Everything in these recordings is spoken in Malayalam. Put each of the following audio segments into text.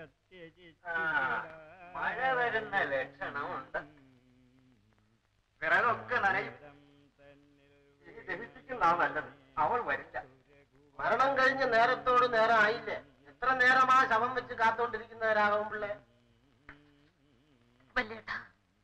ആ, മഴ വരുന്ന ലക്ഷണമുണ്ട് വിറകൊക്കെ നനയും ഇനി ദഹിപ്പിക്കുന്നതാ നല്ലത് അവൾ വരില്ല മരണം കഴിഞ്ഞ് നേരത്തോട് നേരം ആയില്ലേ എത്ര നേരമാ ശവം വെച്ച് കാത്തോണ്ടിരിക്കുന്നവരാകും പിള്ളേ വല്യേട്ടാ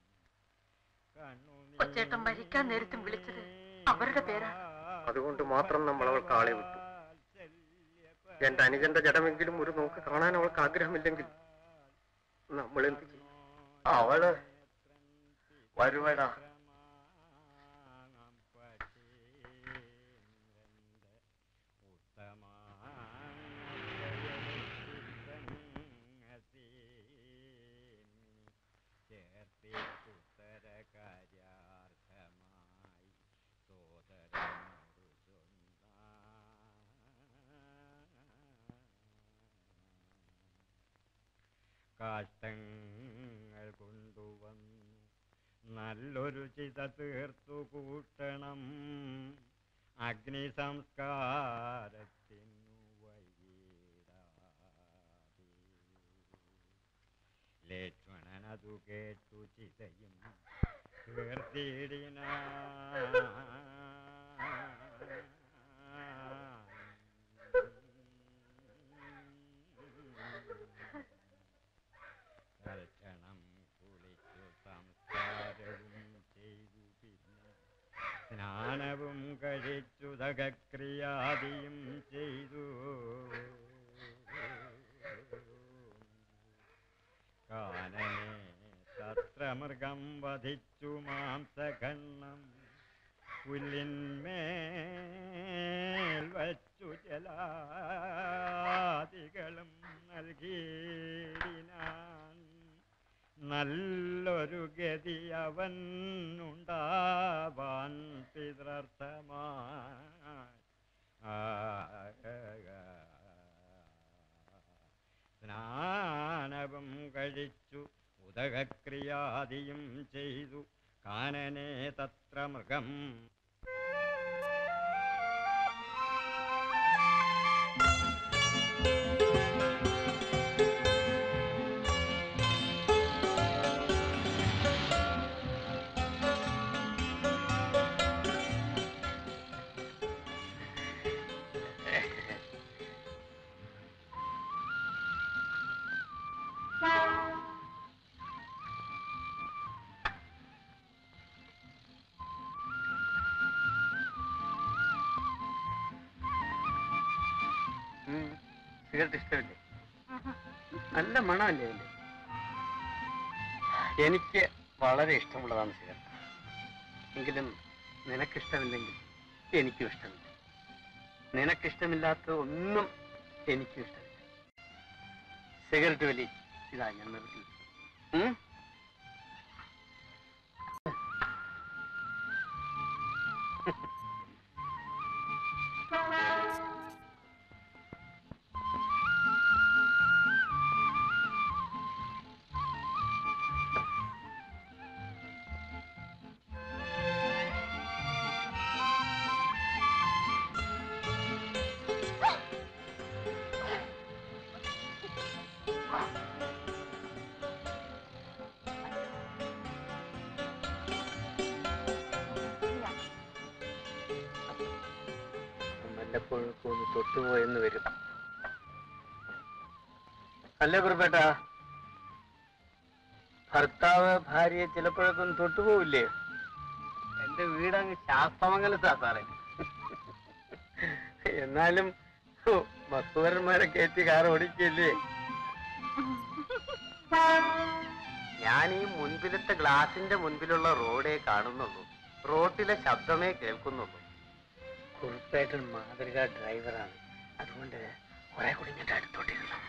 കൊച്ചേട്ടൻ മരിക്കാൻ നേരത്തും വിളിച്ചത് അവരുടെ പേരാണ് അതുകൊണ്ട് മാത്രം നമ്മൾ അവൾക്ക് ആളെ വിട്ടു എന്റെ അനുജന്റെ ജഡമെങ്കിലും ഒരു നോക്ക് കാണാൻ അവൾക്ക് ആഗ്രഹമില്ലെങ്കിൽ നമ്മൾ എന്ത് ചെയ്യും അവള് വരുവടാ കാഷ്ടങ്ങൾ കൊണ്ടുവന്നു നല്ലൊരു ചിത തീർത്തു കൂട്ടണം അഗ്നി സംസ്കാരത്തിനു വൈകിടാതെ ലക്ഷ്മണനതു കേട്ടു ചിതയും തീർത്തിടിന തൽക്ഷണം കുളിച്ചു സംസ്കാരവും ചെയ്തു പിന്നെ സ്നാനവും കഴിച്ചു ദഗക്രിയാദിയും ചെയ്തു കാനനെ തത്ര മൃഗം വധിച്ചു മാംസഖണ്ണം പുല്ലിന്മേൽ വച്ചു ജലാദികളും നൽകിയിടിനാൻ നല്ലൊരു ഗതി അവൻ ഉണ്ടാവാൻ പിതർത്ഥമായി സ്നാനവും കഴിച്ചു ഉദകക്രിയാദിയും ചെയ്തു കാനനെ തത്ര മൃഗം സിഗരറ്റ് ഇഷ്ടമില്ലേ നല്ല മണമല്ലേ അതിന്റെ എനിക്ക് വളരെ ഇഷ്ടമുള്ളതാണ് സിഗരറ്റ് എങ്കിലും നിനക്കിഷ്ടമില്ലെങ്കിൽ എനിക്കും ഇഷ്ടമില്ല നിനക്കിഷ്ടമില്ലാത്ത ഒന്നും എനിക്കും ഇഷ്ടമില്ല സിഗരറ്റ് വലി ഇതാ ഞാൻ നിർത്തി ഉം? വല്ലപ്പോഴൊക്കെ ഒന്ന് തൊട്ടുപോയെന്ന് വരും അല്ല കുറുപ്പേട്ട ഭർത്താവ് ഭാര്യയെ ചിലപ്പോഴൊക്കെ ഒന്ന് തൊട്ടുപോവില്ലേ എന്റെ വീടങ്ങ് ശാസ്തമംഗലത്താ സാറേ എന്നാലും ഹോ, ബസ്സുവരന്മാരെ കയറ്റി കാർ ഓടിക്കല്ലേ ഞാൻ ഈ മുൻപിലത്തെ ഗ്ലാസിന്റെ മുൻപിലുള്ള റോഡേ കാണുന്നുള്ളൂ റോട്ടിലെ ശബ്ദമേ കേൾക്കുന്നുള്ളൂ കുറുപ്പേട്ടൻ മാതൃക ഡ്രൈവറാണ് അതുകൊണ്ട് കുറെ കൂടി ഇങ്ങോട്ട് അടുത്തോട്ടിരുന്നു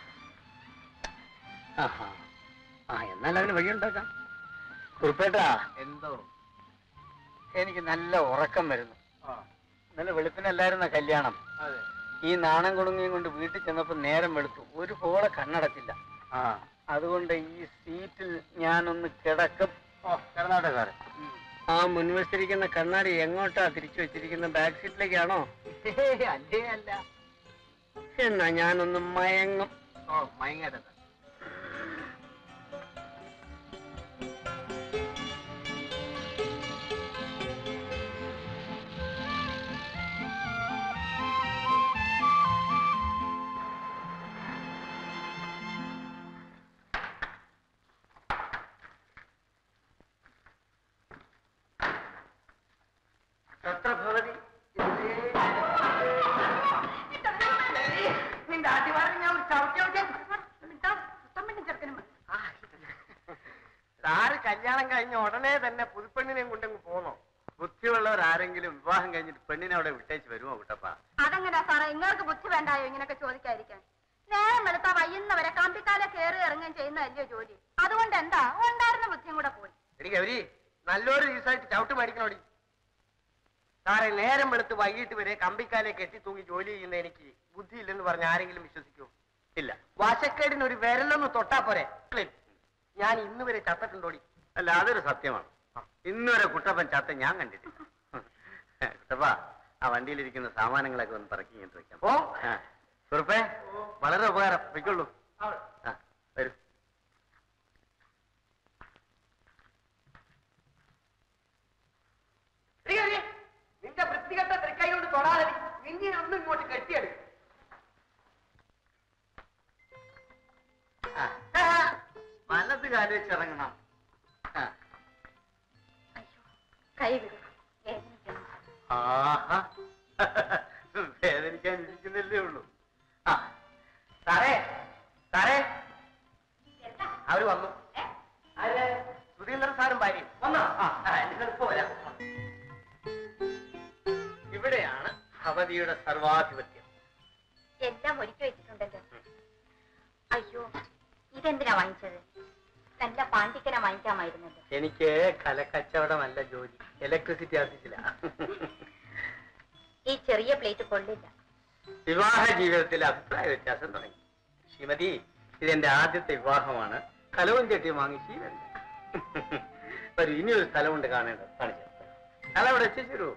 ആഹാ ആ എന്നാൽ അതിന് വഴിയുണ്ടാക്കാം കുറുപ്പേട്ടാ എന്തോ എനിക്ക് നല്ല ഉറക്കം വരുന്നു ഇന്നലെ വെളുപ്പിനല്ലായിരുന്ന കല്യാണം ഈ നാണം കുടുങ്ങിയും കൊണ്ട് വീട്ടിൽ ചെന്നപ്പോ നേരം വെളുത്തു ഒരു പോളെ കണ്ണടച്ചില്ല അതുകൊണ്ട് ഈ സീറ്റിൽ ഞാനൊന്ന് കിടക്കും കിടന്നാട്ടെ സാറേ ആ മുൻവശിരിക്കുന്ന കണ്ണാടി എങ്ങോട്ടാ തിരിച്ചു വെച്ചിരിക്കുന്ന ബാക്ക് സീറ്റിലേക്കാണോ അല്ലേ അല്ല എന്നാ ഞാനൊന്ന് മയങ്ങും ഓ മയങ്ങട്ടെ സാറ് കല്യാണം കഴിഞ്ഞ ഉടനെ തന്നെ പുതുപ്പെണ്ണിനെയും കൊണ്ടങ്ങ് പോന്നോ ബുദ്ധിയുള്ളവർ ആരെങ്കിലും വിവാഹം കഴിഞ്ഞിട്ട് പെണ്ണിനെ അവിടെ വിട്ടേച്ച് വരുമോ കുട്ടപ്പ അതെങ്ങനെയാ സാറേ നിങ്ങൾക്ക് ബുദ്ധി വേണ്ടായോ ഇങ്ങനെയൊക്കെ ചോദിക്കാതിരിക്കാൻ നേരം വെളുത്താ വയ്യുന്നവരെ കമ്പിക്കാലെ കയറി ഇറങ്ങുകയും ചെയ്യുന്നതല്ലയോ ജോലി അതുകൊണ്ട് എന്താ ഉണ്ടായിരുന്ന ബുദ്ധിയും കൂടെ പോയി എടി ഗൗരി നല്ലൊരു ദിവസമായിട്ട് ചവിട്ട് മേടിക്കണോടി സാറേ നേരം വെളുത്ത് വൈകിട്ട് വരെ കമ്പിക്കാലെ കെട്ടി തൂങ്ങി ജോലി ചെയ്യുന്ന എനിക്ക് ബുദ്ധിയില്ലെന്ന് പറഞ്ഞ ആരെങ്കിലും വിശ്വസിക്കുമോ ഇല്ല വാശക്കേടിന് ഒരു വിരലൊന്ന് തൊട്ടാ പോരെ ക്ലിൻ. ഞാൻ ഇന്ന് വരെ ചത്തിട്ടുണ്ടോടി അല്ല അതൊരു സത്യമാണ് ഇന്നുവരെ കുട്ടപ്പൻ ചത്ത ഞാൻ കണ്ടിട്ടില്ല കുട്ടപ്പ ആ വണ്ടിയിലിരിക്കുന്ന സാമാനങ്ങളൊക്കെ ഒന്ന് പറക്കി ഇങ്ങോട്ട് വെക്കാം ഓ ആ. സുഹൃപ്പേ വളരെ ഉപകാരം വെക്കുള്ളൂ ആ വരൂ എടി ഗൗരി, നിന്റെ വൃത്തികെട്ട തൃക്കൈ കൊണ്ട് തൊടാതെ നിന്നെ ഒന്ന് ഇങ്ങോട്ട് കെട്ടിയെടു ആ. വലത് കാല് വെച്ച് ഇറങ്ങണം ആ. അയ്യോ കൈ വിടും വേദനിക്കുന്നു ആഹാ വേദനിക്കാൻ ഇരിക്കുന്നല്ലേ ഉള്ളൂ ആ സാറേ സാറേ അവര് വന്നു ആര് സുധീന്ദ്രൻ സാറും ഭാര്യയും വന്നോ ആ നിങ്ങൾ ഇപ്പൊ വരാം ഇവിടെയാണ് ഭവതിയുടെ സർവാധിപത്യം എല്ലാം ഒരുക്കി വെച്ചിട്ടുണ്ടല്ലോ അയ്യോ ഇതെന്തിനാ വാങ്ങിച്ചത് നല്ല പാണ്ടിക്കന വാങ്ങിക്കാമായിരുന്നല്ലോ എനിക്ക് കലക്കച്ചവടമല്ല ജോലി ഇലക്ട്രിസിറ്റി ഓഫീസില ഈ ചെറിയ പ്ലേറ്റ് കൊള്ളില്ല വിവാഹ ജീവിതത്തിൽ അഭിപ്രായ വ്യത്യാസം തുടങ്ങി ശ്രീമതി ഇതെന്റെ ആദ്യത്തെ വിവാഹമാണ് കലവും ചെട്ടിയും വാങ്ങി ശീലമില്ല ഒരു ഇനിയൊരു സ്ഥലമുണ്ട് കാണേണ്ടത് കാണിച്ചു സ്ഥലം ഇവിടെ എത്തിച്ചു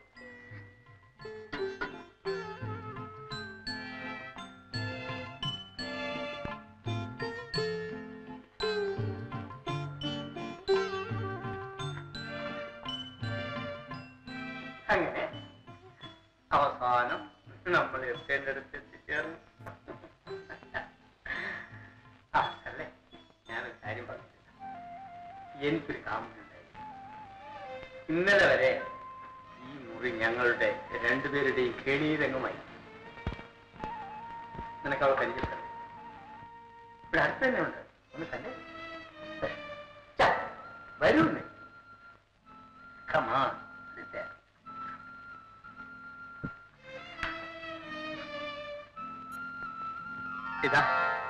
അങ്ങനെ അവസാനം നമ്മൾ എത്തേണ്ടടുത്ത് എത്തിച്ചേർന്നു ആ അല്ലേ ഞാനൊരു കാര്യം പറഞ്ഞില്ല എനിക്കൊരു കാമുണ്ടായിരുന്നു ഇന്നലെ വരെ ഈ മുറി ഞങ്ങളുടെ രണ്ടുപേരുടെയും കേണീരംഗമായി നിനക്ക് അവൾ പരിചയപ്പെടും ഇവിടെ അടുത്ത് തന്നെ ഉണ്ട് ഒന്ന് കണ്ടേ വരൂന്നേ കമാ ഇതാ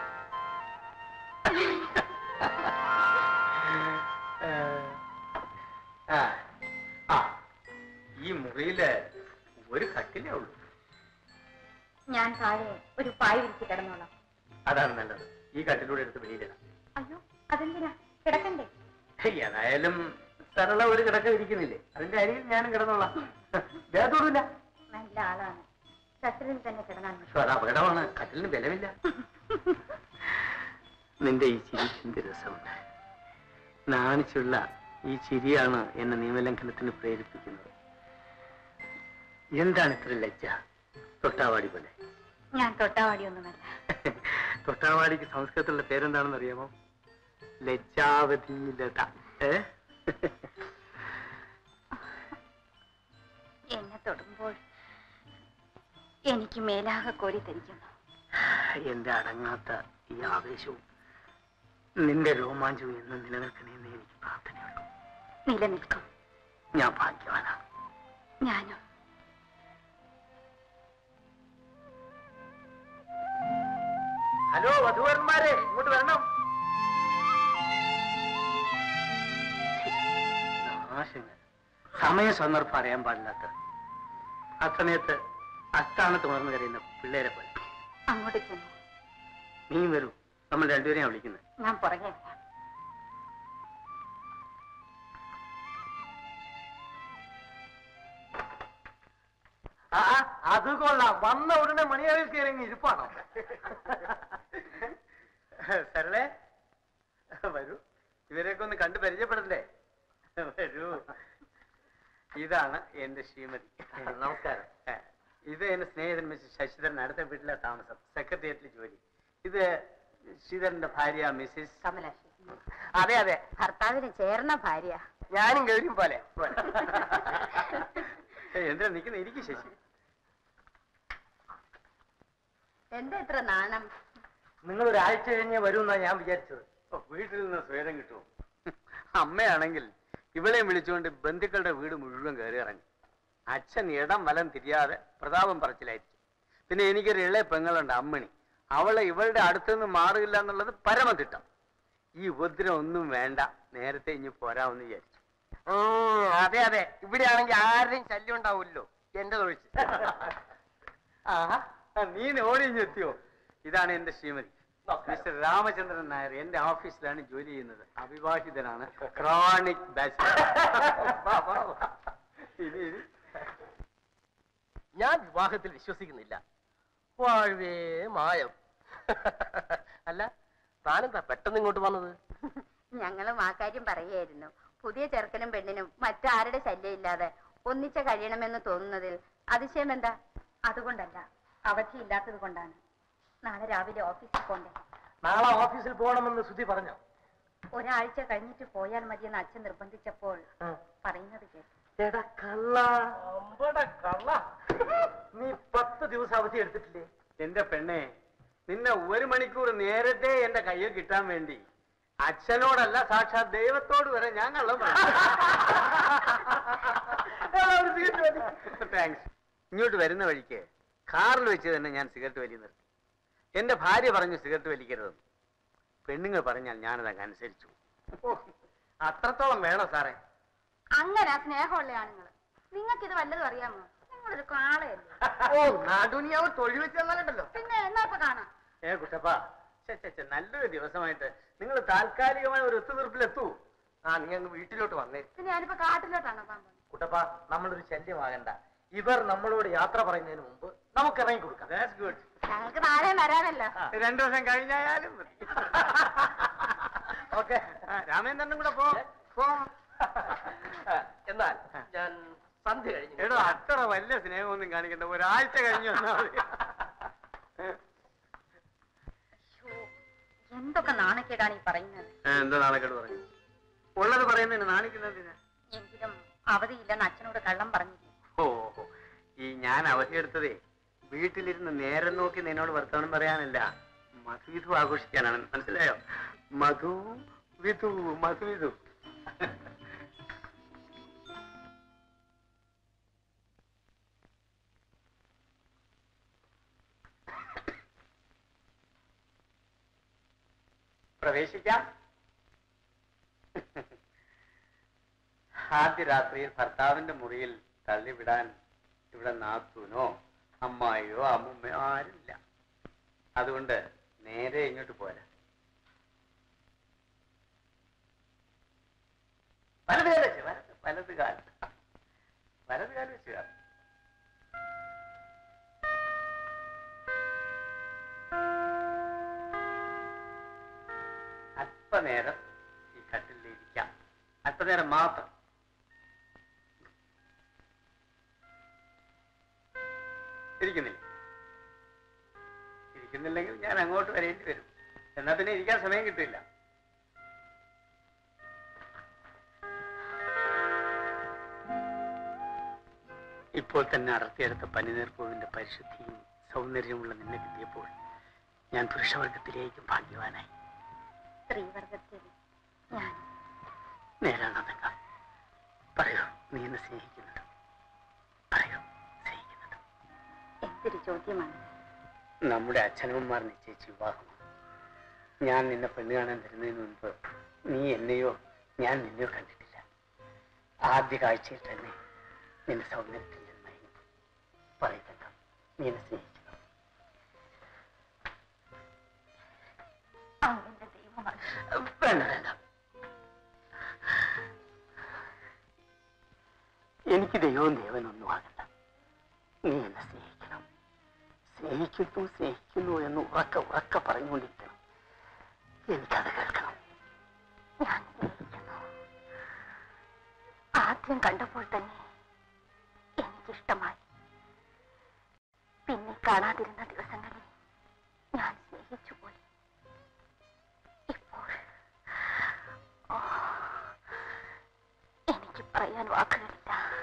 ആ, ആ, ഈ മുറിയില് ഒരു കട്ടിലേ ഉള്ളൂ ഞാൻ താഴെ ഒരു പായ വിരിച്ച് കിടന്നോളാം അതാണ് നല്ലത് ഈ കട്ടിലൂടെ എടുത്ത് വെളിയിലിടാം അയ്യോ അതെന്തിനാ കിടക്കണ്ടേ ഹേയ്, ഏതായാലും സരള ഒരു കിടക്ക ഇരിക്കുന്നില്ലേ അതിന്റെ അരികിൽ ഞാനും കിടന്നോളാം ദേഹത്തോടില്ല നല്ല ആളാണ് കട്ടിലിൽ തന്നെ കിടന്നാൽ മതി. അത് അപകടമാണ് കട്ടിലിന് ബലമില്ല നിന്റെ ഈ ചിരി എന്ത് രസമുണ്ട് നാണിച്ചുള്ള ഈ ചിരിയാണ് എന്നെ നിയമലംഘനത്തിന് പ്രേരിപ്പിക്കുന്നത് എന്താണ് ഇത്ര ലജ്ജ തൊട്ടാവാടി പോലെ ഞാൻ തൊട്ടാവാടിയൊന്നുമല്ല തൊട്ടാവാടിക്ക് സംസ്കൃതത്തിലുള്ള പേരെന്താണെന്ന് അറിയാമോ ലജ്ജാവതി ലത ഏ എന്നെ തൊടുമ്പോൾ എനിക്ക് മേലാകെ കോരി തരിക്കുന്നു എന്റെ അടങ്ങാത്ത ഈ ആവേശവും നിന്റെ രോമാഞ്ചവും എന്ന് നിലനിൽക്കണമെന്ന് എനിക്ക് പ്രാർത്ഥനയുള്ളൂ നിലനിൽക്കും ഞാൻ ഭാഗ്യവാനാണ് ഞാനും ഹലോ വധുവരന്മാരെ ഇങ്ങോട്ട് വരണം നാശങ്ങൾ സമയ സന്ദർഭം അറിയാൻ പാടില്ലാത്ത ആ സമയത്ത് അസ്ഥാനത്ത് മറന്നു കരയുന്ന പിള്ളേരെ പോലെ അങ്ങോട്ട് ചെന്നു നീ വരൂ നമ്മൾ രണ്ടുപേരെയും വിളിക്കുന്നത് ഞാൻ പുറകെ വരാം ആ അത് കൊള്ളാം വന്ന ഉടനെ മണിയാവിൽ കയറി ഇരിപ്പാണോ സരളേ വരൂ ഇവരെയൊക്കെ ഒന്ന് കണ്ടു പരിചയപ്പെടണ്ടേ വരൂ ഇതാണ് എന്റെ ശ്രീമതി നമസ്കാരം. ഇത് എന്റെ സ്നേഹിതൻ മിസ്റ്റർ ശശിധരൻ അടുത്ത വീട്ടിലെ താമസം സെക്രട്ടേറിയറ്റിൽ ജോലി ഇത് ശ്രീധരന്റെ ഭാര്യ മിസ്സിസ് കമലാശി അതെ അതെ ഭർത്താവിന് ചേർന്ന ഭാര്യ ഞാനും ഗൗരിയും പോലെ ഏയ്, എന്തിനാ നിൽക്കുന്ന ഇരിക്കും ശശി എന്താ ഇത്ര നാണം നിങ്ങൾ ഒരാഴ്ച കഴിഞ്ഞേ വരൂന്നാ ഞാൻ വിചാരിച്ചത് ഓ, വീട്ടിൽ നിന്ന് സ്വയം കിട്ടുമോ അമ്മയാണെങ്കിൽ ഇവളെയും വിളിച്ചുകൊണ്ട് ബന്ധുക്കളുടെ വീട് മുഴുവൻ കയറി ഇറങ്ങി അച്ഛൻ ഇടം വലം തിരിയാതെ പ്രതാപം പറച്ചിലായിരിക്കും പിന്നെ എനിക്കൊരു ഇളയ പെങ്ങളുണ്ട് അമ്മണി അവളെ ഇവളുടെ അടുത്തുനിന്ന് മാറില്ല എന്നുള്ളത് പരമതിട്ടം ഈ ഉപദ്രവം ഒന്നും വേണ്ട നേരത്തെ ഇനി പോരാമെന്ന് വിചാരിച്ചു അതെ അതെ ഇവിടെ ആണെങ്കിൽ ആരുടെയും ശല്യം ഉണ്ടാവില്ലല്ലോ എന്റെ തൊഴിച്ച് ആഹാ, നീ ഓടി എത്തിയോ ഇതാണ് എന്റെ ശ്രീമതി മിസ്റ്റർ രാമചന്ദ്രൻ നായർ എന്റെ ഓഫീസിലാണ് ജോലി ചെയ്യുന്നത് അവിവാഹിതനാണ് ക്രോണിക് ഞാൻ വിവാഹത്തിൽ വിശ്വസിക്കുന്നില്ല വാഴ്വേ മായം അല്ല താനെന്താ പെട്ടെന്ന് ഇങ്ങോട്ട് വന്നത് ഞങ്ങളും ആ കാര്യം പറയായിരുന്നു പുതിയ ചെറുക്കനും പെണ്ണിനും മറ്റാരുടെ ശല്യം ഇല്ലാതെ ഒന്നിച്ച കഴിയണമെന്ന് തോന്നുന്നതിൽ അതിശയം എന്താ അതുകൊണ്ടല്ല അവധി ഇല്ലാത്തത് കൊണ്ടാണ് നാളെ രാവിലെ ഓഫീസിൽ പോണ്ടേ നാളെ ഓഫീസിൽ പോകണമെന്ന് ശ്രുതി പറഞ്ഞോ ഒരാഴ്ച കഴിഞ്ഞിട്ട് പോയാൽ മതിയെന്ന് അച്ഛൻ നിർബന്ധിച്ചപ്പോൾ പറയുന്നത് കേട്ടു എടാ കള്ള കള്ള നീ പത്ത് ദിവസം അവധി എടുത്തിട്ടില്ലേ എന്റെ പെണ്ണെ നിന്നെ ഒരു മണിക്കൂർ നേരത്തെ എന്റെ കയ്യിൽ കിട്ടാൻ വേണ്ടി അച്ഛനോടല്ല സാക്ഷാത് ദൈവത്തോട് വരെ ഞാൻ കള്ളം താങ്ക്സ് ഇങ്ങോട്ട് വരുന്ന വഴിക്ക് കാറിൽ വെച്ച് തന്നെ ഞാൻ സിഗരറ്റ് വലി നിർത്തി എന്റെ ഭാര്യ പറഞ്ഞു സിഗരറ്റ് വലിക്കരുതെന്ന് പെണ്ണുങ്ങൾ പറഞ്ഞാൽ ഞാനതങ്ങ് അനുസരിച്ചു അത്രത്തോളം വേണോ സാറേ അങ്ങനെ സ്നേഹമുള്ള ആണുങ്ങൾ നിങ്ങൾക്ക് ഇത് വല്ലതും അറിയാമോ നിങ്ങളൊരു കാളയല്ലേ ഓ നാടുനിയാവ് തൊഴിൽ വെച്ച് തന്നാലുണ്ടല്ലോ പിന്നെ എന്നാ ഇപ്പൊ കാണാം ഏ കുട്ടപ്പാ ഛെ, ഛെ, ഛെ, നല്ലൊരു ദിവസമായിട്ട് നിങ്ങൾ താൽക്കാലികമായ ഒരു ഒത്തുതീർപ്പിലെത്തൂ ആ നീ അങ്ങ് വീട്ടിലോട്ട് വന്നേ പിന്നെ ഞാനിപ്പോ കാട്ടിലോട്ടാണോ പോകാൻ പോകുന്നത് കുട്ടപ്പ നമ്മളൊരു ശല്യമാകണ്ട ഇവർ നമ്മളോട് യാത്ര പറയുന്നതിന് മുമ്പ് നമുക്ക് ഇറങ്ങി കൊടുക്കാം ദാറ്റ്സ് ഗുഡ് ഞങ്ങൾക്ക് നാളെ വരാമല്ലോ രണ്ടു ദിവസം കഴിഞ്ഞായാലും മതി ഓക്കെ ആ, രാമേന്ദ്രനും കൂടെ പോ പോ എന്നാൽ ഞാൻ സന്ധ്യ കഴിഞ്ഞു എടോ അത്ര വലിയ സ്നേഹമൊന്നും കാണിക്കണ്ട ഒരാഴ്ച കഴിഞ്ഞു വന്നാ മതി എന്തൊക്കെ നാണക്കേടാണ് ഈ പറയുന്നത് ഏ, എന്താ നാണക്കേട് പറഞ്ഞു ഉള്ളത് പറയുന്നതിന് നാണിക്കുന്നതിന് എങ്കിലും അവധിയില്ലെന്ന് അച്ഛനോട് കള്ളം പറഞ്ഞില്ല ഓ ഓ. ഈ ഞാൻ അവധിയെടുത്തതേ വീട്ടിലിരുന്ന് നേരം നോക്കി നിന്നോട് വർത്തമാനം പറയാനല്ല മധുവിധു ആഘോഷിക്കാനാണ് മനസ്സിലായോ മധു വിധു മധുവിധു പ്രവേശിക്കാം ആദ്യ രാത്രിയിൽ ഭർത്താവിന്റെ മുറിയിൽ തള്ളിവിടാൻ ഇവിടെ നാത്തൂനോ അമ്മായിയോ അമ്മുമ്മയോ ആരുമില്ല അതുകൊണ്ട് നേരെ ഇങ്ങോട്ട് പോരാ വലത് കാലം വെച്ച് വലത് വലത് കാലം വലത് കാലം വെച്ച് കാണും അല്പനേരം ഈ കട്ടിലിൽ ഇരിക്കാം അല്പനേരം മാത്രം ഇരിക്കുന്നില്ല ഇരിക്കുന്നില്ലെങ്കിൽ ഞാൻ അങ്ങോട്ട് വരേണ്ടി വരും എന്നാ പിന്നെ ഇരിക്കാൻ സമയം കിട്ടില്ല ഇപ്പോൾ തന്നെ അടർത്തിയെടുത്ത പനിനീർപ്പൂവിന്റെ പരിശുദ്ധിയും സൗന്ദര്യമുള്ള നിന്നെ കിട്ടിയപ്പോൾ ഞാൻ പുരുഷവർഗത്തിലേക്കും ഭാഗ്യവാനായി സ്ത്രീവർഗത്തിൽ ഞാൻ നേരാണോ തങ്ക പറയൂ നീ എന്നെ സ്നേഹിക്കുന്നുണ്ട് പറയൂ സ്നേഹിക്കുന്നുണ്ട് എന്തൊരു ചോദ്യമാണ് നമ്മുടെ അച്ഛനമ്മമാർ നിശ്ചയിച്ച വിവാഹമാണ് ഞാൻ നിന്നെ പെണ്ണ് കാണാൻ വരുന്നതിന് മുൻപ് നീ എന്നെയോ ഞാൻ നിന്നെയോ കണ്ടിട്ടില്ല ആദ്യ കാഴ്ചയിൽ തന്നെ നിന്റെ സൗന്ദര്യത്തിൽ ഞാൻ മയങ്ങി പറയത്തക്ക നീ എന്നെ സ്നേഹിക്കുന്നു അവന്റെ ദൈവമാണ് വേണ്ട വേണ്ട എനിക്ക് ദൈവവും ദേവനൊന്നും ആകണ്ട നീ എന്നെ സ്നേഹിക്കണം സ്നേഹിക്കുന്നു സ്നേഹിക്കുന്നു എന്ന് ഉറക്ക ഉറക്ക പറഞ്ഞുകൊണ്ടിരിക്കണം എനിക്കത് കേൾക്കണം ഞാൻ സ്നേഹിക്കുന്നു ആദ്യം കണ്ടപ്പോൾ തന്നെ എനിക്കിഷ്ടമായി പിന്നെ കാണാതിരുന്ന ദിവസങ്ങളിൽ ഞാൻ സ്നേഹിച്ചു പോയി ഇപ്പോൾ ഓ, എനിക്ക് പറയാൻ വാക്കുകളില്ല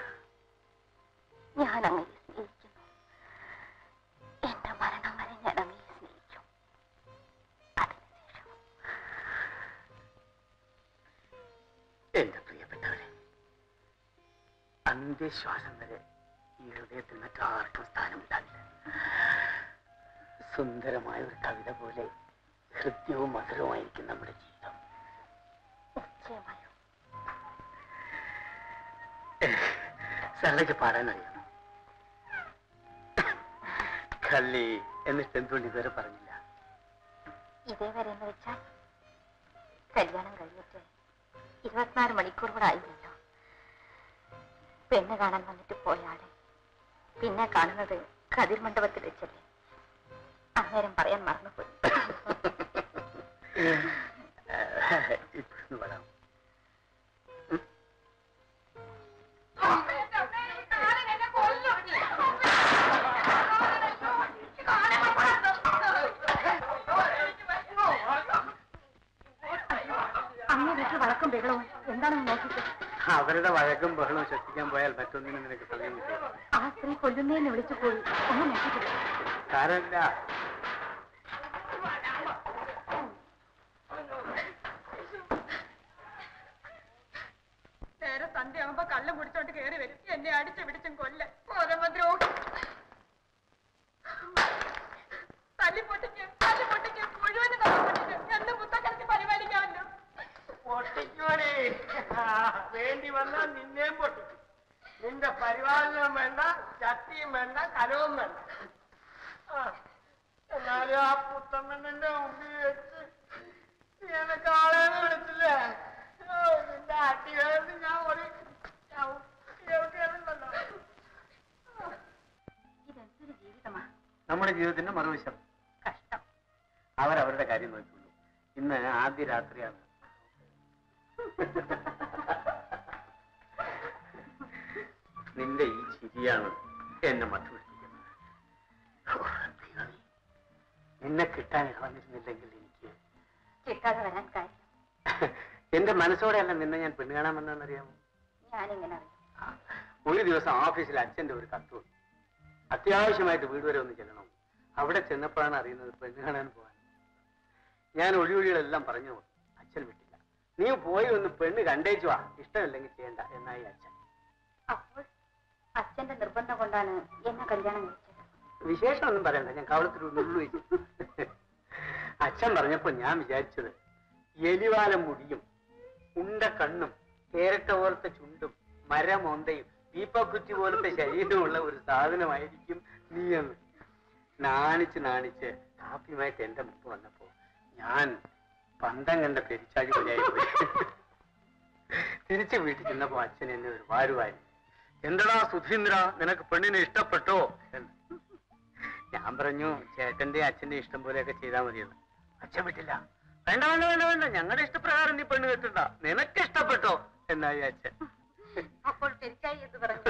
ഞാൻ അങ്ങയെ സ്നേഹിക്കുന്നു എന്റെ മരണം വരെ ഞാൻ അങ്ങയെ സ്നേഹിക്കും അതിനുശേഷം എന്റെ പ്രിയപ്പെട്ടവരെ അന്ത്യശ്വാസം വരെ ഈ ഹൃദയത്തിൽ മറ്റാർക്കും സ്ഥാനമുണ്ടാവില്ല സുന്ദരമായ ഒരു കവിത പോലെ ഹൃദ്യവും മധുരവുമായിരിക്കും നമ്മുടെ ജീവിതം നിശ്ചയമായും സരളയ്ക്ക് പാടാൻ അറിയാമോ കള്ളി എന്നിട്ട് എന്തുകൊണ്ട് ഇതുവരെ പറഞ്ഞില്ല ഇതേവരെ എന്ന് വെച്ചാൽ കല്യാണം കഴിഞ്ഞിട്ട് ഇരുപത്തിനാല് മണിക്കൂർ കൂടെ ആയില്ലല്ലോ പെണ്ണ് കാണാൻ വന്നിട്ട് പോയാളെ പിന്നെ കാണുന്നത് കതിർ മണ്ഡപത്തിൽ വെച്ചല്ലേ അന്നേരം പറയാൻ മറന്നുപോയി ഇപ്പൊന്ന് പറയാം അമ്മ വീട്ടിൽ വഴക്കും ബഹളവും എന്താണെന്ന് നോക്കിട്ട് അവരുടെ വഴക്കും ബഹളവും ശ്രദ്ധിക്കാൻ പോയാൽ മറ്റൊന്നിനും നിനക്ക് സമയം കിട്ടില്ല ആ സ്ത്രീ കൊല്ലുന്നേന്ന് വിളിച്ചു പോയി ഒന്ന് നോക്കിട്ട് സാരമില്ല നേരെ സന്ധ്യയാകുമ്പോ കള്ളം കുടിച്ചോണ്ട് കയറി വരും എന്നെ അടിച്ചു പിടിച്ചും കൊല്ല ഓരമദ്രോഹി തല്ലിപ്പൊട്ടിക്ക് തല്ലിപ്പൊട്ടിക്ക് മുഴുവനും തല്ലിപ്പൊട്ടിക്ക് എന്ന് പുത്തക്കരച്ച് പരിപാലിക്കാമല്ലോ പൊട്ടിക്കോടി വേണ്ടി വന്നാൽ നിന്നെയും പൊട്ടിക്കും നിന്റെ പരിപാലനം വേണ്ട ചട്ടിയും വേണ്ട കലവും വേണ്ട ആ, എന്നാലും ആ പുത്തമ്മന്റെ മുമ്പിൽ വെച്ച് നീ എനക്ക് ആളെന്ന് വിളിച്ചില്ലേ ഓ, നിന്റെ അടി വേണ്ടി ഞാൻ ഒരു കേൾക്കുന്നുണ്ടല്ലോ ഇതെന്തൊരു ജീവിതമാ നമ്മുടെ ജീവിതത്തിന്റെ മറുവശം കഷ്ടം അവരവരുടെ കാര്യം നോക്കുള്ളൂ ഇന്ന് ആദ്യ രാത്രിയാണ് നിന്റെ ഈ ചിരിയാണ് എന്നെ മട്ടുപിടിപ്പിക്കുന്നത് ഓ, ദൈവമേ. നിന്നെ കിട്ടാൻ ഇടവന്നിരുന്നില്ലെങ്കിൽ എനിക്ക് കിട്ടാതെ വരാൻ കാര്യം എന്റെ മനസ്സോടെയല്ല നിന്നെ ഞാൻ പെണ്ണ് കാണാൻ വന്നതെന്നറിയാമോ ഞാനിങ്ങനെ അറിയാം ആ, ഒരു ദിവസം ഓഫീസിൽ അച്ഛന്റെ ഒരു കത്ത് വന്നു അത്യാവശ്യമായിട്ട് വീട് വരെ ഒന്ന് ചെല്ലണം അവിടെ ചെന്നപ്പോഴാണ് അറിയുന്നത് പെണ്ണ് കാണാൻ പോകാൻ ഞാൻ ഒഴിവൊഴികളെല്ലാം പറഞ്ഞു നോക്കി അച്ഛൻ വിട്ടില്ല നീ പോയി ഒന്ന് പെണ്ണ് കണ്ടേച്ചു വാ ഇഷ്ടമില്ലെങ്കിൽ ചെയ്യണ്ട എന്നായി അച്ഛൻ അപ്പോൾ അച്ഛന്റെ നിർബന്ധം കൊണ്ടാണ് എന്നെ കല്യാണം കഴിച്ചത് വിശേഷമൊന്നും പറയണ്ട ഞാൻ കവളത്തിൽ നുള്ളു വെച്ചു അച്ഛൻ പറഞ്ഞപ്പോ ഞാൻ വിചാരിച്ചത് എലിവാലം മുടിയും ഉണ്ട കണ്ണും കേരട്ട പോലത്തെ ചുണ്ടും മരമൊന്തയും ദീപക്കുറ്റി പോലത്തെ ശരീരമുള്ള ഒരു സാധനമായിരിക്കും നീ എന്ന് നാണിച്ച് നാണിച്ച് കാപ്പിയുമായിട്ട് എന്റെ മുമ്പ് വന്നപ്പോ ഞാൻ പന്തം കണ്ട പെരിച്ചാഴി പോലെയായി പോയി തിരിച്ച് വീട്ടിൽ ചെന്നപ്പോ അച്ഛൻ എന്നെ ഒരു വാരുവായി എന്തടാ സുധീന്ദ്ര നിനക്ക് പെണ്ണിനെ ഇഷ്ടപ്പെട്ടോ എന്ന് ഞാൻ പറഞ്ഞു ചേട്ടന്റെ അച്ഛന്റെ ഇഷ്ടം പോലെയൊക്കെ ചെയ്താൽ മതിയെന്ന് അച്ഛൻ വിട്ടില്ല വേണ്ട വേണ്ട വേണ്ട വേണ്ട ഞങ്ങളുടെ ഇഷ്ടപ്രകാരം നീ പെണ്ണ് കെട്ടണ്ട നിനക്ക് ഇഷ്ടപ്പെട്ടോ എന്നായി അച്ഛൻ അപ്പോൾ പെരിച്ചായി എന്ന് പറഞ്ഞു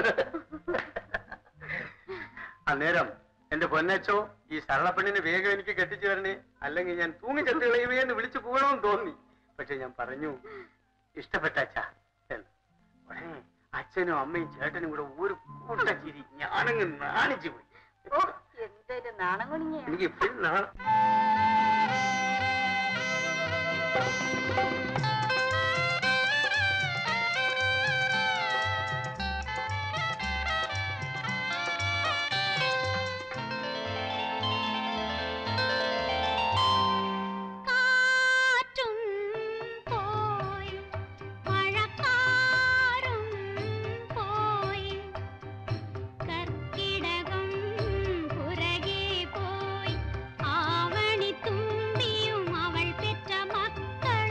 അന്നേരം എന്റെ പൊന്നച്ചോ ഈ സരള പെണ്ണിനെ വേഗം എനിക്ക് കെട്ടിച്ചു തരണേ അല്ലെങ്കിൽ ഞാൻ തൂങ്ങി ചെത്ത് കളയുമേ എന്ന് വിളിച്ചു പോകണമെന്ന് തോന്നി പക്ഷെ ഞാൻ പറഞ്ഞു ഇഷ്ടപ്പെട്ട അച്ഛാ എന്ന് ഉടനെ അച്ഛനും അമ്മയും ചേട്ടനും കൂടെ ഒരു കൂട്ട ചിരി ഞാനങ്ങ് നാണിച്ചു പോയി ഓ എന്തൊരു നാണം കുണിങ്ങിയ എനിക്ക് ഇപ്പോഴും നാണം കാറ്റും പോയി മഴക്കാറും പോയി കർക്കിടകം പുറകെ പോയി ആവണി തുമ്പിയും അവൾ പെറ്റ മക്കളും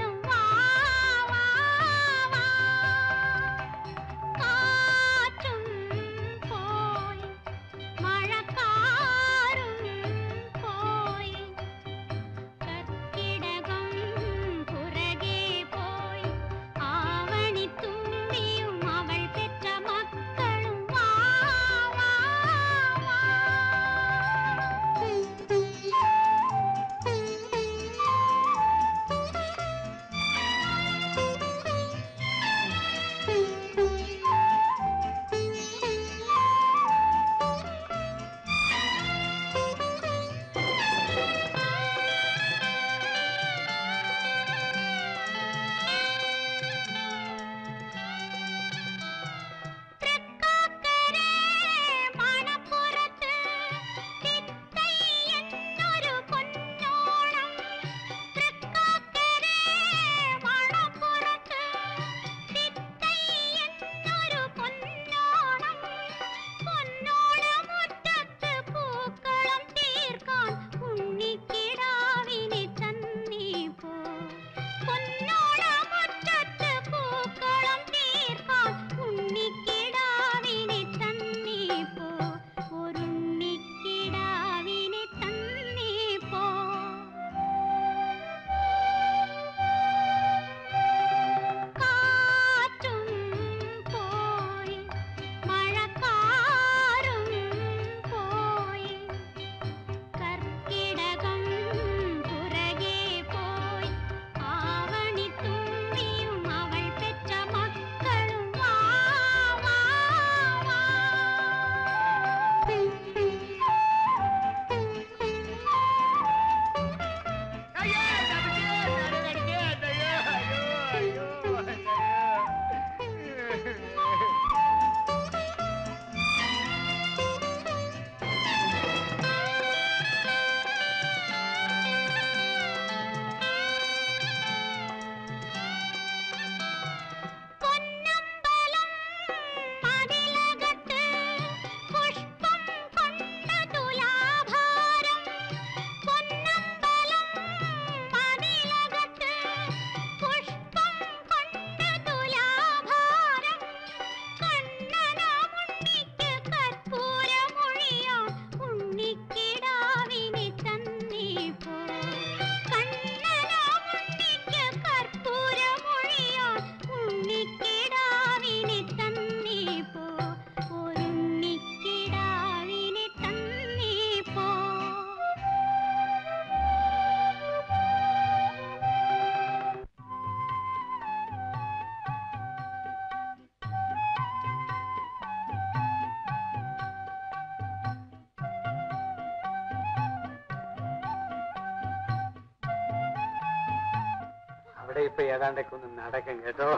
കട ഇപ്പൊ ഏതാണ്ടൊക്കെ ഒന്ന് നടക്കും കേട്ടോ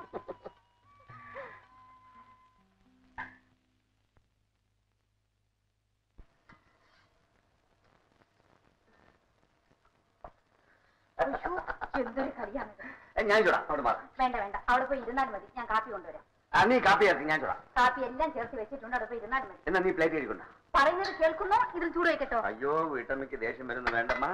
എന്തൊരു കളിയാണിത് ഞാൻ ചൂടാ അവിടെ മാറാം വേണ്ട വേണ്ട അവിടെ പോയി ഇരുന്നാൽ മതി ഞാൻ കാപ്പി കൊണ്ടുവരാം ആ നീ കാപ്പി ചേർത്ത് ഞാൻ ചൂടാ കാപ്പി എല്ലാം ചേർത്ത് വെച്ചിട്ടുണ്ട് അവിടെ പോയി ഇരുന്നാൽ മതി എന്നാ നീ പ്ലേറ്റ് കഴിക്കൊണ്ട പറയുന്നത് കേൾക്കുന്നോ ഇതിൽ ചൂട് വെക്കട്ടോ അയ്യോ വീട്ടമ്മയ്ക്ക് ദേഷ്യം വരുന്നു വേണ്ടമ്മ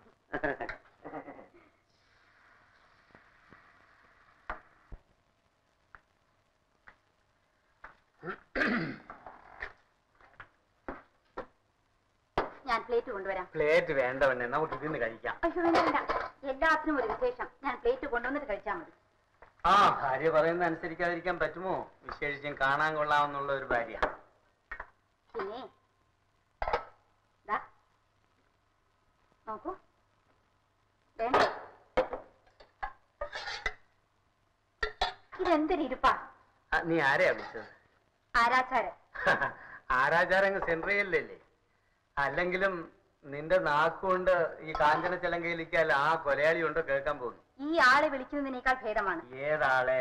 ഞാൻ പ്ലേറ്റ് കൊണ്ടുവരാം പ്ലേറ്റ് വേണ്ടവണ്ണെ നമുക്ക് ഇതിന്ന് കഴിക്കാം അയ്യോ വേണ്ട വേണ്ട എല്ലാത്തിനും ഒരു വിശേഷം ഞാൻ പ്ലേറ്റ് കൊണ്ടുവന്നിട്ട് കഴിച്ചാൽ മതി ആ ഭാര്യ പറയുന്ന അനുസരിക്കാതിരിക്കാൻ പറ്റുമോ വിശേഷിച്ചും കാണാൻ കൊള്ളാമെന്നുള്ള ഒരു ഭാര്യ പിന്നെ ദാ, നോക്കൂ വേണ്ട ഇതെന്തൊരു ഇരിപ്പാ ആ, നീ ആരെയാ വിളിച്ചത് ആരാച്ചാരൻ ആരാചാരങ്ങ് സെൻട്രിയല്ലേ അല്ലെങ്കിലും നിന്റെ നാക്കുകൊണ്ട് ഈ കാഞ്ചന ചിലങ്കയിലിരിക്കാൻ ആ കൊലയാളി ഉണ്ടോ കേൾക്കാൻ പോകുന്നു ഈ ആളെ വിളിക്കുന്നതിനേക്കാൾ ഭേദമാണ് ഏതാളെ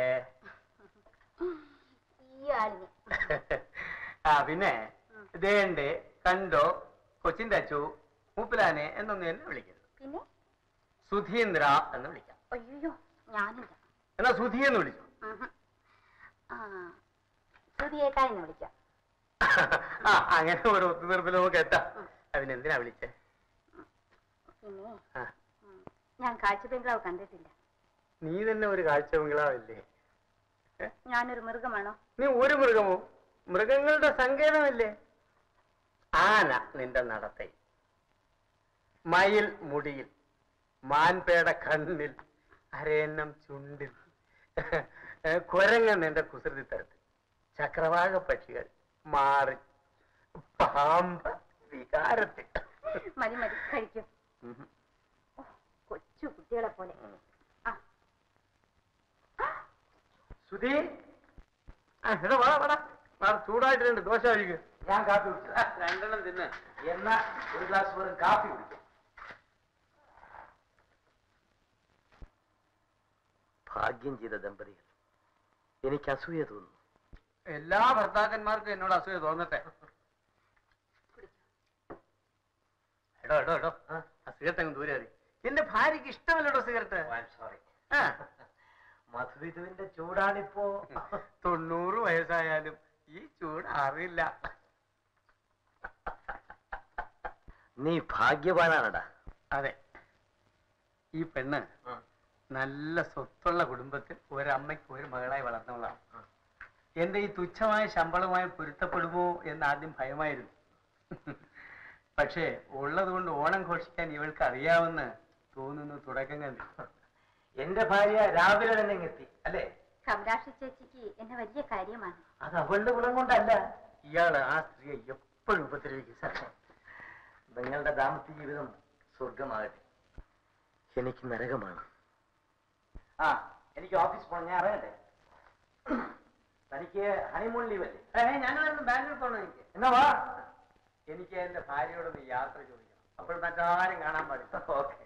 ഈ ആളിനെ ആ പിന്നെ ദേണ്ടേ കണ്ടോ കൊച്ചിന്റെ അച്ചു മൂപ്പിലാനെ എന്നൊന്നും എന്നെ വിളിക്കരുത് പിന്നെ സുധീന്ദ്ര എന്ന് വിളിക്കാം അയ്യോ ഞാനില്ല എന്നാ സുധി എന്ന് വിളിച്ചു ഉഹും. ആ സുധിയേട്ടാ എന്ന് വിളിക്കാം ആ അങ്ങനെ ഒരു ഒത്തുതീർപ്പിൽ നമുക്ക് എത്താം അതിനെന്തിനാ വിളിച്ചേ പിന്നെ ആ, ഉം, ഞാൻ കാഴ്ച ബംഗ്ലാവ് കണ്ടിട്ടില്ല നീ തന്നെ ഒരു കാഴ്ച ബംഗ്ലാവല്ലേ ഞാനൊരു മൃഗമാണോ നീ ഒരു മൃഗമോ മൃഗങ്ങളുടെ സങ്കേതമല്ലേ ആന നിന്റെ നടത്തയിൽ മയിൽ മുടിയിൽ മാൻപേട കണ്ണിൽ അരയന്നം ചുണ്ടിൽ കുരങ്ങ നിന്റെ കുസൃതി തരത്തിൽ ചക്രവാക പക്ഷികൾ മാറി പാമ്പ് വികാരത്തിൽ മതി മതി കഴിക്കൂ ഉം. ഓ, കൊച്ചു കുട്ടികളെ പോലെ ആ സുധി ആ, എടാ വാടാ വാടാ വാ, ചൂടായിട്ടുണ്ട് ദോശ കഴിക്ക് ഞാൻ കാപ്പി കുടിച്ചു രണ്ടെണ്ണം തിന്ന് എന്നാ ഒരു ഗ്ലാസ് വെറും കാപ്പി കുടിക്കും ഭാഗ്യം ചെയ്ത ദമ്പതികൾ എനിക്ക് അസൂയ തോന്നുന്നു എല്ലാ ഭർത്താക്കന്മാർക്കും എന്നോട് അസൂയ തോന്നട്ടെ എടോ എടോ എടോ ആ സിഗരറ്റ് അങ്ങ് ദൂരെ എറി എന്റെ ഭാര്യക്ക് ഇഷ്ടമല്ലടോ സിഗരറ്റ് സോറി മധുവിധുവിന്റെ ചൂടാണിപ്പോ തൊണ്ണൂറ് വയസ്സായാലും ഈ ചൂട് അറിയില്ല നീ ഭാഗ്യവാനാണടാ അതെ ഈ പെണ്ണ് നല്ല സ്വത്തുള്ള കുടുംബത്തിൽ ഒരമ്മയ്ക്ക് ഒരു മകളായി വളർന്നവളാണ് എന്റെ ഈ തുച്ഛമായ ശമ്പളവുമായി പൊരുത്തപ്പെടുമോ എന്ന് ആദ്യം ഭയമായിരുന്നു പക്ഷേ ഉള്ളതുകൊണ്ട് ഓണം ഘോഷിക്കാൻ ഇവൾക്ക് അറിയാമെന്ന് തോന്നുന്നു തുടക്കം കണ്ടു എന്റെ ഭാര്യ രാവിലെ തന്നെ ഇങ്ങെത്തി അല്ലേ കമലാക്ഷി ചേച്ചിക്ക് എന്നെ വലിയ കാര്യമാണ് അത് അവളുടെ ഗുണം കൊണ്ടല്ല ഇയാള് ആ സ്ത്രീയെ എപ്പോഴും ഉപദ്രവിക്കും സാർ നിങ്ങളുടെ ദാമ്പത്യ ജീവിതം സ്വർഗമാകട്ടെ എനിക്ക് നരകമാണ് ആ എനിക്ക് ഓഫീസ് പോകണം ഞാൻ അറിയട്ടെ തനിക്ക് ഹണിമൂൺ ലീവ് അല്ലേ ഞാനും ബാംഗ്ലൂർ പോകണം എനിക്ക് എന്നാ വാ എനിക്ക് എന്റെ ഭാര്യയോടൊന്ന് യാത്ര ചോദിക്കണം അപ്പോൾ മറ്റാരും കാണാൻ പാടില്ല ഓക്കെ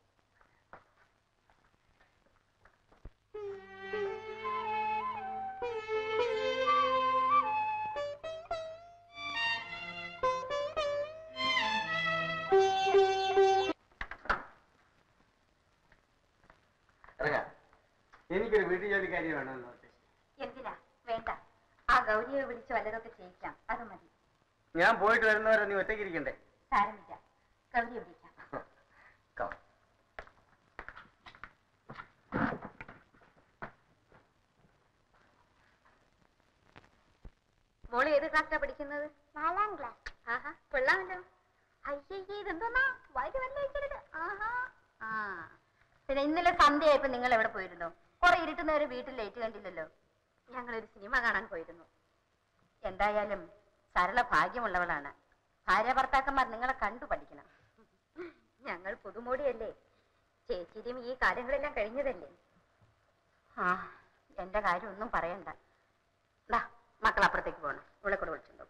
ഇറങ്ങാം എനിക്കൊരു വീട്ടു ജോലിക്കാരി വേണമെന്ന് പറഞ്ഞു എന്തിനാ വേണ്ട ആ ഗൗരിയെ വിളിച്ച് വല്ലതൊക്കെ ചെയ്യിക്കാം അത് മതി ഞാൻ പോയിട്ട് വരുന്നവരെ നീ ഒറ്റയ്ക്ക് ഇരിക്കണ്ടേ സാരമില്ല ഗൗരിയെ വിളിക്കാം Come. മോള് ഏത് ക്ലാസ്സിലാ പഠിക്കുന്നത് നാലാം ക്ലാസ് ആഹാ കൊള്ളാമല്ലോ അയ്യേ ഇതെന്തോന്നാ വയറ് വല്ല വെക്കരുത് ആഹാ ആ പിന്നെ ഇന്നലെ സന്ധ്യയായപ്പോ നിങ്ങൾ എവിടെ പോയിരുന്നു കുറെ ഇരുട്ടുന്നവരെ വീട്ടിൽ ലേറ്റ് കണ്ടില്ലല്ലോ ഞങ്ങളൊരു സിനിമ കാണാൻ പോയിരുന്നു എന്തായാലും സരള ഭാഗ്യമുള്ളവളാണ് ഭാര്യ ഭർത്താക്കന്മാർ നിങ്ങളെ കണ്ടു പഠിക്കണം ഞങ്ങൾ പുതുമോടിയല്ലേ ചേച്ചിയുടെയും ഈ കാര്യങ്ങളെല്ലാം കഴിഞ്ഞതല്ലേ ആ എന്റെ കാര്യം ഒന്നും പറയണ്ട ദാ, മക്കൾ അപ്പുറത്തേക്ക് പോകണം ഇവിടെ കൂടെ വിളിച്ചുണ്ടോക്കും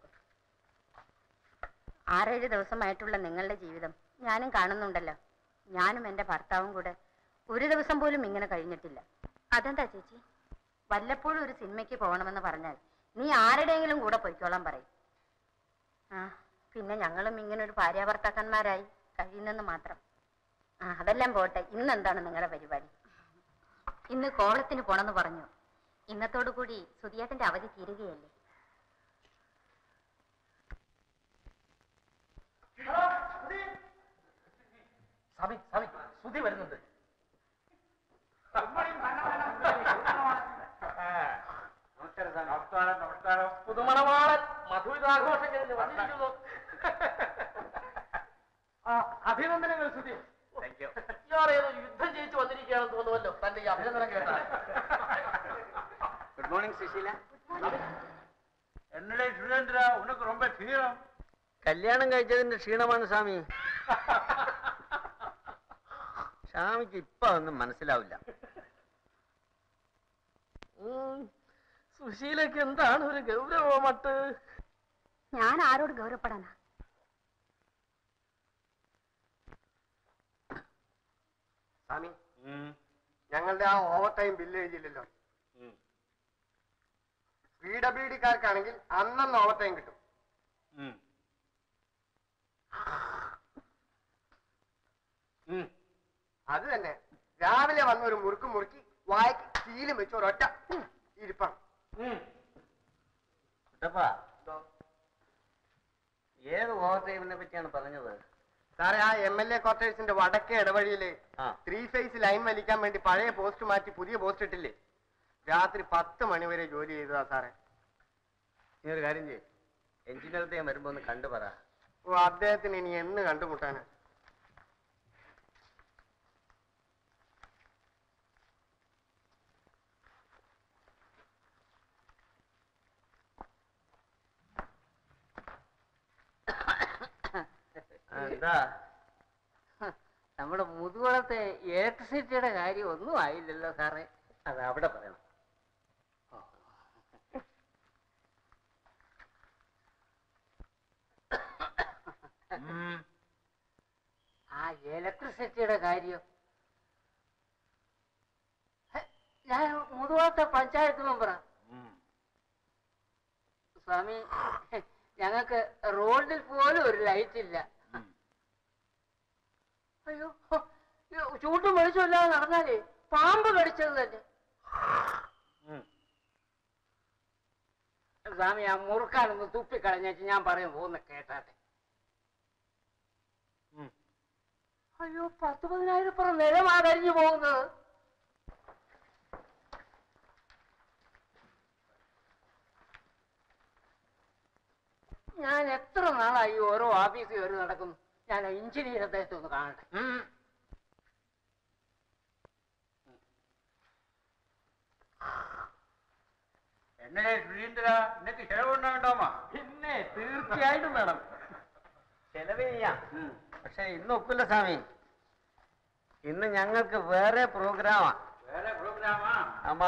ആറേഴ് ദിവസമായിട്ടുള്ള നിങ്ങളുടെ ജീവിതം ഞാനും കാണുന്നുണ്ടല്ലോ ഞാനും എൻ്റെ ഭർത്താവും കൂടെ ഒരു ദിവസം പോലും ഇങ്ങനെ കഴിഞ്ഞിട്ടില്ല അതെന്താ ചേച്ചി വല്ലപ്പോഴും ഒരു സിനിമയ്ക്ക് പോകണമെന്ന് പറഞ്ഞാൽ നീ ആരുടെയെങ്കിലും കൂടെ പൊയ്ക്കോളാൻ പറയും ആ പിന്നെ ഞങ്ങളും ഇങ്ങനെ ഒരു ഭാര്യാഭർത്താക്കന്മാരായി കഴിയുന്നെന്ന് മാത്രം ആ അതെല്ലാം പോട്ടെ ഇന്ന് എന്താണ് നിങ്ങളുടെ പരിപാടി ഇന്ന് കോളത്തിന് പോണെന്ന് പറഞ്ഞു ഇന്നത്തോടു കൂടി സുധിയേട്ടന്റെ അവധി തീരുകയല്ലേ സ്വാമി സ്വാമി സുധി വരുന്നുണ്ട് നമസ്കാരം നമസ്കാരം പുതുമണവാളൻ മധുവിതാഘോഷം കഴിഞ്ഞ് വന്നിരിക്കുന്നു ആ, അഭിനന്ദനങ്ങൾ സുധി ഇയാൾ ഏതോ യുദ്ധം ജയിച്ചു വന്നിരിക്കുകയാണെന്ന് തോന്നുമല്ലോ തന്റെ ഈ അഭിനന്ദനം കേട്ടാ ഗുഡ് മോർണിംഗ് സുശീല എന്നടേ സുരേന്ദ്ര ഉനക്ക് ரொம்ப ക്ഷീണം കല്യാണം കഴിച്ചതിന്റെ ക്ഷീണമാണ് സ്വാമി സ്വാമിക്ക് ഇപ്പൊ ഒന്നും മനസ്സിലാവില്ല സുശീലക്ക് എന്താണ് ഒരു ഗൗരവമട്ട് ഞാൻ ആരോട് ഗൗരവപ്പെടാനാ സ്വാമി ഞങ്ങളുടെ ആ ഓവർ ടൈം ബില്ല് എഴുതിയില്ലല്ലോ പി ഡബ്ല്യു ഡിക്കാർക്കാണെങ്കിൽ അന്നന്ന് ഓവർ ടൈം കിട്ടും അത് തന്നെ രാവിലെ വന്ന ഒരു മുറുക്ക് മുറുക്കി വായ്ക്ക് ചീലും വെച്ച് ഒരൊറ്റ ഇരിപ്പാണ് കുട്ടപ്പാ ഏത് ഓവർ ടൈമിനെ പറ്റിയാണ് പറഞ്ഞത് സാറേ ആ എം എൽ എ ക്വാർട്ടേഴ്സിന്റെ വടക്കേ ഇടവഴിയില് ആ. ത്രീ ഫേസ് ലൈൻ വലിക്കാൻ വേണ്ടി പഴയ പോസ്റ്റ് മാറ്റി പുതിയ പോസ്റ്റ് ഇട്ടില്ലേ രാത്രി പത്ത് മണി വരെ ജോലി ചെയ്തതാ സാറേ നീ ഒരു കാര്യം ചെയ്യ് എഞ്ചിനീയറത്തെ ഞാൻ വരുമ്പോ ഒന്ന് കണ്ടു പറ ഓ അദ്ദേഹത്തിന് ഇനി എന്ന് കണ്ടുമുട്ടാനാ ആ, എന്താ നമ്മുടെ മുതുകുളത്തെ ഇലക്ട്രിസിറ്റിയുടെ കാര്യം ഒന്നും ആയില്ലല്ലോ സാറേ അത് അവിടെ പറയണം ആ ഇലക്ട്രിസിറ്റിയുടെ കാര്യം ഹെ, ഞാൻ മുതുകുളത്തെ പഞ്ചായത്ത് മെമ്പറാ സ്വാമി ഞങ്ങൾക്ക് റോഡിൽ പോലും ഒരു ലൈറ്റ് ഇല്ല അയ്യോ ഹോ, ഇത് ചൂട്ടും വെളിച്ചമില്ലാതെ നടന്നാലേ പാമ്പ് കടിച്ചത് തന്നെ സ്വാമി ആ മുറുക്കാനൊന്ന് തുപ്പിക്കളഞ്ഞേച്ച് ഞാൻ പറയും പോന്ന് കേട്ടാട്ടെ അയ്യോ പത്ത് പതിനായിരം പുറം നിലമാ കരിഞ്ഞു പോകുന്നത് ഞാൻ എത്ര നാളായി ഓരോ ഓഫീസിൽ കയറി നടക്കുന്നു ഞാൻ എഞ്ചിനീയർ അദ്ദേഹത്തെ ഒന്ന് കാണട്ടെ എന്നടേ സുരേന്ദ്ര നിനക്ക് ചെലവുണ്ടാകണ്ടാമാ പിന്നെ തീർച്ചയായിട്ടും വേണം ചെലവ് ചെയ്യാം പക്ഷെ ഇന്ന് ഒക്കില്ല സ്വാമി ഇന്ന് ഞങ്ങൾക്ക് വേറെ പ്രോഗ്രാമാ വേറെ പ്രോഗ്രാമാ ആമാ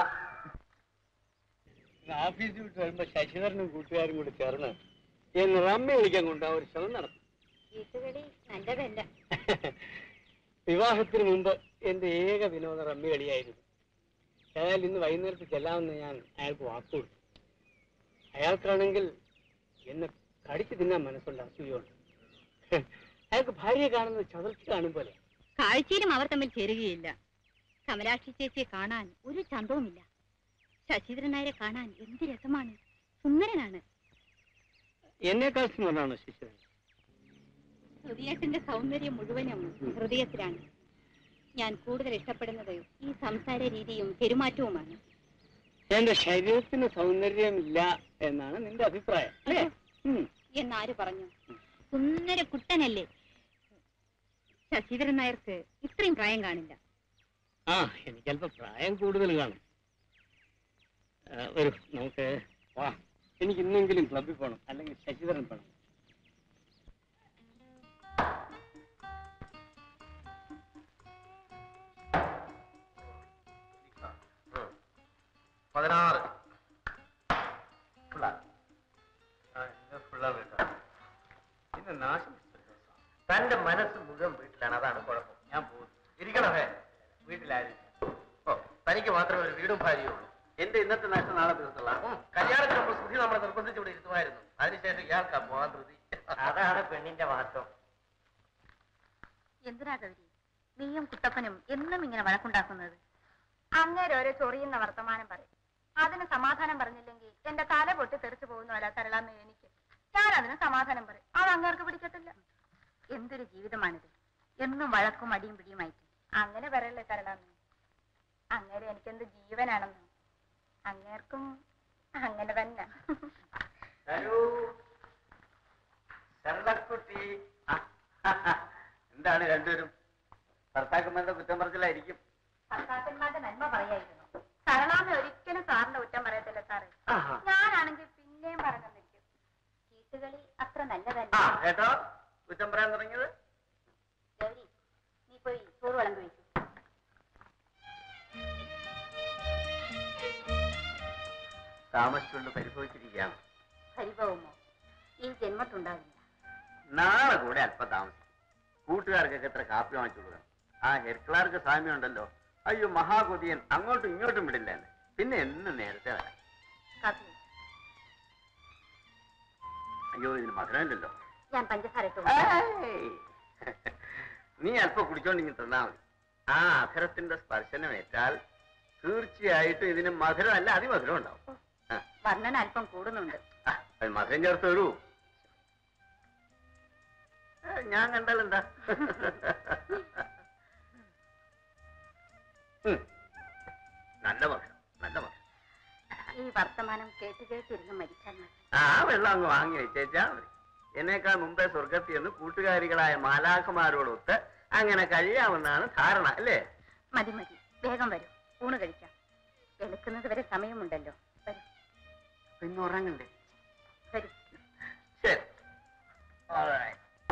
ഓഫീസിൽ വിട്ട് വരുമ്പോ ശശിധരനും കൂട്ടുകാരും കൂടി ചേർന്ന് എന്ന് റമ്മി വിളിക്കാൻ കൊണ്ട് ഒരു ശ്രമം നടത്തും വീട്ടുകളി നല്ലതല്ല വിവാഹത്തിന് മുമ്പ് എന്റെ ഏക വിനോദ റമ്മി കളിയായിരുന്നു ഏതായാലും ഇന്ന് വൈകുന്നേരത്ത് ചെല്ലാമെന്ന് ഞാൻ അയാൾക്ക് വാക്ക് കൊടുത്തു അയാൾക്കാണെങ്കിൽ എന്നെ കടിച്ചു തിന്നാൻ മനസ്സുണ്ട് അസൂയുണ്ട് അയാൾക്ക് ഭാര്യയെ കാണുന്നത് ചതുർത്തി കാണും പോലെ കാഴ്ചയിലും അവർ തമ്മിൽ ചേരുകയില്ല കമലാക്ഷി ചേച്ചിയെ കാണാൻ ഒരു ചന്തവുമില്ല ശശിധരൻ നായരെ കാണാൻ എന്ത് രസമാണ് സുന്ദരനാണ് എന്നേക്കാൾ സ്മരണാണ് ശിശുരൻ ഹൃദയത്തിന്റെ സൗന്ദര്യം മുഴുവനും ഹൃദയത്തിലാണ് ഞാൻ കൂടുതൽ ഇഷ്ടപ്പെടുന്നത് ഈ സംസാര രീതിയും പെരുമാറ്റവുമാണ് എന്റെ ശരീരത്തിന് സൗന്ദര്യമില്ല എന്നാണ് നിന്റെ അഭിപ്രായം അല്ലേ ഉം. എന്നാര് പറഞ്ഞു സുന്ദര കുട്ടനല്ലേ ശശിധരൻ നായർക്ക് ഇത്രയും പ്രായം കാണില്ല ആ എനിക്ക് അല്പം പ്രായം കൂടുതൽ കാണും ആ, വരൂ നമുക്ക് വാ എനിക്ക് ഇന്നെങ്കിലും ക്ലബിൽ പോകണം അല്ലെങ്കിൽ ശശിധരൻ പോകണം പതിനാറ് ഇന്ന് നാശം പിടിച്ച ദിവസമാണ്. തന്റെ മനസ്സ് മുഴുവൻ വീട്ടിലാണ് അതാണ് കുഴപ്പം ഞാൻ പോകുന്നു ഇരിക്കണമേ വീട്ടിൽ തനിക്ക് മാത്രമേ ഒരു വീടും ഭാര്യയും ഉള്ളൂ എന്റെ ഇന്നത്തെ നഷ്ടം നാളെ തീർത്തോളാം ഉം, കല്യാണത്തിന് മുമ്പ് സുധി നമ്മളെ നിർബന്ധിച്ച് ഇവിടെ ഇരുത്തുമായിരുന്നു അതിനുശേഷം ഇയാൾക്കാ പോകാൻ ധൃതി അതാണ് പെണ്ണിന്റെ വാസ്തവം എന്തിനാ ഗൗരി നീയും കുട്ടപ്പനും എന്നും ഇങ്ങനെ വഴക്കുണ്ടാക്കുന്നത് അങ്ങേരെ ഓരോ ചൊറിയുന്ന വർത്തമാനം പറയും അതിന് സമാധാനം പറഞ്ഞില്ലെങ്കിൽ എന്റെ തല പൊട്ടി തെറിച്ചു പോകുന്നതല്ല സരളാമ്മ എനിക്ക് ഞാൻ അതിന് സമാധാനം പറയും അത് അങ്ങേർക്ക് പിടിക്കത്തില്ല എന്തൊരു ജീവിതമാണിത് എന്നും വഴക്കും അടിയും പിടിയുമായിട്ട് അങ്ങനെ പറയല്ലേ സരളാമ്മ അങ്ങേരെ എനിക്കെന്ത് ജീവനാണെന്ന് അങ്ങേർക്കും അങ്ങനെ തന്നെ ഹലോ ശരളക്കുട്ടി ആ, എന്താണ് രണ്ടുപേരും ഭർത്താക്കന്മാരുടെ കുറ്റം പറച്ചിലായിരിക്കും ഭർത്താക്കന്മാരുടെ നന്മ പറയായിരുന്നു സരളാമ്മ ഒരിക്കലും സാറിന്റെ കുറ്റം പറയത്തില്ല സാറേ ആഹാ. ഞാനാണെങ്കിൽ പിന്നെയും പറഞ്ഞിരിക്കും ചീട്ടുകളി അത്ര ആ നല്ലതല്ല കേട്ടോ കുറ്റം പറയാൻ തുടങ്ങിയത് ഗൗരി നീ പോയി ചോറ് വിളമ്പി വയ്ക്കൂ താമസിച്ചുകൊണ്ട് പരിഭവിച്ചിരിക്കുകയാണ് പരിഭവമോ ഈ ജന്മത്തുണ്ടാവില്ല നാളെ കൂടെ അല്പം താമസിക്കും കൂട്ടുകാർക്കൊക്കെ എത്ര കാപ്പി വാങ്ങിച്ചു കൊടുക്കണം ആ ഹെഡ് സാമ്യം ഉണ്ടല്ലോ അയ്യോ മഹാകൊതിയൻ അങ്ങോട്ടും ഇങ്ങോട്ടും വിടില്ല എന്നെ പിന്നെ എന്ന് നേരത്തെ വരാം കാപ്പി വെച്ചു. അയ്യോ ഇതിന് മധുരമില്ലല്ലോ ഞാൻ പഞ്ചസാര ഇട്ടു കൊണ്ടുവരാം. ഏയ്. നീ അല്പം കുടിച്ചോണ്ടിങ്ങി തന്നാ മതി ആ അധരത്തിന്റെ സ്പർശനമേറ്റാൽ തീർച്ചയായിട്ടും ഇതിന് മധുരമല്ല അതിമധുരം ഉണ്ടാവും ആ, വർണ്ണന അല്പം കൂടുന്നുണ്ട് ആ, അത് മധുരം ചേർത്ത് തരൂ ഏ, ഞാൻ കണ്ടാൽ എന്താ ഉം. നല്ല മധുരം നല്ല മധുരം ഈ വർത്തമാനം കേട്ട് കേട്ടിരുന്ന് മരിച്ചാൽ മതി ആ വെള്ളം അങ്ങ് വാങ്ങി വെച്ചേച്ചാ മതി എന്നേക്കാൾ മുമ്പേ സ്വർഗത്തിൽ നിന്ന് കൂട്ടുകാരികളായ മാലാഖമാരോടൊത്ത് അങ്ങനെ കഴിയാമെന്നാണ് ധാരണ അല്ലേ മതി മതി വേഗം വരൂ ഊണ് കഴിക്കാം വെളുക്കുന്നത് വരെ സമയമുണ്ടല്ലോ വരൂ പിന്നെ ഉറങ്ങണ്ടേ വരൂ ശരി Alright.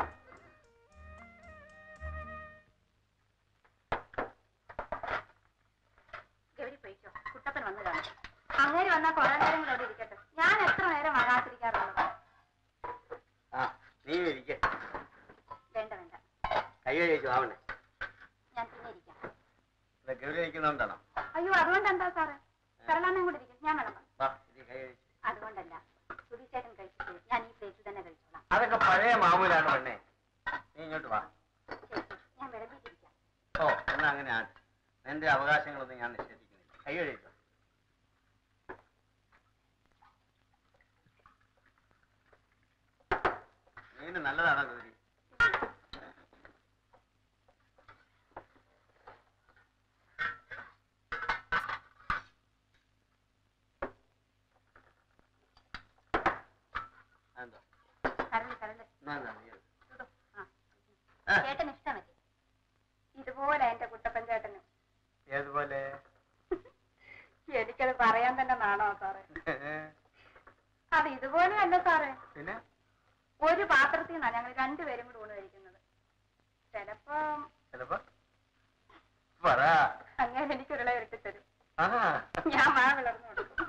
ഗൗരി പോയിക്കോ കുട്ടപ്പൻ വന്നു കാണും അങ്ങേര് വന്നാൽ കുറെ നേരം കൂടെ അവിടെ ഇരിക്കട്ടെ ഞാൻ എത്ര നേരം വരാതിരിക്കാറുള്ളത് ആ നീ ഇരിക്കെ വേണ്ട വേണ്ട കൈ കഴിച്ചു ആവണ്ടേ ഞാൻ പിന്നെ ഇരിക്കാം ഇല്ല, ഗൗരി കഴിക്കുന്നോണ്ടാണോ അയ്യോ അതുകൊണ്ട് എന്താ സാറേ സരളാമ്മയും കൂടെ ഇരിക്കും ഞാൻ വിളമ്പാം വാ ഇത് കൈ കഴിച്ചു അതുകൊണ്ടല്ല സുധീച്ചേട്ടൻ കഴിച്ചിട്ട് ഞാൻ ഈ പ്ലേറ്റിൽ തന്നെ കഴിച്ചോളാം അതൊക്കെ പഴയ മാമൂലാണ് പെണ്ണേ നീ ഇങ്ങോട്ട് വാ ശരി ശരി. ഞാൻ വിളമ്പിട്ടിരിക്കാം ഓ എന്നാ അങ്ങനെ ആണ് നിന്റെ അവകാശങ്ങളൊന്നും ഞാൻ നിഷേധിക്കുന്നില്ല കൈ കഴിച്ചോ മീന് നല്ലതാണോ ഗൗരി എന്താ കരണ്ട് കരണ്ട് എന്നാ എന്താ നീ എടുക്ക്. ഇതോ. ആ. ആ. ചേട്ടന് ഇഷ്ടമല്ലേ ഇതുപോലെ എന്റെ കുട്ടപ്പൻ ചേട്ടന് ഏതുപോലെ എനിക്കത് പറയാൻ തന്നെ നാണോ സാറേ അത് ഇതുപോലെ അല്ല സാറേ പിന്നെ ഒരു പാത്രത്തിൽ നിന്നാണ് ഞങ്ങൾ രണ്ടുപേരും കൂടെ ഊണ് കഴിക്കുന്നത് ചിലപ്പോ ചിലപ്പോ പറ അങ്ങനെ എനിക്കൊരുള എടുത്തി തരും ആഹാ. ഞാൻ മാ വിളർന്നു കൊടുക്കും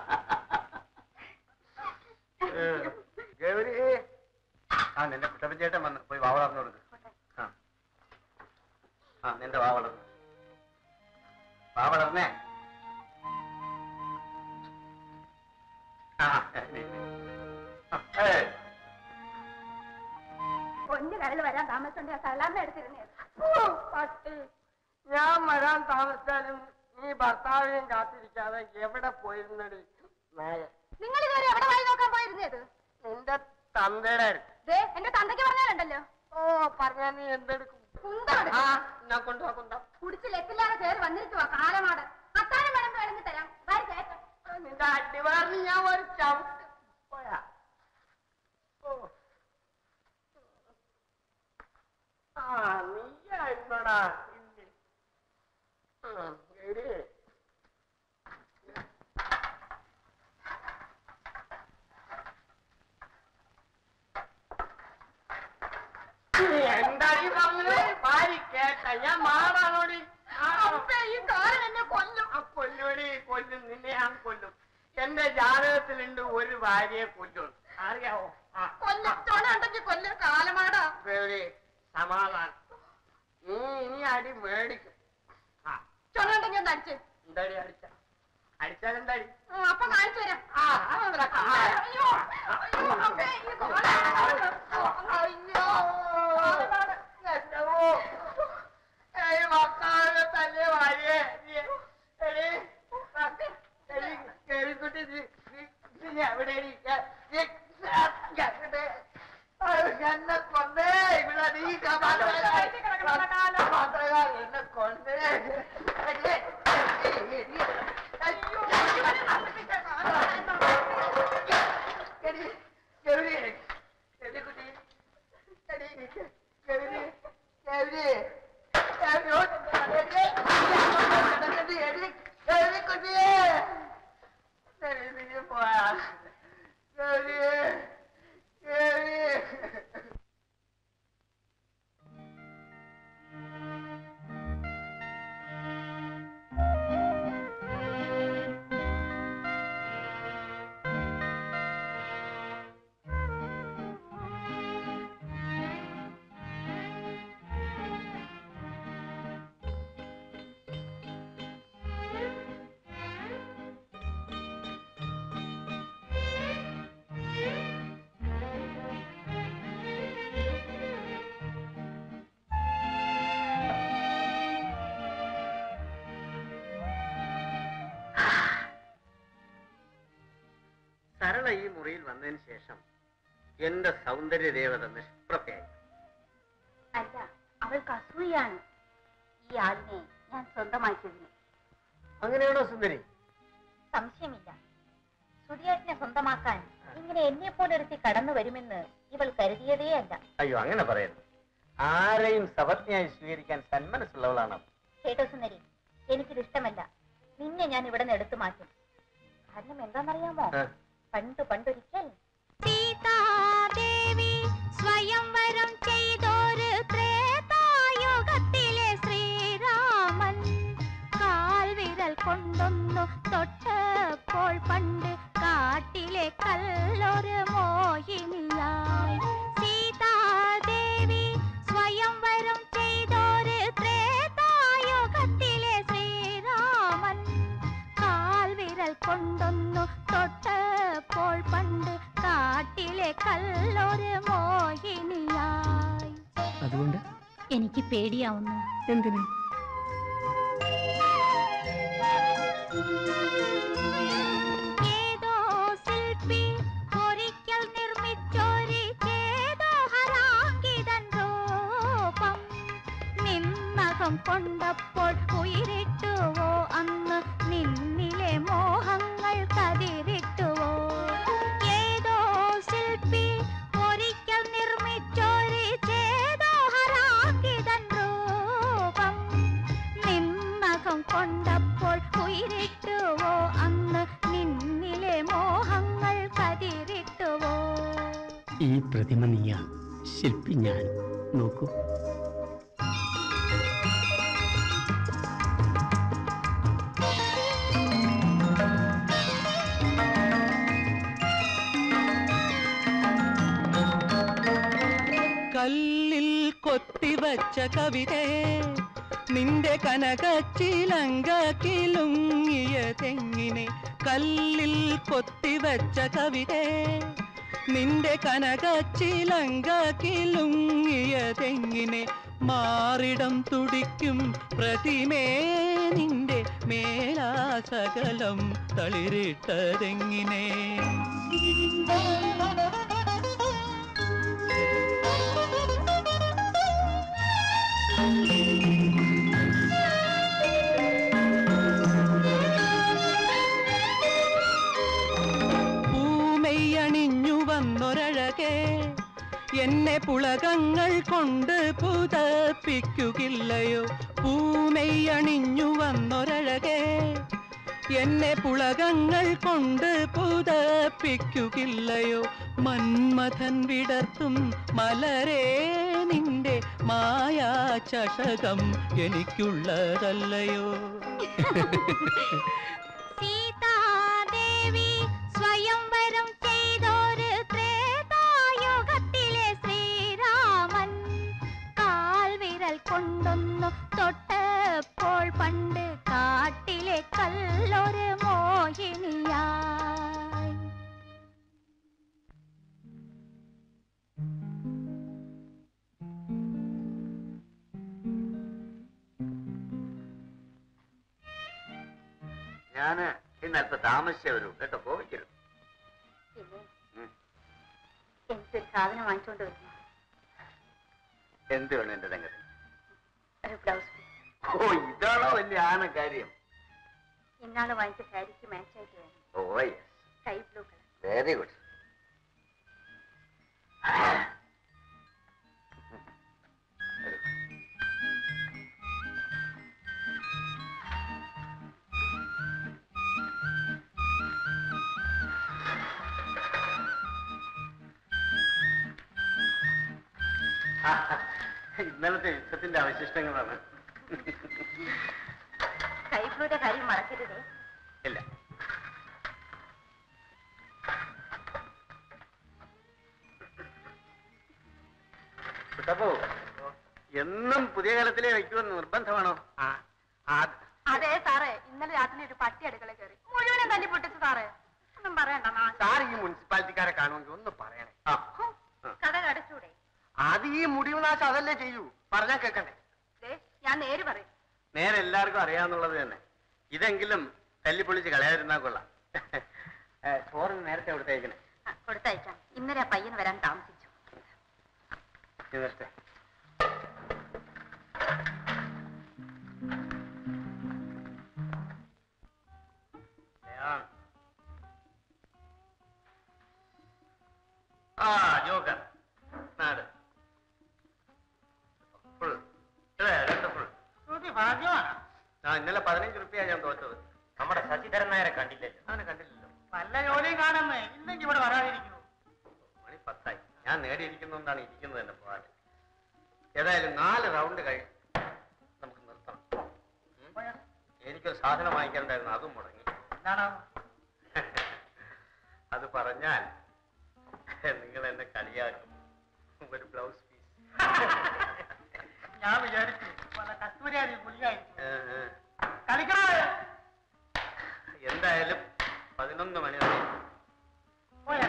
ഏ, ഗൗരി ആ നിന്റെ കുട്ടപ്പൻ ചേട്ടൻ വന്ന് പോയി വാ വളർന്നു കൊടുക്ക് ആ ആ നിന്റെ വാ വളർന്നു വാ വളർന്നേ ആ നീ, നീ. ആ, ഏയ്. പൊന്നു കടൽ വരാൻ താമസിച്ചുണ്ട് ഞാൻ സലാമ എടുത്തിരുന്നേ പട്ടി ഞാൻ വരാൻ താമസിച്ചാലും നീ ഭർത്താവിനെയും കാത്തിരിക്കാതെ എവിടെ പോയിരുന്നടി നായ നിങ്ങൾ ഇതുവരെ എവിടെ വായി നോക്കാൻ പോയിരുന്നത് നിന്റെ തന്തയുടെ അടുത്ത്. ദേ എന്റെ തന്തയ്ക്ക് പറഞ്ഞാലുണ്ടല്ലോ ഓ പറഞ്ഞാ നീ എന്തെടുക്കും കുന്തം ആ ഞാൻ കൊണ്ടുവാ കൊണ്ടാ കുടിച്ച് ലെക്കില്ലാതെ കയറി വന്നിരിക്കുവാ കാലമാട് അത്താരം വേണം വേണമെങ്കിൽ തരാം വാരി കയറ്റം നിന്റെ അടിവാറിന് ഞാൻ ഒരു ചവിട്ട് പോയാ ഓ ആ നീയായിരുന്നടാ ഇല്ലേ ആ എടി എന്തായി പറഞ്ഞത് ഭാര്യ കേട്ട ഞാൻ മാറാനോടി ഈ കാരൻ എന്നെ കൊല്ലും ആ കൊല്ലുവടി കൊല്ലും നിന്നെ ഞാൻ കൊല്ലും എന്റെ ജാതകത്തിലുണ്ട് ഒരു ഭാര്യയെ കൊല്ലും അറിയാവോ ആ കൊല്ലുണ്ടെങ്കിൽ കൊല്ലും കാലമാടാ ഗൗരി, സമാധാനം നീ ഇനി അടി മേടിക്കും ആ ചൊന്നുണ്ടെങ്കിൽ ഒന്ന് അടിച്ച് എന്താടി അടിച്ച അടിച്ചാലെന്താടി അപ്പൊ കാണിച്ചു തരാം ആ അതെന്താ കാ- അയ്യോ അയ്യോ അപ്പേ ഈ കോല അയ്യോ എന്തോ ഏയ് മക്കളെ തന്നെ വാരിയേ നീ എടി മക്ക- എടി കേൾക്കുട്ടി നീ നീ- നീ എവിടെയാടി എ- നീ എവിടെ? അയ്യോ, എന്നെ കൊന്നേ ഇവിടെ നീ മാത്രകാരൻ എന്നെ കൊന്നേ എടി, എടി, എടി. അയ്യോ എടി ഗൗരി എടി കുട്ടി എടി ഗൗരി ഗൗരി ഗൗരി എടി ഗൗരി കുട്ടിയെ എടി നീ പോയാ ഗൗരി ഗൗരി സരള ഈ മുറിയിൽ വന്നതിന് ശേഷം എന്റെ സൗന്ദര്യ ദേവത നിഷ്പ്രഭയായി അല്ല അവൾക്ക് അസൂയാണ് ഈ ആളിനെ ഞാൻ സ്വന്തമാക്കിയതിന് അങ്ങനെയാണോ സുന്ദരി സംശയമില്ല സുധിയേട്ടനെ സ്വന്തമാക്കാൻ ഇങ്ങനെ എന്നെ പോലൊരുത്തി കടന്നു വരുമെന്ന് ഇവൾ കരുതിയതേ അല്ല അയ്യോ അങ്ങനെ പറയരുത് ആരെയും സപത്നിയായി സ്വീകരിക്കാൻ സന്മനസ്സുള്ളവളാണ് അവൾ. കേട്ടോ സുന്ദരി എനിക്കിത് ഇഷ്ടമല്ല നിന്നെ ഞാൻ ഇവിടെ നിന്ന് എടുത്തു മാറ്റും കാരണം എന്താണെന്നറിയാമോ ആ. പണ്ട് പണ്ടൊരിക്കൽ സീതാദേവി സ്വയംവരം ചെയ്തോര് ത്രേതായുഗത്തിലെ ശ്രീരാമൻ കാൽവിരൽ കൊണ്ടൊന്നു തൊട്ടപ്പോൾ പണ്ട് കാട്ടിലെ കല്ലൊരു മോഹിനിയായി സീതാദേവി സ്വയംവരം ചെയ്തോര് ത്രേതായുഗത്തിലെ ശ്രീരാമൻ കാൽവിരൽ കൊണ്ടൊന്നു തൊട്ടപ്പോൾ പണ്ട് കാട്ടിലെ കല്ലൊരു മോഹിനിയായി അതുകൊണ്ട് എനിക്ക് പേടിയാവുന്നു എന്തിനു ഏതോ ശില്പി ഒരിക്കൽ നിർമ്മിച്ചൊരു ചേതോഹരാങ്കിതൻ രൂപം നിന്നകം കൊണ്ടപ്പോൾ ഉയരിട്ടുവോ അന്ന് നിന്നിലെ മോഹങ്ങൾ കതിരിട്ടുവോ ഏതോ ശില്പി ഒരിക്കൽ നിർമ്മിച്ചൊരു ചേതോഹരാങ്കിതൻ രൂപം നിന്നകം കൊണ്ടപ്പോൾ ഉയരിട്ടുവോ അന്ന് നിന്നിലെ മോഹങ്ങൾ കതിരിട്ടുവോ ഈ പ്രതിമ നീയാ ശില്പി ഞാൻ നോക്കൂ കല്ലിൽ കൊത്തിവച്ച കവിതേ നിന്റെ കനകച്ചിലങ്ക കിലുങ്ങിയ തെങ്ങിനെ കല്ലിൽ കൊത്തിവച്ച കവിതേ നിന്റെ കനകച്ചിലങ്ക കിലുങ്ങിയ തെങ്ങിനെ മാറിടം തുടിക്കും പ്രതിമേ നിന്റെ മേലാസകലം തളിരിട്ടതെങ്ങിനെ പൂമെയ്യണിഞ്ഞു വന്നൊരഴകേ എന്നെ പുളകങ്ങൾ കൊണ്ട് പുതപ്പിക്കുകയില്ലയോ പൂമെയ്യണിഞ്ഞു വന്നൊരഴകേ എന്നെ പുളകങ്ങൾ കൊണ്ട് പുതപ്പിക്കുകയില്ലയോ മന്മഥൻ വിടർത്തും മലരേ നിന്റെ മായാ ചഷകം എനിക്കുള്ളതല്ലയോ സീതാദേവി സ്വയംവരം ചെയ്തോര് ത്രേതായുഗത്തിലെ ശ്രീരാമൻ കാൽവിരൽ കൊണ്ടൊന്നു തൊട്ടപ്പോൾ പണ്ട് കാട്ടിലെ നല്ലൊരു മോഹിനിയായി ഞാന് ഇന്ന് അല്പം താമസിച്ചേ വരൂ കേട്ടോ കോപിക്കരുത് പിന്നെ ഉം. എനിക്കൊരു സാധനം വാങ്ങിച്ചുകൊണ്ട് വരുന്നു എന്ത് വേണം എന്റെ തങ്കത്തിൽ ഒരു ബ്ലൗസ് പീസ് ഓ ഇതാണോ വലിയ ആന കാര്യം ഇന്നാള് വാങ്ങിച്ച സാരിക്ക് മാച്ച് ആയിട്ട് വേണം oh yes sky blue colour very good ഇന്നലത്തെ യുദ്ധത്തിന്റെ അവശിഷ്ടങ്ങളാണ് സ്കൈ ബ്ലൂയുടെ കാര്യം മറക്കരുതേ ഇല്ല കുട്ടപ്പോ എന്നും പുതിയ കാലത്തിലേ വയ്ക്കുമെന്ന് നിർബന്ധമാണോ അതെ സാറേ ഇന്നലെ രാത്രി ഒരു പട്ടി അടുക്കള കയറി മുഴുവനും തല്ലി പൊട്ടിച്ചു സാറേ ഒന്നും പറയണ്ട നാ- സാർ ഈ മുനിസിപ്പാലിറ്റിക്കാരെ കാണുമെങ്കിൽ ഒന്ന് പറയണേ ആ കട കടച്ചൂടെ അത് ഈ മുടിവ് നാശം അതല്ലേ ചെയ്യൂ പറഞ്ഞാ കേക്കണ്ടേ ദേ, ഞാൻ നേര് പറയും നേരെ എല്ലാവർക്കും അറിയാന്നുള്ളത് തന്നെ ഇതെങ്കിലും തല്ലിപ്പൊളിച്ച് കളയാതിരുന്നാ കൊള്ളാം ഏ, ചോറിന് നേരത്തെ കൊടുത്തേക്കണേ ആ, കൊടുത്തയക്കാം ഇന്നലെ ആ പയ്യൻ വരാൻ താമസിച്ചു ഇന്നത്തെ ആ ജോക്കർ നാട് ഫുൾ രണ്ട് ഫുൾ ഭാഗ്യമാണ് ആ ഇന്നലെ പതിനഞ്ച് റുപ്യ ഞാൻ തോറ്റത് നമ്മുടെ ശശിധരൻ നായരെ കണ്ടില്ലല്ലോ അവനെ കണ്ടില്ലല്ലോ നല്ല ജോലിയും കാണുന്നേ ഇല്ലെങ്കിൽ ഇവിടെ വരാതിരിക്കുന്നു മണി പത്തായി ഞാൻ നേടിയിരിക്കുന്നതുകൊണ്ടാണ് ഇരിക്കുന്നത് തന്നെ പോകാൻ ഏതായാലും നാല് റൗണ്ട് കഴിഞ്ഞു നമുക്ക് നിർത്തണം ഉം? എനിക്കൊരു സാധനം വാങ്ങിക്കാനുണ്ടായിരുന്നു അതും മുടങ്ങി എന്താണ് അത് പറഞ്ഞാൽ നിങ്ങൾ എന്നെ കളിയാക്കും ഒരു ബ്ലൗസ് പീസ് ഞാൻ വിചാരിച്ചു പല കസ്തൂരിയാതി ഗുളികായിരിക്കും കളിക്കണോ എന്തായാലും പതിനൊന്ന് മണി വരെ പോയാ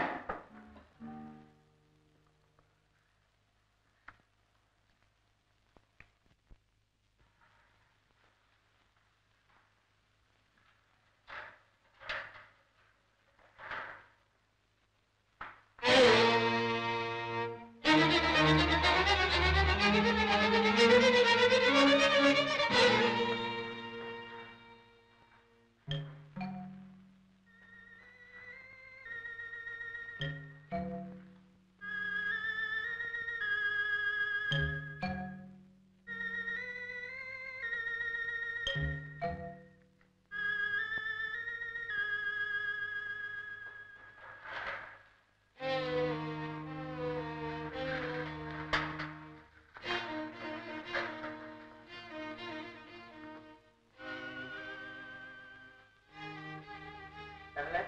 തരല്ലേ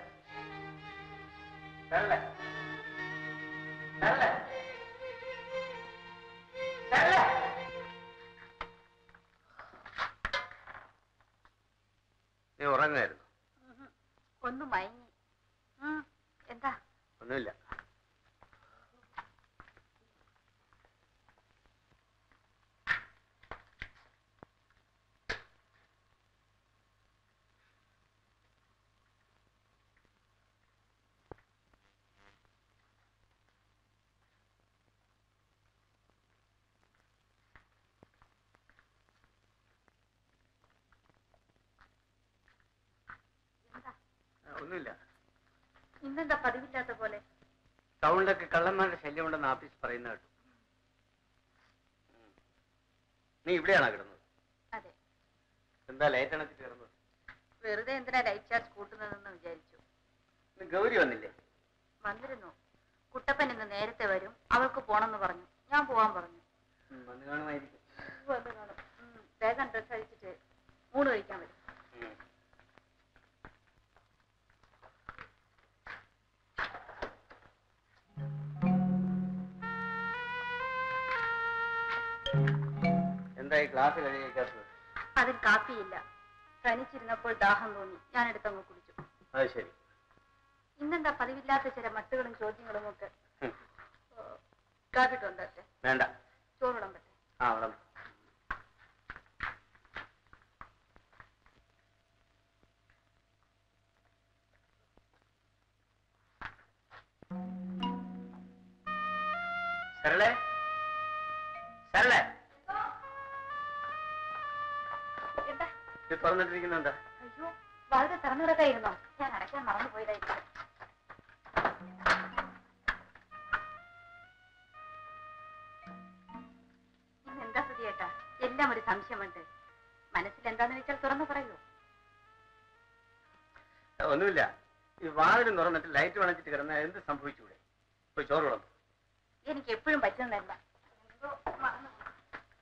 തരല്ലേ തരല്ലേ തരല്ലേ നീ ഉറങ്ങായിരുന്നു ഒന്ന് മയങ്ങി ഉം, എന്താ ഒന്നുമില്ല എന്താ ആ, ഒന്നുമില്ല ഇന്നെന്താ പതിവില്ലാത്ത പോലെ ടൗണിലൊക്കെ കള്ളന്മാരുടെ ശല്യമുണ്ടെന്ന് ആഫീസ് പറയുന്ന കേട്ടു ഉം. നീ ഇവിടെയാണോ കിടന്നത് അതെ എന്താ ലൈറ്റ് അണച്ച് കിടന്നത് വെറുതെ എന്തിനാ ലൈറ്റ് ചാർജ് കൂട്ടുന്നതെന്ന് വിചാരിച്ചു ഇന്ന് ഗൗരി വന്നില്ലേ വന്നിരുന്നു കുട്ടപ്പൻ ഇന്ന് നേരത്തെ വരും അവൾക്ക് പോണെന്ന് പറഞ്ഞു ഞാൻ പോവാൻ പറഞ്ഞു ഉം, വന്ന് കാണുമായിരിക്കും വന്ന് കാണും ഉം, വേഗം ഡ്രസ് അഴിച്ചിട്ട് ഊണ് കഴിക്കാൻ വരും ഉം. എന്തായി ക്ലാസ് കഴിക്കാത്തത് അതിൽ കാപ്പിയില്ല തനിച്ചിരുന്നപ്പോൾ ദാഹം തോന്നി ഞാൻ എടുത്തങ്ങ് കുടിച്ചു അത് ശരി ഇന്നെന്താ പതിവില്ലാത്ത ചില മട്ടുകളും ചോദ്യങ്ങളും ഒക്കെ ഉം. കാപ്പിട്ടുണ്ട് അച്ഛൻ വേണ്ട ചോറിടാൻ പറ്റേ ആ അവിടെ സരളെ സരളെ എന്താ ഇത് തുറന്നിട്ടിരിക്കുന്നുണ്ട് അയ്യോ വളരെ തുറന്നിടക്കായിരുന്നോ ഞാൻ അടയ്ക്കാൻ മറന്നു പോയതായിരിക്കും ഇന്ന് എന്താ സുധിയേട്ടാ എല്ലാം ഒരു സംശയമുണ്ട് മനസ്സിൽ എന്താന്ന് വെച്ചാൽ തുറന്നു പറയൂ ഒന്നുമില്ല ഈ വാതിലും തുറന്നിട്ട് ലൈറ്റ് വണച്ചിട്ട് കിടന്നാൽ എന്ത് സംഭവിച്ചൂടെ പോയി ചോറ് വിളമ്പ് എനിക്ക് എപ്പോഴും പറ്റുന്നതല്ല എന്തോ മറന്നു പോയി.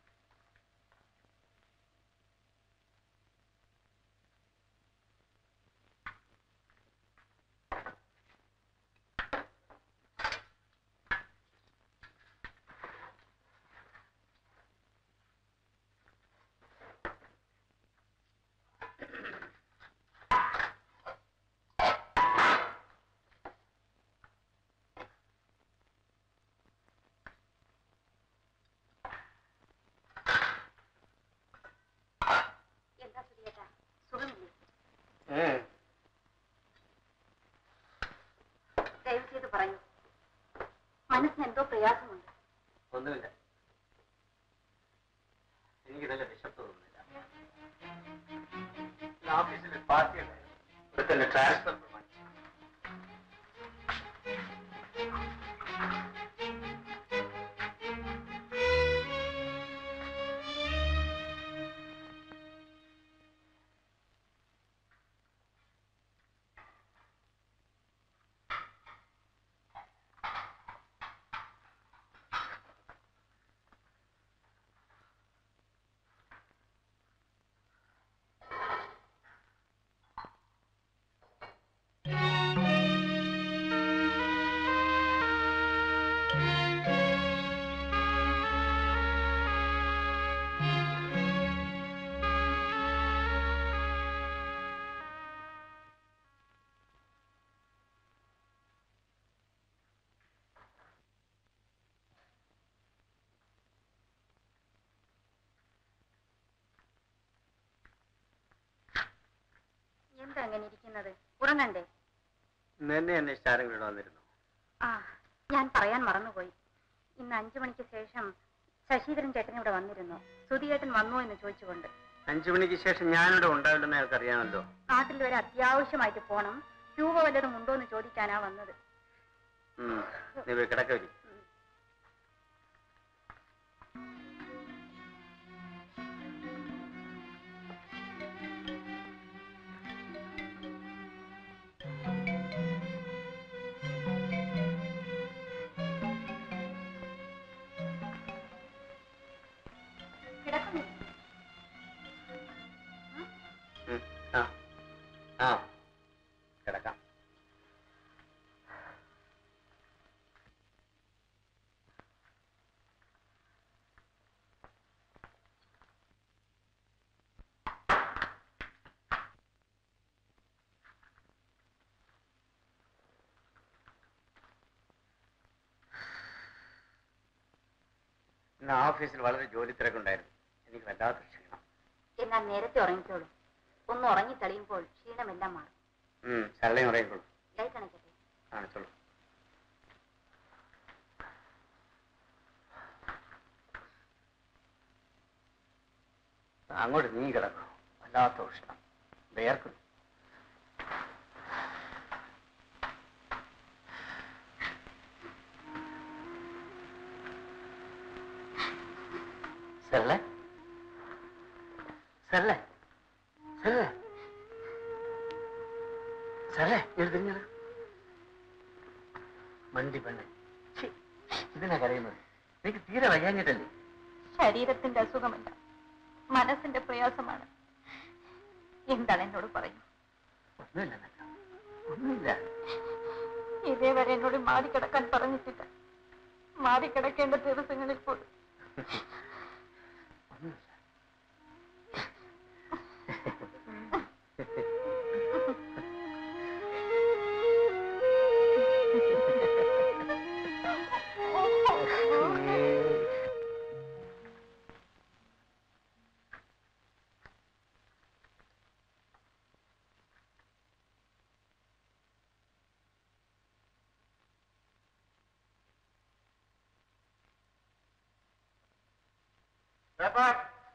എന്താ സുധിയേട്ടാ സുഖമില്ലേ ദയവ് ചെയ്ത് പറയൂ മനസ്സിന് എന്തോ പ്രയാസമുണ്ട് ഒന്നുമില്ല എനിക്ക് നല്ല വിശപ്പ് തോന്നുന്നില്ല ഈ ഓഫീസിൽ പാർട്ടി ഉണ്ടായിരുന്നു ഇവിടുത്തെ ട്രാൻസ്ഫർ പ്രമാണിച്ചു എന്താ അങ്ങനെ ഇരിക്കുന്നത് ഉറങ്ങണ്ടേ നിന്നെ അന്വേഷിച്ച് ആരെങ്കിലും ഇവിടെ വന്നിരുന്നു ആ ഞാൻ പറയാൻ മറന്നുപോയി ഇന്ന് അഞ്ചു മണിക്ക് ശേഷം ശശീധരൻ ചേട്ടൻ ഇവിടെ വന്നിരുന്നു സുധിയേട്ടൻ വന്നോ എന്ന് ചോദിച്ചുകൊണ്ട് അഞ്ചു മണിക്ക് ശേഷം ഞാനിവിടെ ഉണ്ടാവില്ലെന്ന് അയാൾക്ക് അറിയാമല്ലോ നാട്ടിൽ വരെ അത്യാവശ്യമായിട്ട് പോണം രൂപ വല്ലതും ഉണ്ടോ എന്ന് ചോദിക്കാനാ വന്നത് ഉം. നീ പോയി കിടക്ക വരി കിടക്കുന്നു ഉം. ആ ആ കിടക്കാം ഇന്ന് ഓഫീസിൽ വളരെ ജോലി തിരക്കുണ്ടായിരുന്നു എനിക്ക് വല്ലാത്ത ക്ഷീണം എന്നാൽ നേരത്തെ ഉറങ്ങിക്കോളൂ ഒന്ന് ഉറങ്ങി തെളിയുമ്പോൾ ക്ഷീണമെല്ലാം മാറും ഉം, സരളയും ഉറങ്ങിക്കോളൂ ലൈറ്റ് അണയ്ക്കട്ടെ കാണിച്ചോളൂ അങ്ങോട്ട് നീ കിടക്കണം വല്ലാത്ത ഉഷ്ണം വേർക്കുന്നു സരളെ സരളെ സരളെ സരളെ എഴുതിഞ്ഞത് മണ്ടി പെണ്ണ് ഛി, ഇതിനാ കരയുന്നത് എനിക്ക് തീരെ വയ്യാഞ്ഞിട്ടല്ലേ ശരീരത്തിന്റെ അസുഖമല്ല മനസ്സിന്റെ പ്രയാസമാണ് എന്താണ് എന്നോട് പറയൂ ഒന്നുമില്ല നക്ക. ഒന്നുമില്ല ഇതേവരെ എന്നോട് മാറിക്കിടക്കാൻ പറഞ്ഞിട്ടില്ല മാറിക്കിടക്കേണ്ട ദിവസങ്ങളിൽ പോലും ഒന്നുമില്ല പേപ്പർ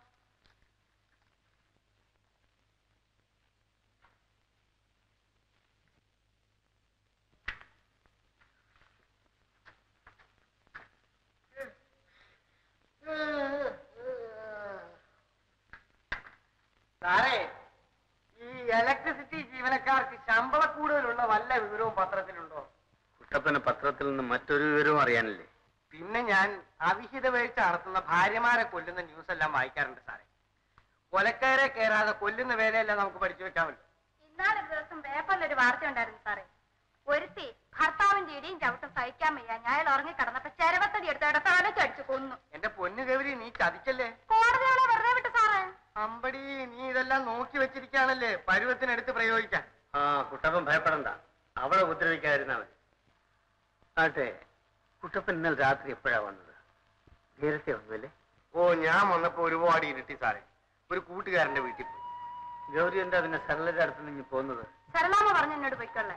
സാറേ ഈ ഇലക്ട്രിസിറ്റി ജീവനക്കാർക്ക് ശമ്പള കൂടുതലുള്ള വല്ല വിവരവും പത്രത്തിലുണ്ടോ കുട്ടപ്പന് പത്രത്തിൽ നിന്ന് മറ്റൊരു വിവരവും അറിയാനില്ലേ പിന്നെ ഞാൻ അവിഹിത വീഴ്ച നടത്തുന്ന ഭാര്യമാരെ കൊല്ലുന്ന ന്യൂസ് എല്ലാം വായിക്കാറുണ്ട് സാറേ കൊലക്കാരെ കയറാതെ കൊല്ലുന്ന വേലയെല്ലാം നമുക്ക് പഠിച്ചു വെക്കാമല്ലോ ഇന്നാളൊരു ദിവസം പേപ്പറിൽ ഒരു വാർത്ത ഉണ്ടായിരുന്നു സാറേ ഒരുത്തി ഭർത്താവിന്റെ ഇടിയും ചവിട്ടും സഹിക്കാൻ വയ്യ അയാൾ ഉറങ്ങി കിടന്നപ്പോ ചെരവത്തടി എടുത്ത് ഇടത്താലച്ചടിച്ചു കൊന്നു എന്റെ പൊന്നു ഗൗരി നീ ചതിക്കല്ലേ കോടതികളെ വെറുതെ വിട്ടു സാറേ അമ്പടി നീ ഇതെല്ലാം നോക്കി വെച്ചിരിക്കുകയാണല്ലേ പരുവത്തിനെടുത്ത് പ്രയോഗിക്കാൻ ആ കുട്ടപ്പൻ ഭയപ്പെടണ്ട അവളെ ഉപദ്രവിക്കാതിരുന്നാ മതി ആട്ടെ കുട്ടപ്പൻ ഇന്നലെ രാത്രി എപ്പോഴാ വന്നത് നേരത്തെ വന്നല്ലേ ഓ ഞാൻ വന്നപ്പോ ഒരുപാട് ഇരുട്ടി സാറേ ഒരു കൂട്ടുകാരന്റെ വീട്ടിൽ പോയി ഗൗരി എന്താ പിന്നെ സരളയുടെ അടുത്ത് നിന്ന് പോകുന്നത് സരളാമ്മ പറഞ്ഞു എന്നോട് പൊയ്ക്കൊള്ളേ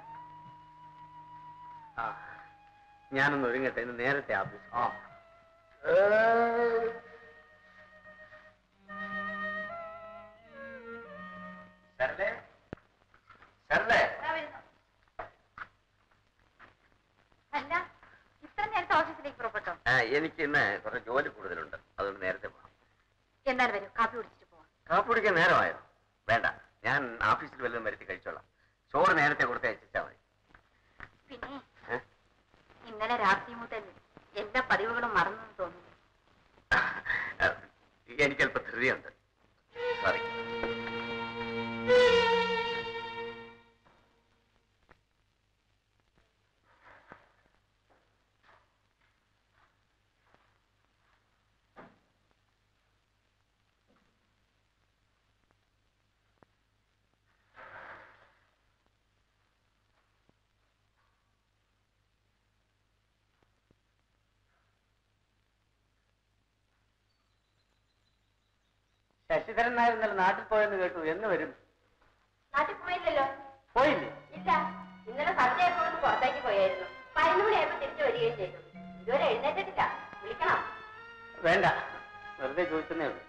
ആ ഞാനൊന്ന് ഒരുങ്ങട്ടെ ഇന്ന് നേരത്തെ ആഫീസ് ആ സരളേ സരളേ അല്ല ഇത്ര നേരത്തെ ഓഫീസിലേക്ക് പുറപ്പെട്ടോ ആ എനിക്ക് ഇന്ന് കുറച്ച് ജോലി കൂടുതലുണ്ട് അതുകൊണ്ട് നേരത്തെ പോകാം എന്നാൽ വരൂ കാപ്പി കുടിച്ചിട്ട് പോവാം കാപ്പി കുടിക്കാൻ നേരമായോ വേണ്ട ഞാൻ ഓഫീസിൽ വല്ലതും വരുത്തി കഴിച്ചോളാം ചോറ് നേരത്തെ കൊടുത്ത് അയച്ചാൽ മതി പിന്നെ ഏ? ഇന്നലെ രാത്രി മുതൽ എല്ലാ പതിവുകളും മറന്നെന്ന് തോന്നുന്നു എനിക്ക് അല്പം ധൃതിയുണ്ട് സോറി ശശിധരൻ നായർ ഇന്നലെ നാട്ടിൽ പോയെന്ന് കേട്ടു എന്ന് വരും നാട്ടിൽ പോയില്ലല്ലോ പോയില്ലേ ഇല്ല ഇന്നലെ സന്ധ്യയായപ്പോൾ ഒന്ന് പുറത്തേക്ക് പോയായിരുന്നു പതിനൊന്ന് മണിയായപ്പോൾ തിരിച്ചു വരികയും ചെയ്തു ഇതുവരെ എഴുന്നേറ്റിട്ടില്ല വിളിക്കണം വേണ്ട വെറുതെ ചോദിച്ചെന്നേ ഉള്ളൂ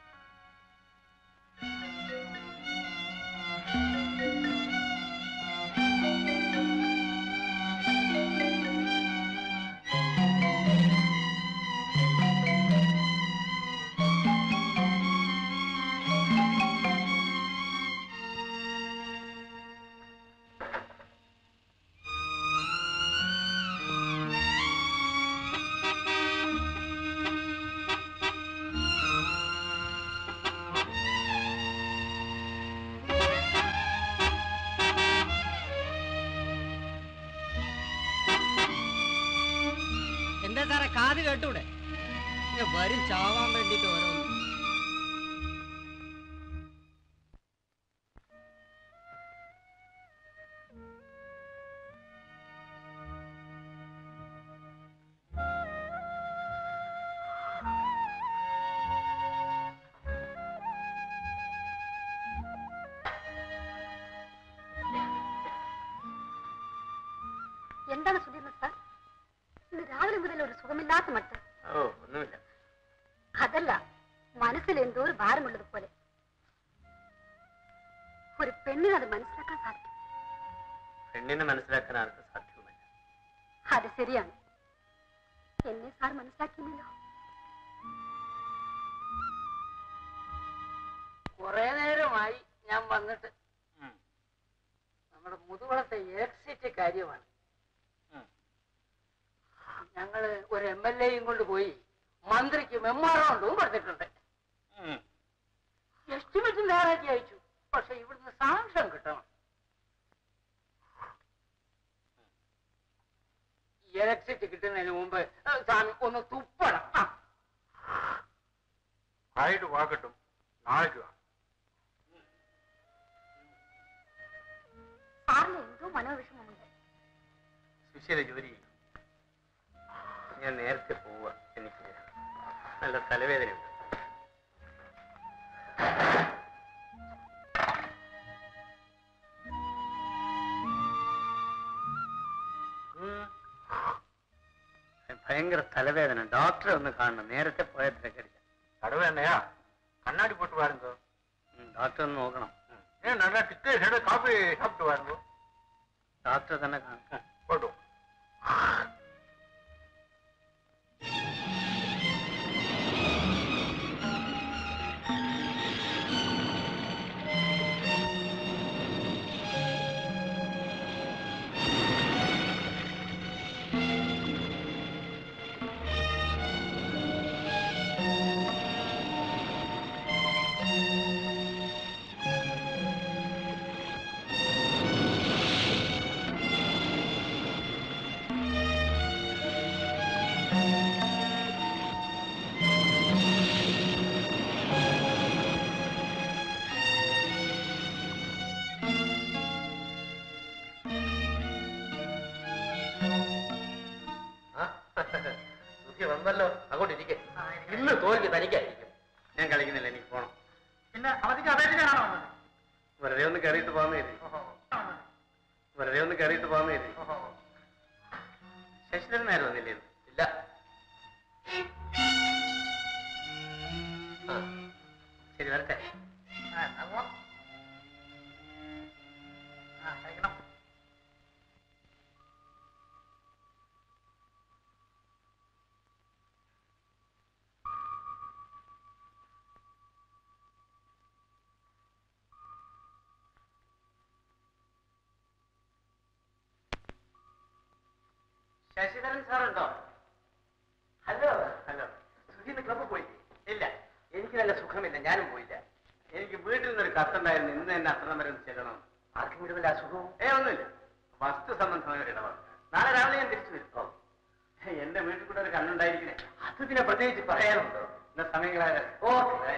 എന്താ സാറേ കാത് കേട്ടൂടെ ഇങ്ങ് വരും ചാവാൻ വേണ്ടിട്ട് ഓരോന്ന് എന്താണ് സുധീർണ സാർ ഇന്ന് രാവിലെ മുതൽ ഒരു സുഖമില്ലാത്ത മട്ട് ഓ ഒന്നുമില്ല അതല്ല മനസ്സിൽ എന്തോ ഒരു ഭാരമുള്ളത് പോലെ ഒരു പെണ്ണിന് അത് മനസ്സിലാക്കാൻ സാധിക്കും പെണ്ണിനെ മനസ്സിലാക്കാൻ ആർക്കും സാധ്യവുമല്ല അത് ശരിയാണ് എന്നെ സാർ മനസ്സിലാക്കിയില്ലല്ലോ കുറെ നേരമായി ഞാൻ വന്നിട്ട് നമ്മുടെ മുതുകുളത്തെ എക്സിറ്റ് കാര്യമാണ് ഞങ്ങള് ഒരു എം എൽ എയും കൊണ്ട് പോയി മന്ത്രിക്ക് മെമ്മോറാണ്ടും കൊടുത്തിട്ടുണ്ട് എസ്റ്റിമേറ്റ് നേരാക്കി അയച്ചു പക്ഷെ ഇവിടുന്ന് സാങ്ഷൻ കിട്ടണം ഇലക്ട്രിസിറ്റി കിട്ടുന്നതിന് മുമ്പ് താൻ ഒന്ന് തുപ്പണം ആ. ആയിട്ട് വാക്കട്ടും നാളേക്ക് വാ സാറിന് എന്തോ മനോവിഷമമുണ്ട് സുശീല ജോലി ചെയ്യും ഞാൻ നേരത്തെ പോവുക എനിക്ക് നല്ല തലവേദനയുണ്ട് ഉം. ഭയങ്കര തലവേദന ഡോക്ടറെ ഒന്ന് കാണണം നേരത്തെ പോയ തിരക്കടില്ല கடவை என்னையா கண்ணாடி போட்டு பாருங்க ഡോക്ടർ ഒന്ന് നോക്കണം ஏன் நல்லா டிக்கெட் எடுத்து காஃபி சாப்பிட்டு பாருங்க ഡോക്ടറെ തന്നെ കാണാം போட்டும் സുഖി വന്നല്ലോ അങ്ങോട്ട് ഇരിക്കെ ഇന്ന് തോൽവി തനിക്കായിരിക്കും ഞാൻ കളിക്കുന്നില്ല എനിക്ക് പോണം പിന്നെ അവധിക്ക് അപേക്ഷിക്കാണോ വെറുതെ ഒന്ന് കയറിയിട്ട് പോകാൻ കരുതി വെറുതെ ഒന്ന് കയറിയിട്ട് പോകാൻ കരുതി ശശിധരൻ നേരം വന്നില്ലേ ഇന്ന്? ഇല്ല ആ ശരി വരട്ടെ ശശിധരൻ സാറുണ്ടോ ഹലോ ഹലോ സുഖിന്ന് ക്ലബ്ബ് പോയി ഇല്ല എനിക്ക് നല്ല സുഖമില്ല ഞാനും പോയില്ല എനിക്ക് വീട്ടിൽ നിന്നൊരു കത്തുണ്ടായിരുന്നു ഇന്ന് തന്നെ അത്ര വരെ ഒന്ന് ചെല്ലണം ആർക്കെങ്കിലും വല്ല അസുഖവും ഏ ഒന്നുമില്ല വസ്തു സംബന്ധമായ ഒരു ഇടപാട് നാളെ രാവിലെ ഞാൻ തിരിച്ചു വരും ഓ എന്റെ വീട്ടിൽ കൂടെ ഒരു കണ്ണുണ്ടായിരിക്കണേ അത് പിന്നെ പ്രത്യേകിച്ച് പറയാനുണ്ടോ ഇന്ന സമയങ്ങളായ ഓക്കെ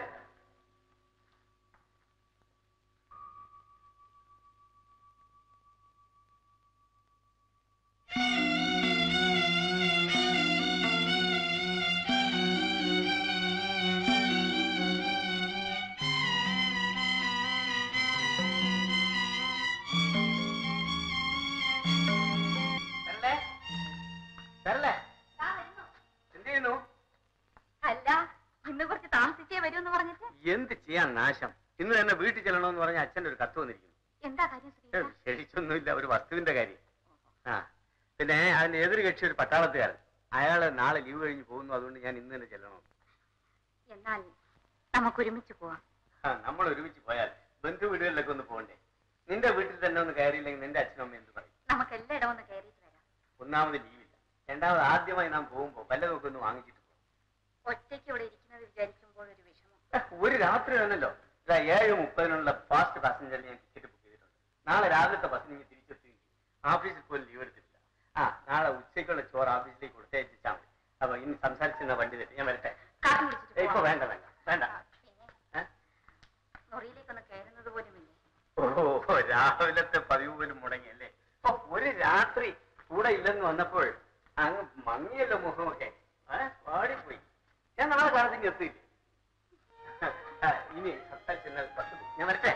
തരല്ലേ തരല്ലേ എന്ത് ചെയ്യുന്നു അല്ല ഇന്ന് കുറച്ച് താമസിച്ചേ വരൂ എന്ന് പറഞ്ഞിട്ട് എന്ത് ചെയ്യാൻ നാശം ഇന്ന് തന്നെ വീട്ടിൽ ചെല്ലണമെന്ന് പറഞ്ഞ അച്ഛന്റെ ഒരു കത്ത് വന്നിരിക്കുന്നു എന്താ കാര്യം ഏ, ക്ഷണിച്ചൊന്നുമില്ല ഒരു വസ്തുവിന്റെ കാര്യം ആ പിന്നെ അതിന്റെ എതിര് കക്ഷി ഒരു പട്ടാളത്തുകാരൻ അയാള് നാളെ ലീവ് കഴിഞ്ഞ് പോകുന്നു അതുകൊണ്ട് ഞാൻ ഇന്ന് തന്നെ ചെല്ലണം എന്നാൽ നമുക്ക് ഒരുമിച്ച് പോവാം ആ നമ്മൾ ഒരുമിച്ച് പോയാൽ ബന്ധു വീടുകളിലൊക്കെ ഒന്ന് പോകണ്ടേ നിന്റെ വീട്ടിൽ തന്നെ ഒന്ന് കയറിയില്ലെങ്കിൽ നിന്റെ അച്ഛനും അമ്മ എന്ത് പറയും നമുക്ക് എല്ലായിടവും ഒന്ന് കയറിയിട്ട് വരാം ഒന്നാമത് ലീവില്ല രണ്ടാമത് ആദ്യമായി നാം പോകുമ്പോൾ വല്ലതൊക്കെ ഒന്ന് വാങ്ങിച്ചിട്ട് പോകും ഒറ്റയ്ക്ക് ഇവിടെ ഇരിക്കുന്നത് വിചാരിക്കുമ്പോൾ ഒരു വിഷമം ഒരു രാത്രി വേണമല്ലോ ഇതാ ഏഴ് മുപ്പതിനുള്ള ഫാസ്റ്റ് പാസഞ്ചറിന് ഞാൻ ടിക്കറ്റ് ബുക്ക് ചെയ്തിട്ടുണ്ട് നാളെ രാവിലത്തെ ബസ്സിന് ഇങ്ങ് തിരിച്ചെത്തുകയും ചെയ്യും ഓഫീസിൽ പോലും ലീവ് എടുത്തിട്ടില്ല ആ നാളെ ഉച്ചയ്ക്കുള്ള ചോറ് ഓഫീസിലേക്ക് കൊടുത്തയച്ചാൽ മതി അപ്പൊ ഇനി സംസാരിച്ചിരുന്ന വണ്ടി തരും ഞാൻ വരട്ടെ കാപ്പി കുടിച്ചിട്ട് ഏയ്, ഇപ്പൊ പോവാം. വേണ്ട വേണ്ട വേണ്ട പിന്നെ മുറിയിലേക്കൊന്ന് കയറുന്നത് പോലുമില്ല ഓ രാവിലത്തെ പതിവ് പോലും മുടങ്ങിയല്ലേ ഓ ഒരു രാത്രി കൂടെ ഇല്ലെന്ന് വന്നപ്പോൾ അങ്ങ് മങ്ങിയല്ലോ മുഖമൊക്കെ ഏ, പാടിപ്പോയി ഞാൻ നാളെ കാലത്തേക്ക് എത്തിയില്ലേ ആ, ഇനി സംസാരിച്ചെന്നാൽ ബസ് പോയി. ഞാൻ വരട്ടെ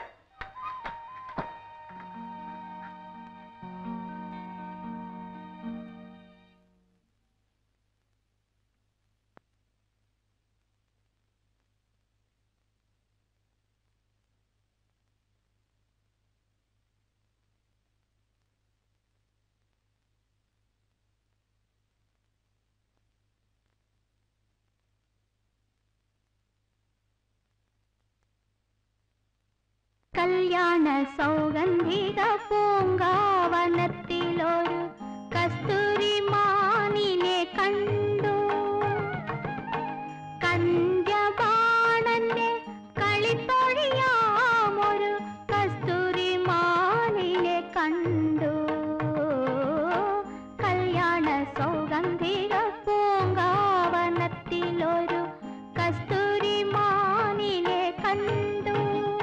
കല്യാണ സൗഗന്ധിക പൂങ്കാവനത്തിലൊരു കസ്തൂരി മാനിനെ കണ്ടു കന്യബാണന്റെ കളിപ്പൊഴിയാമൊരു കസ്തൂരി മാനിനെ കണ്ടു കല്യാണ സൗഗന്ധിക പൂങ്കാവനത്തിലൊരു കസ്തൂരി മാനിനെ കണ്ടു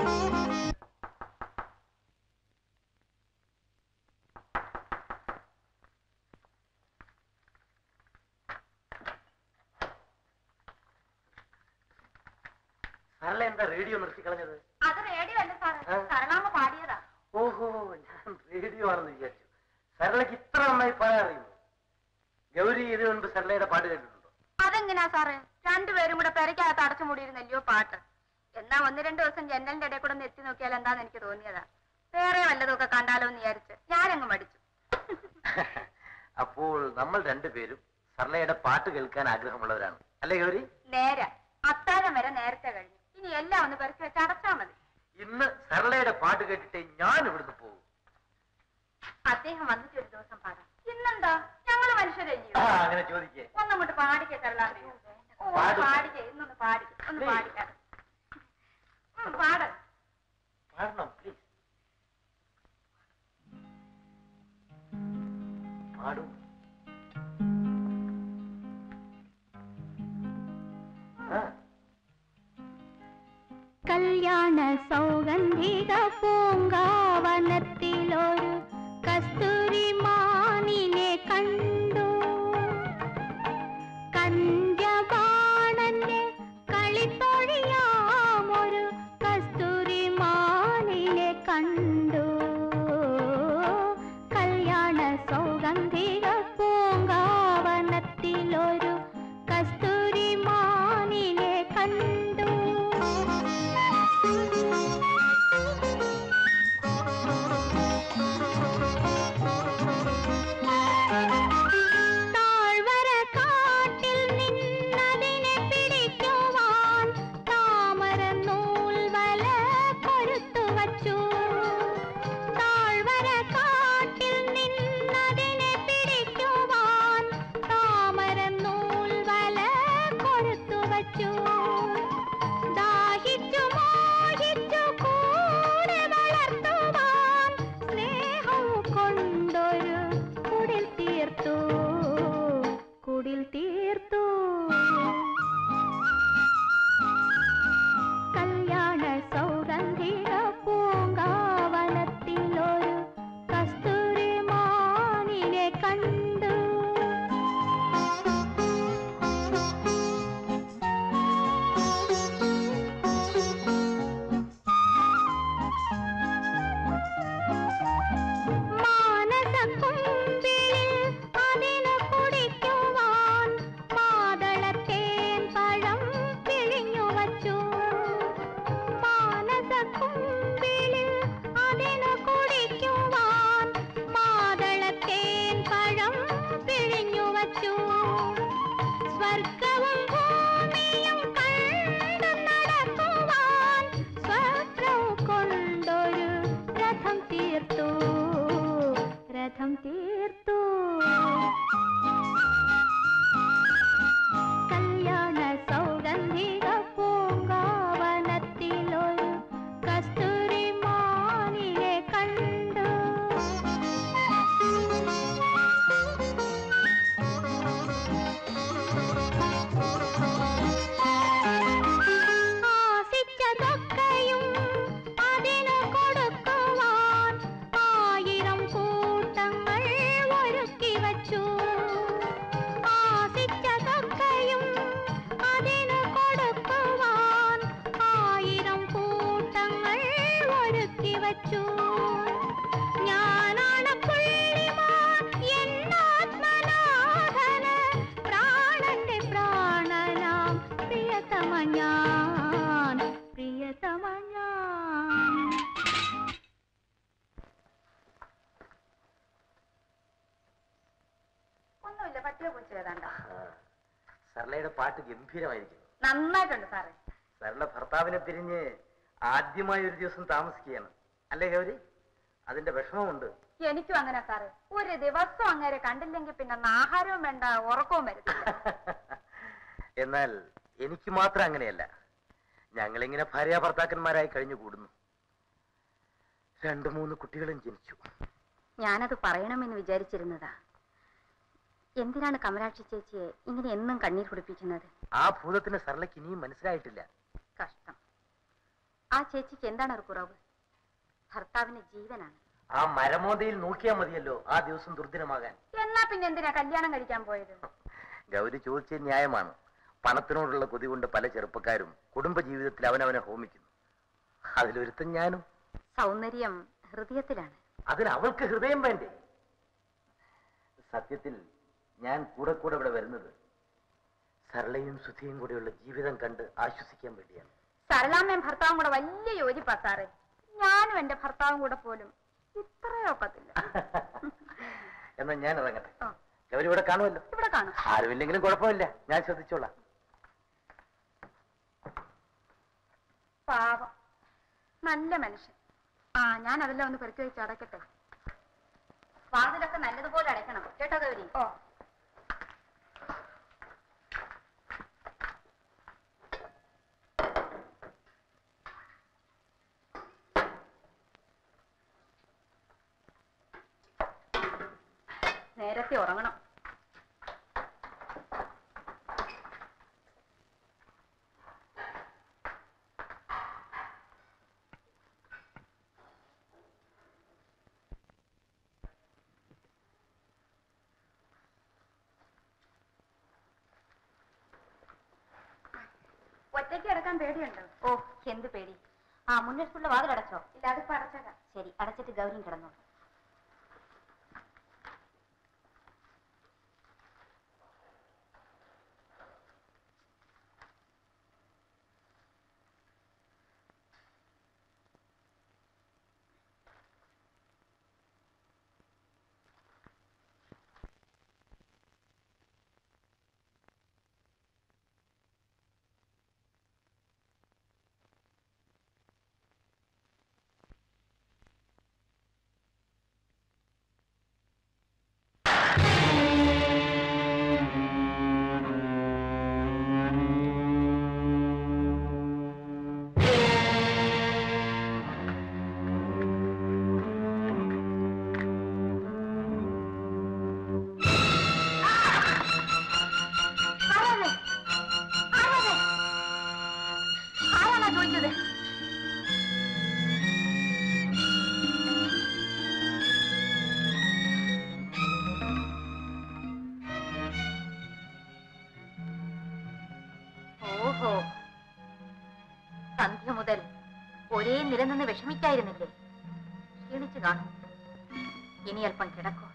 സരള എന്താ റേഡിയോ നിർത്തി കളഞ്ഞത് അത് റേഡിയോ അല്ല സാറ് സരളാമ്മ പാടിയതാ ഓഹോ ഞാൻ റേഡിയോ ആണെന്ന് വിചാരിച്ചു സരളയ്ക്ക് ഇത്ര നന്നായി പാടാൻ അറിയുന്നു ഗൗരി ഇതിനു മുൻപ് സരളയുടെ പാട്ട് കേട്ടിട്ടുണ്ടോ അതെങ്ങനെയാ സാറേ രണ്ടുപേരും കൂടെ പെരക്കകത്ത് അടച്ചു മൂടിയിരുന്നല്ലയോ പാട്ട് എന്നാ ഒന്ന് രണ്ട് ദിവസം ജനലിന്റെ ഇടയിൽ കൂടെ ഒന്ന് എത്തി നോക്കിയാൽ എന്താന്ന് എനിക്ക് തോന്നിയതാ വേറെ വല്ലതൊക്കെ കണ്ടാലോ എന്ന് വിചാരിച്ച് ഞാനങ്ങ് മടിച്ചു അപ്പോൾ നമ്മൾ രണ്ടുപേരും സർലയുടെ പാട്ട് കേൾക്കാൻ ആഗ്രഹമുള്ളവരാണ് അല്ലേ ഗൗരി നേരെ അത്താഴം വരെ നേരത്തെ കഴിഞ്ഞു ഇനി എല്ലാം ഒന്ന് പെരക്കി വെച്ച് അടച്ചാ മതി ഇന്ന് സർലയുടെ പാട്ട് കേട്ടിട്ട് ഞാൻ ഇവിടുന്ന് പോകും അദ്ദേഹം വന്നിട്ട് ഒരു ദിവസം പാടാം ഇന്നെന്താ ഞങ്ങള് മനുഷ്യരല്ലയോ ആ അങ്ങനെ ചോദിക്കേ ഒന്നങ്ങോട്ട് പാടിക്കേ തരലാമേ ഓ ഒന്ന് പാടും. പാടിക്കേ ഇന്നൊന്ന് പാടിക്കേ ഒന്ന് Please. പാടിക്കാം പാട പാടണം പ്ലീസ് പാടും ആ കല്യാണ സൗഗന്ധിക പൂങ്കാവനത്തിലൊരു കസ്തൂരി മാനിനെ കണ്ടു കന്യബാണന്റെ കളിത്തൊഴിയാമൊരു കസ്തൂരി മാനിനെ കണ്ടു കല്യാണ സൗഗന്ധിക പൂങ്കാവനത്തിലൊരു കസ്തൂരി മാനിനെ കണ്ടു താഴ്വര കാട്ടിൽ നിന്നതിനെ പിടിക്കുവാൻ താമര നൂൽവല കൊരുത്തു വച്ചു താഴ്വര കാട്ടിൽ നിന്നതിനെ പിടിക്കുവാൻ താമര നൂൽവല കൊരുത്തു വച്ചു ദാഹിച്ചു മോഹിച്ചു കൂടെ വളർത്തുവാൻ സ്നേഹം കൊണ്ടൊരു കുടിൽ തീർത്തു കുടിൽ തീർത്തു കല്യാണ സൗഗന്ധിക പൂങ്കാവനത്തിലൊരു കസ്തൂരി മാനിനെ കണ്ടു മാനസക്കുമ്പിളിൽ അതിനു കുടിക്കുവാൻ മാതളത്തേൻ പഴം പിഴിഞ്ഞു വച്ചു മാനസക്കുമ്പിളിൽ അതിനു കുടിക്കുവാൻ മാതളത്തേൻ പഴം പിഴിഞ്ഞു വച്ചു സ്വർഗവും ഭൂമിയും കണ്ടു നടക്കുവാൻ സ്വപ്നം കൊണ്ടൊരു രഥം തീർത്തു രഥം തീർത്തു കല്യാണ സൗഗന്ധിക പൂങ്കാവനത്തിലൊരു കസ്തൂരി മാനിനെ കണ്ടു ആശിച്ചതൊക്കെയും അതിനു കൊടുക്കുവാൻ ആയിരം കൂട്ടങ്ങൾ ഒരുക്കി വച്ചു ആശിച്ചതൊക്കെയും അതിനു കൊടുക്കുവാൻ ആയിരം കൂട്ടങ്ങൾ ഒരുക്കി വച്ചു ഞാനാണ് പുള്ളിമാൻ എന്നാത്മനാഥന് പ്രാണന്റെ പ്രാണനാം പ്രിയതമ ഞാൻ പ്രിയതമ ഞാൻ ഒന്നുമില്ല പറ്റിയ പൂച്ച ഏതാണ്ട സർലയുടെ പാട്ട് ഗംഭീരമായിരിക്കുന്നു നന്നായിട്ടുണ്ട് സാറേ സർല ഭർത്താവിനെ പിരിഞ്ഞ് ആദ്യമായി ഒരു ദിവസം താമസിക്കുകയാണ് അല്ലേ ഗൗരി അതിന്റെ വിഷമമുണ്ട് എനിക്കും അങ്ങനെ സാറേ ഒരു ദിവസം അങ്ങനെ കണ്ടില്ലെങ്കിൽ പിന്നെ അന്ന് ആഹാരവും വേണ്ട ഉറക്കവും വരത്തില്ല എന്നാൽ എനിക്ക് മാത്രം അങ്ങനെയല്ല ഞങ്ങളിങ്ങനെ ഭാര്യ ഭർത്താക്കന്മാരായി കഴിഞ്ഞു കൂടുന്നു രണ്ടു മൂന്ന് കുട്ടികളും ജനിച്ചു ഞാനത് പറയണമെന്ന് വിചാരിച്ചിരുന്നതാ എന്തിനാണ് കമലാക്ഷി ചേച്ചിയെ ഇങ്ങനെ എന്നും കണ്ണീർ കുടിപ്പിക്കുന്നത് ആ ഭൂതത്തിന് സർലയ്ക്ക് ഇനിയും മനസ്സിലായിട്ടില്ല കഷ്ടം ആ ചേച്ചിക്ക് എന്താണ് ഒരു കുറവ് ഭർത്താവിന് ജീവനാണ് ആ മരമോതയിൽ നോക്കിയാൽ മതിയല്ലോ ആ ദിവസം ദുർദിനമാകാൻ എന്നാ പിന്നെ എന്തിനാ കല്യാണം കഴിക്കാൻ പോയത് ഗൗരി ചോദിച്ചത് ന്യായമാണ് പണത്തിനോടുള്ള കൊതി കൊണ്ട് പല ചെറുപ്പക്കാരും കുടുംബജീവിതത്തിൽ അവനവനെ ഹോമിക്കുന്നു അതിലൊരുത്തൻ ഞാനും സൗന്ദര്യം ഹൃദയത്തിലാണ് അതിന് അവൾക്ക് ഹൃദയം വേണ്ടേ സത്യത്തിൽ ഞാൻ കൂടെ കൂടെ ഇവിടെ വരുന്നത് സരളയും സുധിയും കൂടെയുള്ള ജീവിതം കണ്ട് ആശ്വസിക്കാൻ വേണ്ടിയാണ് സരളാമ്മയും ഭർത്താവും കൂടെ വലിയ യോജിപ്പാ സാറേ ഞാനും എന്റെ ഭർത്താവും കൂടെ പോലും ഇത്രയൊക്കത്തില്ല എന്നാ ഞാൻ ഇറങ്ങട്ടെ ആ. ഗൗരി ഇവിടെ കാണുമല്ലോ ഇവിടെ കാണും ആരുമില്ലെങ്കിലും കുഴപ്പമില്ല ഞാൻ ശ്രദ്ധിച്ചോളാം പാവം നല്ല മനുഷ്യൻ ആ ഞാൻ അതെല്ലാം ഒന്ന് പെറുക്കി വെച്ച് അടയ്ക്കട്ടെ വാതിലൊക്കെ നല്ലതുപോലെ അടയ്ക്കണം കേട്ടോ ഗൗരി ഓ നേരത്തെ ഉറങ്ങണം ഒറ്റയ്ക്ക് കിടക്കാൻ പേടിയുണ്ടോ ഓ എന്ത് പേടി ആ മുന്നിലുള്ള വാതിൽ അടച്ചോ ഇല്ല അതിപ്പോ അടച്ചേക്കാം ശരി അടച്ചിട്ട് ഗൗരിയും കിടന്നു ആരാണ് ആരാണ് ആരാണാ ചോദിച്ചത് ഓഹോ സന്ധ്യ മുതൽ ഒരേ നിലനിന്ന് വിഷമിക്കായിരുന്നില്ലേ ക്ഷീണിച്ചു കാണും ഇനി അല്പം കിടക്കൂ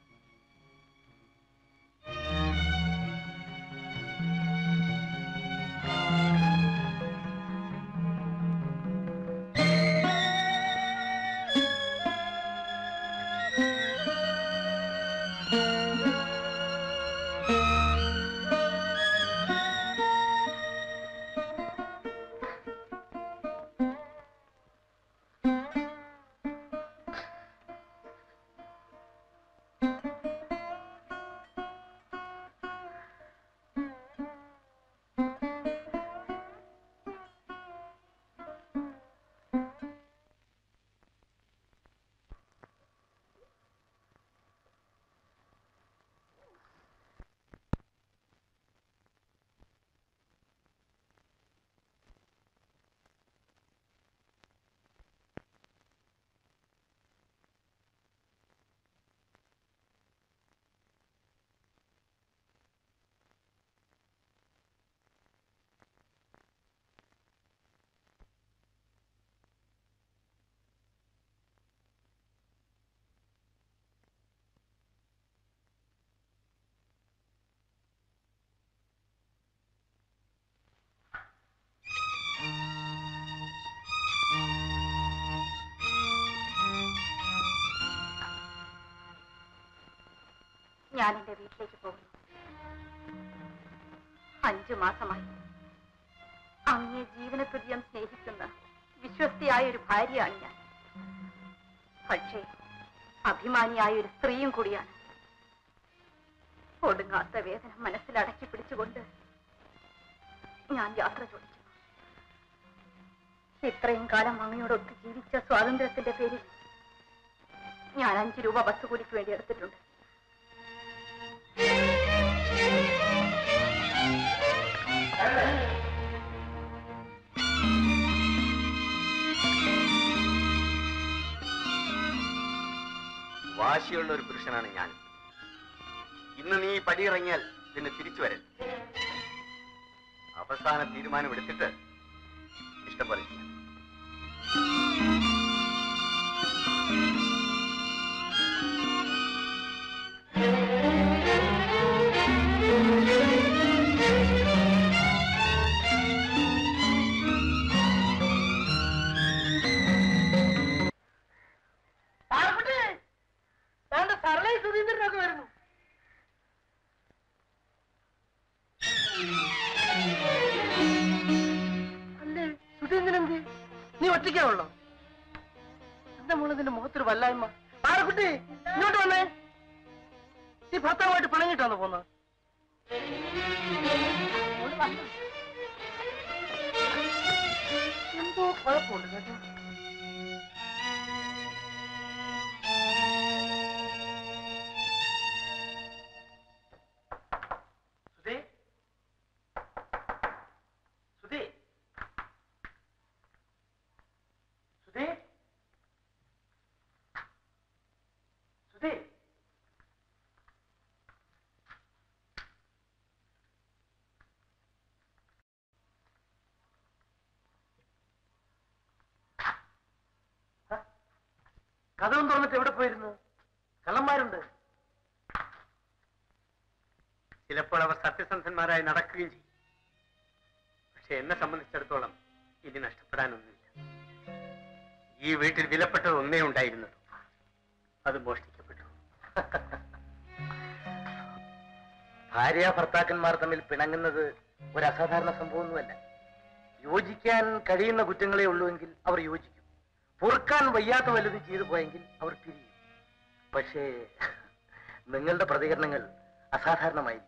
ഞാൻ എന്റെ വീട്ടിലേക്ക് പോകുന്നു അഞ്ചു മാസമായി അങ്ങേ ജീവന തുല്യം സ്നേഹിക്കുന്ന വിശ്വസ്തയായ ഒരു ഭാര്യയാണ് ഞാൻ പക്ഷേ അഭിമാനിയായ ഒരു സ്ത്രീയും കൂടിയാണ് ഒടുങ്ങാത്ത വേദന മനസ്സിലടക്കി പിടിച്ചുകൊണ്ട് ഞാൻ യാത്ര ചോദിക്കുന്നു ഇത്രയും കാലം അങ്ങയോടൊത്ത് ജീവിച്ച സ്വാതന്ത്ര്യത്തിന്റെ പേരിൽ ഞാൻ അഞ്ചു രൂപ ബസ് കൂലിക്ക് വേണ്ടി എടുത്തിട്ടുണ്ട് വാശിയുള്ള ഒരു പുരുഷനാണ് ഞാൻ ഇന്ന് നീ പടിയിറങ്ങിയാൽ പിന്നെ തിരിച്ചു വരരുത് അവസാന തീരുമാനം എടുത്തിട്ട് ഇഷ്ടം പോലെ ചെയ്യാം Thank you. സുധീന്ദ്രനൊക്കെ വരുന്നു അല്ലേ സുധീന്ദ്രൻ എന്ത് നീ ഒറ്റയ്ക്കാണല്ലോ എന്താ മോളെ നിന്റെ മുഖത്തൊരു വല്ലായ്മ ആരക്കുട്ടി ഇങ്ങോട്ട് വന്നേ നീ ഭർത്താവായിട്ട് പിണങ്ങിട്ടാണ് പോന്നത് എന്തോ കുഴപ്പമുണ്ട് കേട്ടോ സുധി സുധി സുധി സുധി കഥവും തുറന്നിട്ട് എവിടെ പോയിരുന്നു കള്ളന്മാരുണ്ട് ചിലപ്പോൾ അവർ സത്യസന്ധന്മാരായി നടക്കുകയും ചെയ്യും പക്ഷെ എന്നെ സംബന്ധിച്ചിടത്തോളം ഇനി നഷ്ടപ്പെടാനൊന്നുമില്ല ഈ വീട്ടിൽ വിലപ്പെട്ടത് ഒന്നേ ഉണ്ടായിരുന്നുള്ളൂ അത് മോഷ്ടിക്കപ്പെട്ടു ഭാര്യ ഭർത്താക്കന്മാർ തമ്മിൽ പിണങ്ങുന്നത് ഒരു അസാധാരണ സംഭവമൊന്നുമല്ല യോജിക്കാൻ കഴിയുന്ന കുറ്റങ്ങളെ ഉള്ളൂവെങ്കിൽ അവർ യോജിക്കും പൊറുക്കാൻ വയ്യാത്ത വല്ലതും ചെയ്തു പോയെങ്കിൽ അവർ പിരിയും പക്ഷേ നിങ്ങളുടെ പ്രതികരണങ്ങൾ അസാധാരണമായിരിക്കും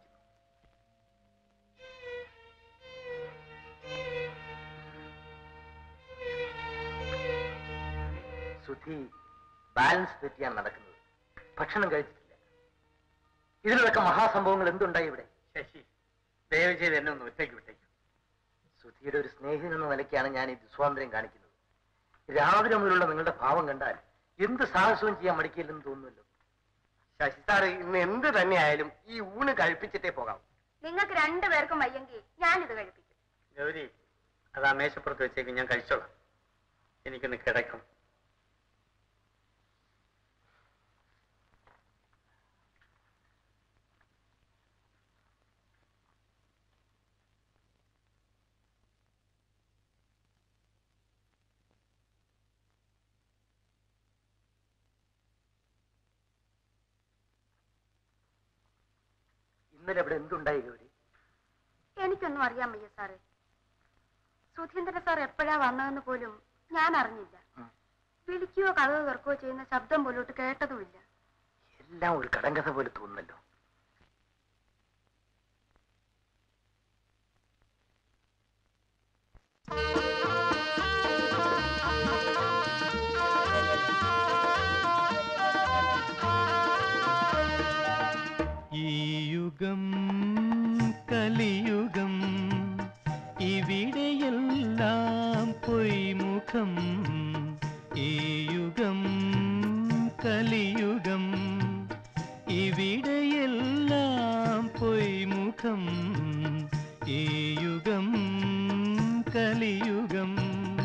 സുധി ബാലൻസ് തെറ്റിയാണ് നടക്കുന്നത് ഭക്ഷണം കഴിച്ചിട്ടില്ല ഇതിലൊക്കെ മഹാസംഭവങ്ങൾ എന്തുണ്ടായി ഇവിടെ ശശി ദയവ് ചെയ്ത് എന്നെ ഒന്ന് ഒറ്റയ്ക്ക് വിട്ടേക്കും സുധിയുടെ ഒരു സ്നേഹിതൻ എന്ന നിലയ്ക്കാണ് ഞാൻ ഈ ദുസ്വാതന്ത്ര്യം കാണിക്കുന്നത് രാവിലെ മുതലുള്ള നിങ്ങളുടെ ഭാവം കണ്ടാൽ എന്ത് സാഹസവും ചെയ്യാൻ മടിക്കില്ലെന്ന് തോന്നുമല്ലോ ശശി സാറ് ഇന്ന് എന്ത് തന്നെയായാലും ഈ ഊണ് കഴിപ്പിച്ചിട്ടേ പോകാം നിങ്ങൾക്ക് രണ്ടുപേർക്കും വയ്യെങ്കിൽ ഞാനിത് കഴിപ്പിക്കും ഗൗരി അത് ആ മേശപ്പുറത്ത് വെച്ചേക്ക് ഞാൻ കഴിച്ചോളാം എനിക്കൊന്ന് കിടക്കണം ഇന്നലെ ഇവിടെ എന്തുണ്ടായി ഗൗരി എനിക്കൊന്നും അറിയാൻ വയ്യ സാറേ സുധീന്ദ്ര സാർ എപ്പോഴാ വന്നതെന്ന് പോലും ഞാൻ അറിഞ്ഞില്ല വിളിക്കുകയോ കഥവ് തുറക്കുകയോ ചെയ്യുന്ന ശബ്ദം പോലോട്ട് കേട്ടതുമില്ല എല്ലാം ഒരു കടങ്കഥ പോലെ തോന്നുന്നല്ലോ ഈ യുഗം കലിയുഗം ഇവിടെയെല്ലാം പൊയ്മുഖം ഈ യുഗം കലിയുഗം ഇവിടെയെല്ലാം പൊയ്മുഖം ഈ യുഗം കലിയുഗം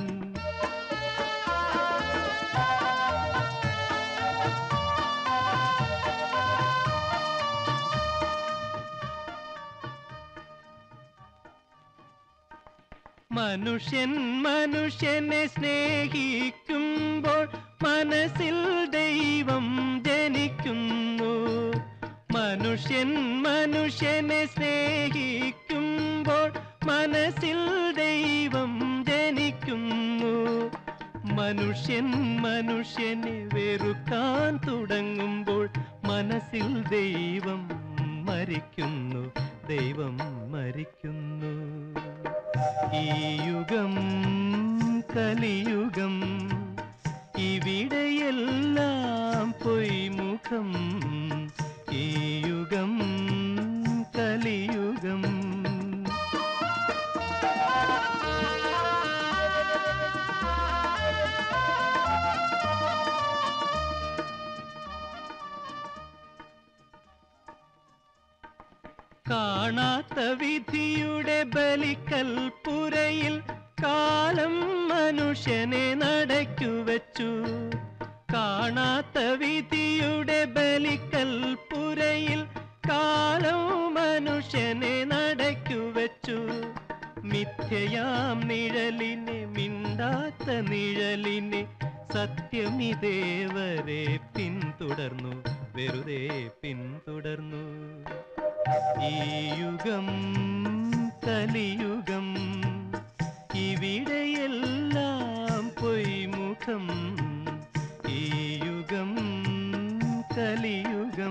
മനുഷ്യൻ മനുഷ്യനെ സ്നേഹിക്കുമ്പോൾ മനസ്സിൽ ദൈവം ജനിക്കുന്നു മനുഷ്യൻ മനുഷ്യനെ സ്നേഹിക്കുമ്പോൾ മനസ്സിൽ ദൈവം ജനിക്കുന്നു മനുഷ്യൻ മനുഷ്യനെ വെറുക്കാൻ തുടങ്ങുമ്പോൾ മനസ്സിൽ ദൈവം മരിക്കുന്നു ദൈവം മരിക്കുന്നു ഈ യുഗം കലിയുഗം ഇവിടെയെല്ലാം പൊയ്മുഖം ഈ യുഗം കലിയുഗം കാണാത്ത വിധിയുടെ ബലിക്കൽപ്പുരയിൽ കാലം മനുഷ്യനെ നടക്കു വെച്ചു കാണാത്ത വിധിയുടെ ബലിക്കൽപ്പുരയിൽ കാലം മനുഷ്യനെ നടക്കു വെച്ചു മിഥ്യയാം നിഴലിനെ മിണ്ടാത്ത നിഴലിനെ സത്യമിതേവരെ പിന്തുടർന്നു വെറുതെ പിന്തുടർന്നു ഈ യുഗം കലിയുഗം ഇവിടെയെല്ലാം പൊയ്മുഖം ഈ യുഗം കലിയുഗം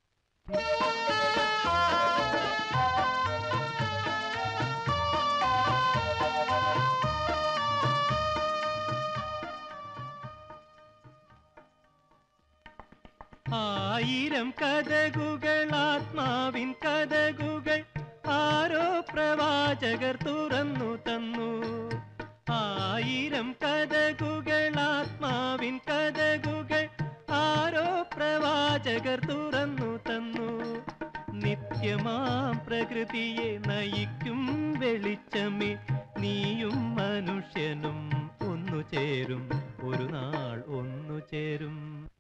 ആയിരം കഥകുകൾ ആത്മാവിൻ കഥകുകൾ ആരോ പ്രവാചകർ തുറന്നു തന്നു ആയിരം കഥകുകൾ ആത്മാവിൻ കഥകുകൾ ആരോ പ്രവാചകർ തുറന്നു തന്നു നിത്യമാം പ്രകൃതിയെ നയിക്കും വെളിച്ചമേ നീയും മനുഷ്യനും ഒന്നു ചേരും ഒരു നാൾ ഒന്നു ചേരും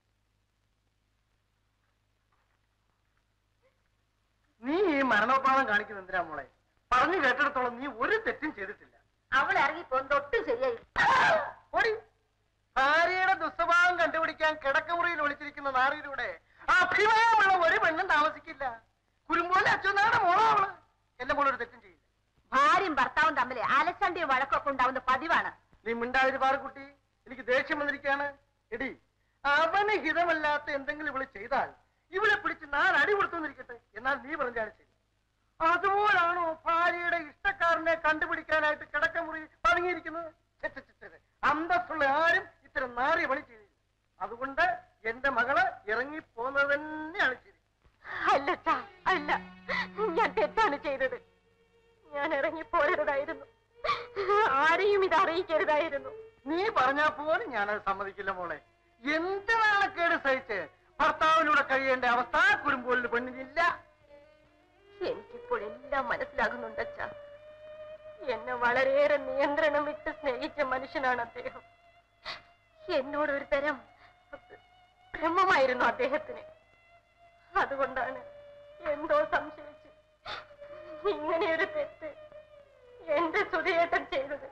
നീ ഈ മരണോപാതം കാണിക്കുന്ന എന്തിനാ മോളെ പറഞ്ഞു കേട്ടിടത്തോളം നീ ഒരു തെറ്റും ചെയ്തിട്ടില്ല അവൾ ഇറങ്ങി തൊട്ടും ശരിയായി ഓടി ഭാര്യയുടെ ദുസ്വഭാവം കണ്ടുപിടിക്കാൻ കിടക്കമുറിയിൽ ഒളിച്ചിരിക്കുന്ന നാറിയിലൂടെ അഭിമാനമുള്ള ഒരു പെണ്ണും താമസിക്കില്ല കുരുമ്പോലെ അച്ഛനാണ് മോളോ അവള് എന്റെ മോളൊരു തെറ്റും ചെയ്യില്ല ഭാര്യയും ഭർത്താവും തമ്മിൽ അലച്ചണ്ടിയും വഴക്കൊക്കെ ഉണ്ടാവുന്ന പതിവാണ് നീ മിണ്ടാതിരി പാറക്കുട്ടി എനിക്ക് ദേഷ്യം വന്നിരിക്കാണ് എടി അവന് ഹിതമല്ലാത്ത എന്തെങ്കിലും ഇവള് ചെയ്താൽ ഇവളെ പിടിച്ച് നാല് അടി കൊടുത്തുന്നിരിക്കട്ടെ എന്നാൽ നീ പറഞ്ഞാണ് ശരി അതുപോലാണോ ഭാര്യയുടെ ഇഷ്ടക്കാരനെ കണ്ടുപിടിക്കാനായിട്ട് കിടക്കമുറി പതുങ്ങിയിരിക്കുന്നത് ഛെ, ഛെ, ഛെ, ഛെ. അന്തസ്സുള്ള ആരും ഇത്തരം നാറിയ പണി ചെയ്തില്ല അതുകൊണ്ട് എന്റെ മകള് ഇറങ്ങി പോകുന്നത് തന്നെയാണ് ശരി അല്ല അല്ല ഞാൻ തെറ്റാണ് ചെയ്തത് ഞാൻ ഇറങ്ങി പോരുതായിരുന്നു ആരെയും ഇത് അറിയിക്കരുതായിരുന്നു നീ പറഞ്ഞാ പോലും ഞാനത് സമ്മതിക്കില്ല മോളെ എന്ത് നാണക്കേട് സഹിച്ച് ഭർത്താവിലൂടെ കഴിയേണ്ട അവസ്ഥ കുടുംബങ്ങളിൽ പെണ്ണിനില്ല എനിക്കിപ്പോൾ എല്ലാം മനസ്സിലാകുന്നുണ്ട് അച്ഛ എന്നെ വളരെയേറെ നിയന്ത്രണം വിട്ട് സ്നേഹിച്ച മനുഷ്യനാണ് അദ്ദേഹം എന്നോട് ഒരു തരം ഭ്രമമായിരുന്നു അദ്ദേഹത്തിന് അതുകൊണ്ടാണ് എന്തോ സംശയിച്ച് ഇങ്ങനെയൊരു തെറ്റ് എന്റെ സുധിയേട്ടൻ ചെയ്തത്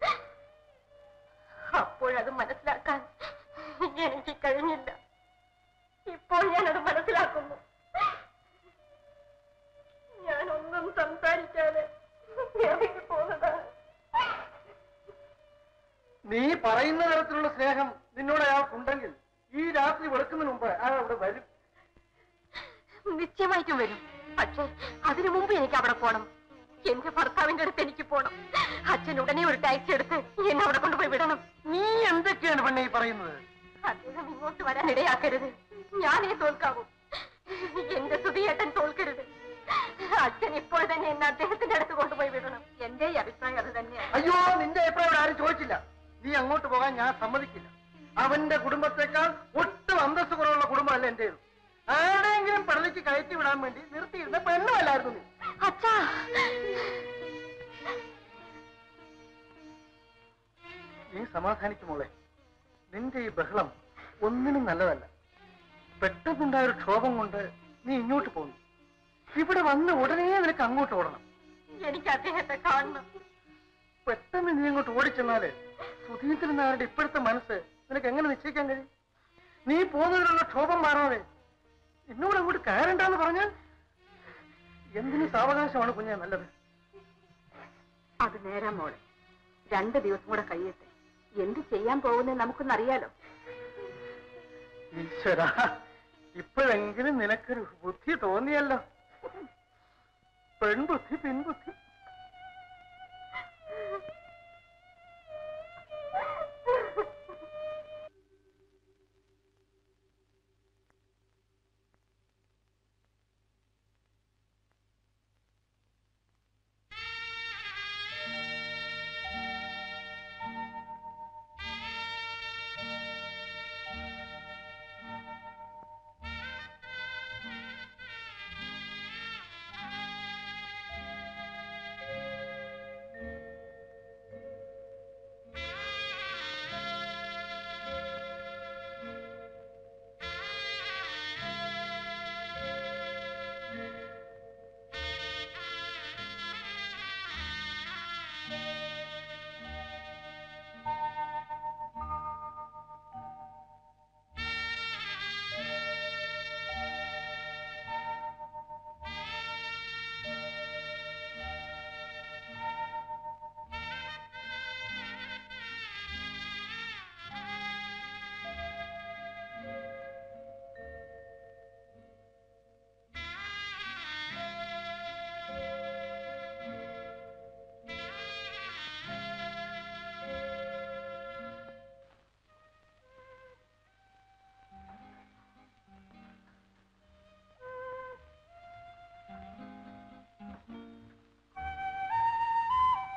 അപ്പോഴത് മനസ്സിലാക്കാൻ എനിക്ക് കഴിഞ്ഞില്ല ഇപ്പോൾ ഞാനത് മനസ്സിലാക്കുന്നു ഞാനൊന്നും സംസാരിക്കാതെ ഇറങ്ങി പോകുന്നതാണ് നീ പറയുന്ന തരത്തിലുള്ള സ്നേഹം നിന്നോട് അയാൾക്കുണ്ടെങ്കിൽ ഈ രാത്രി വെളുക്കുന്നതിന് മുമ്പ് അയാൾ അവിടെ വരും നിശ്ചയമായിട്ടും വരും പക്ഷേ അതിനു മുമ്പ് എനിക്ക് അവിടെ പോണം എന്റെ ഭർത്താവിന്റെ അടുത്ത് എനിക്ക് പോണം അച്ഛൻ ഉടനെ ഒരു ടാക്സി എടുത്ത് എന്നെ അവിടെ കൊണ്ടുപോയി വിടണം നീ എന്തൊക്കെയാണ് പെണ്ണെ ഈ പറയുന്നത് അദ്ദേഹം ഇങ്ങോട്ട് വരാൻ ഇടയാക്കരുത് ഞാനേ തോൽക്കാവൂ എന്റെ സുധിയേട്ടൻ തോൽക്കരുത് അച്ഛൻ ഇപ്പോൾ തന്നെ എന്നെ അദ്ദേഹത്തിന്റെ അടുത്ത് കൊണ്ടുപോയി വിടണം എന്റെ അഭിപ്രായം അത് തന്നെയാണ് അയ്യോ നിന്റെ അഭിപ്രായം ആരും ചോദിച്ചില്ല നീ അങ്ങോട്ട് പോകാൻ ഞാൻ സമ്മതിക്കില്ല അവന്റെ കുടുംബത്തെക്കാൾ ഒട്ടും അന്തസ്സ് കുറവുള്ള കുടുംബമല്ല എന്റേത് ആരുടെയെങ്കിലും പള്ളിക്ക് കയറ്റി വിടാൻ വേണ്ടി നിർത്തിയിരുന്ന പെണ്ണുമല്ലായിരുന്നു നീ അച്ഛാ നീ സമാധാനിക്കുമോളെ നിന്റെ ഈ ബഹളം ഒന്നിനും നല്ലതല്ല പെട്ടെന്നുണ്ടായ ഒരു ക്ഷോഭം കൊണ്ട് നീ ഇങ്ങോട്ട് പോകുന്നു ഇവിടെ വന്ന് ഉടനെ നിനക്ക് അങ്ങോട്ട് ഓടണം എനിക്ക് അദ്ദേഹത്തെ കാണണം പെട്ടെന്ന് നീ അങ്ങോട്ട് ഓടിച്ചെന്നാല് സുധീന്ദ്രൻ നായരുടെ ഇപ്പോഴത്തെ മനസ്സ് നിനക്ക് എങ്ങനെ നിശ്ചയിക്കാൻ കഴിയും നീ പോകുന്നതിനുള്ള ക്ഷോഭം മാറാതെ എന്നോട് അങ്ങോട്ട് കയറണ്ടെന്ന് പറഞ്ഞാൽ എന്തിനു സാവകാശമാണ് കുഞ്ഞെ നല്ലത് അത് നേരാ മോളെ രണ്ട് ദിവസം കൂടെ കഴിയട്ടെ എന്ത് ചെയ്യാൻ പോകുന്നത് നമുക്കൊന്നറിയാലോ ഈശ്വര ഇപ്പോഴെങ്കിലും നിനക്കൊരു ബുദ്ധി തോന്നിയല്ലോ പെൺബുദ്ധി പിൻബുദ്ധി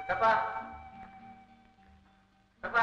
കുട്ടപ്പാ കുട്ടപ്പാ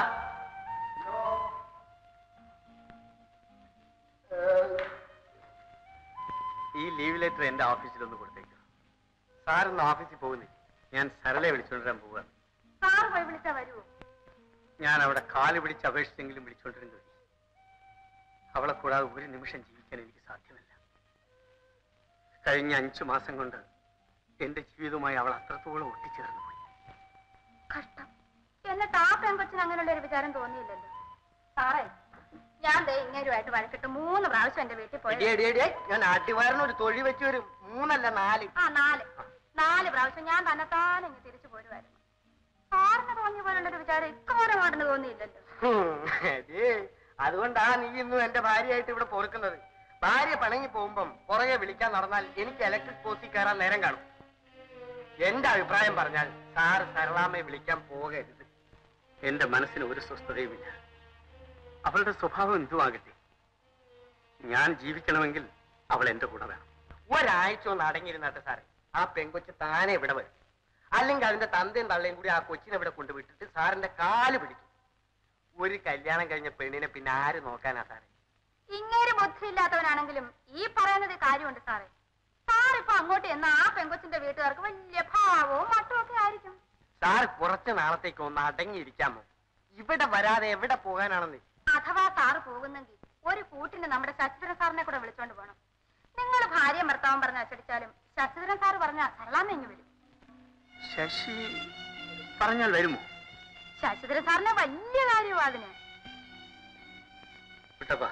ഈ ലീവ് ലെറ്റർ എന്റെ ഓഫീസിൽ ഒന്ന് കൊടുത്തേക്കും സാറിന്ന് ഓഫീസിൽ പോകുന്നില്ല ഞാൻ സരളെ വിളിച്ചുകൊണ്ടിരാൻ പോവാണ് സാറ് പോയി വിളിച്ചാ വരുമോ ഞാൻ അവിടെ കാല് പിടിച്ച് അപേക്ഷിച്ചെങ്കിലും വിളിച്ചോണ്ടിരുന്നു അവളെ കൂടാതെ ഒരു നിമിഷം ജീവിക്കാൻ എനിക്ക് സാധ്യമല്ല കഴിഞ്ഞ അഞ്ചു മാസം കൊണ്ട് എന്റെ ജീവിതവുമായി അവൾ അത്രത്തോളം ഒട്ടിച്ചേർന്നു പോയി കഷ്ടം എന്നിട്ട് ആ പെങ്കൊച്ചിന് അങ്ങനെയുള്ള ഒരു വിചാരം തോന്നിയില്ലല്ലോ സാറേ ഞാൻ ദേ ഇങ്ങേരുമായിട്ട് വഴക്കിട്ട് മൂന്ന് പ്രാവശ്യം എന്റെ വീട്ടിൽ പോയി ഞാൻ നാട്ടുകാരന് ഒരു തൊഴി വെച്ച് ഒരു മൂന്നല്ല നാല് ആ നാല് നാല് പ്രാവശ്യം ഞാൻ തന്നെ താനെ ഇങ്ങ് തിരിച്ചു പോരുമായിരുന്നു സാറിന് തോന്നിയ പോലുള്ള ഒരു വിചാരം ഇക്കാരമാണെന്ന് തോന്നിയില്ലല്ലോ അതേ അതുകൊണ്ടാ നീ ഇന്നും എന്റെ ഭാര്യയായിട്ട് ഇവിടെ പൊറുക്കുന്നത് ഭാര്യ പിണങ്ങി പോകുമ്പം പുറകെ വിളിക്കാൻ നടന്നാൽ എനിക്ക് ഇലക്ട്രിക് പോസ്റ്റിൽ കയറാൻ നേരം കാണും എന്റെ അഭിപ്രായം പറഞ്ഞാൽ സാറ് സരളാമ്മയെ വിളിക്കാൻ പോകരുത് എന്റെ മനസ്സിന് ഒരു സ്വസ്ഥതയുമില്ല അവളുടെ സ്വഭാവം എന്തുമാകട്ടെ ഞാൻ ജീവിക്കണമെങ്കിൽ അവൾ എന്റെ കൂടെ വേണം ഒരാഴ്ച ഒന്ന് അടങ്ങിയിരുന്നാട്ടെ സാറേ ആ പെങ്കൊച്ച് താനെ ഇവിടെ വരും അല്ലെങ്കിൽ അതിന്റെ തന്തയും തള്ളയും കൂടി ആ കൊച്ചിനെ ഇവിടെ കൊണ്ടുവിട്ടിട്ട് സാറിന്റെ കാല് പിടിക്കും ഒരു കല്യാണം കഴിഞ്ഞ പെണ്ണിനെ പിന്നെ ആര് നോക്കാനാ സാറേ ഇങ്ങേര് ബുദ്ധിയില്ലാത്തവനാണെങ്കിലും ഈ പറയുന്നത് കാര്യമുണ്ട് സാറേ സാർ ഇപ്പൊ അങ്ങോട്ട് എന്ന ആ പെങ്കൊച്ചിന്റെ വീട്ടുകാർക്ക് വലിയ ഭാവവും മട്ടും ഒക്കെ ആയിരിക്കും സാർ കുറച്ച് നാളത്തേക്ക് ഒന്ന് അടങ്ങിയിരിക്കാമോ ഇവിടെ വരാതെ എവിടെ പോകാനാണെന്ന് അഥവാ സാറ് പോകുന്നെങ്കിൽ ഒരു കൂട്ടിന് നമ്മുടെ ശശിധരൻ സാറിനെ കൂടെ വിളിച്ചോണ്ട് പോകണം നിങ്ങൾ ഭാര്യ ഭർത്താവും പറഞ്ഞ് അച്ചടിച്ചാലും ശശിധരൻ സാറ് പറഞ്ഞ സരളാമെങ്ങ് വരും ശശി പറഞ്ഞാൽ വരുമോ ശശിധരൻ സാറിന് വലിയ കാര്യമാണ് അതിന് കുട്ടപ്പാ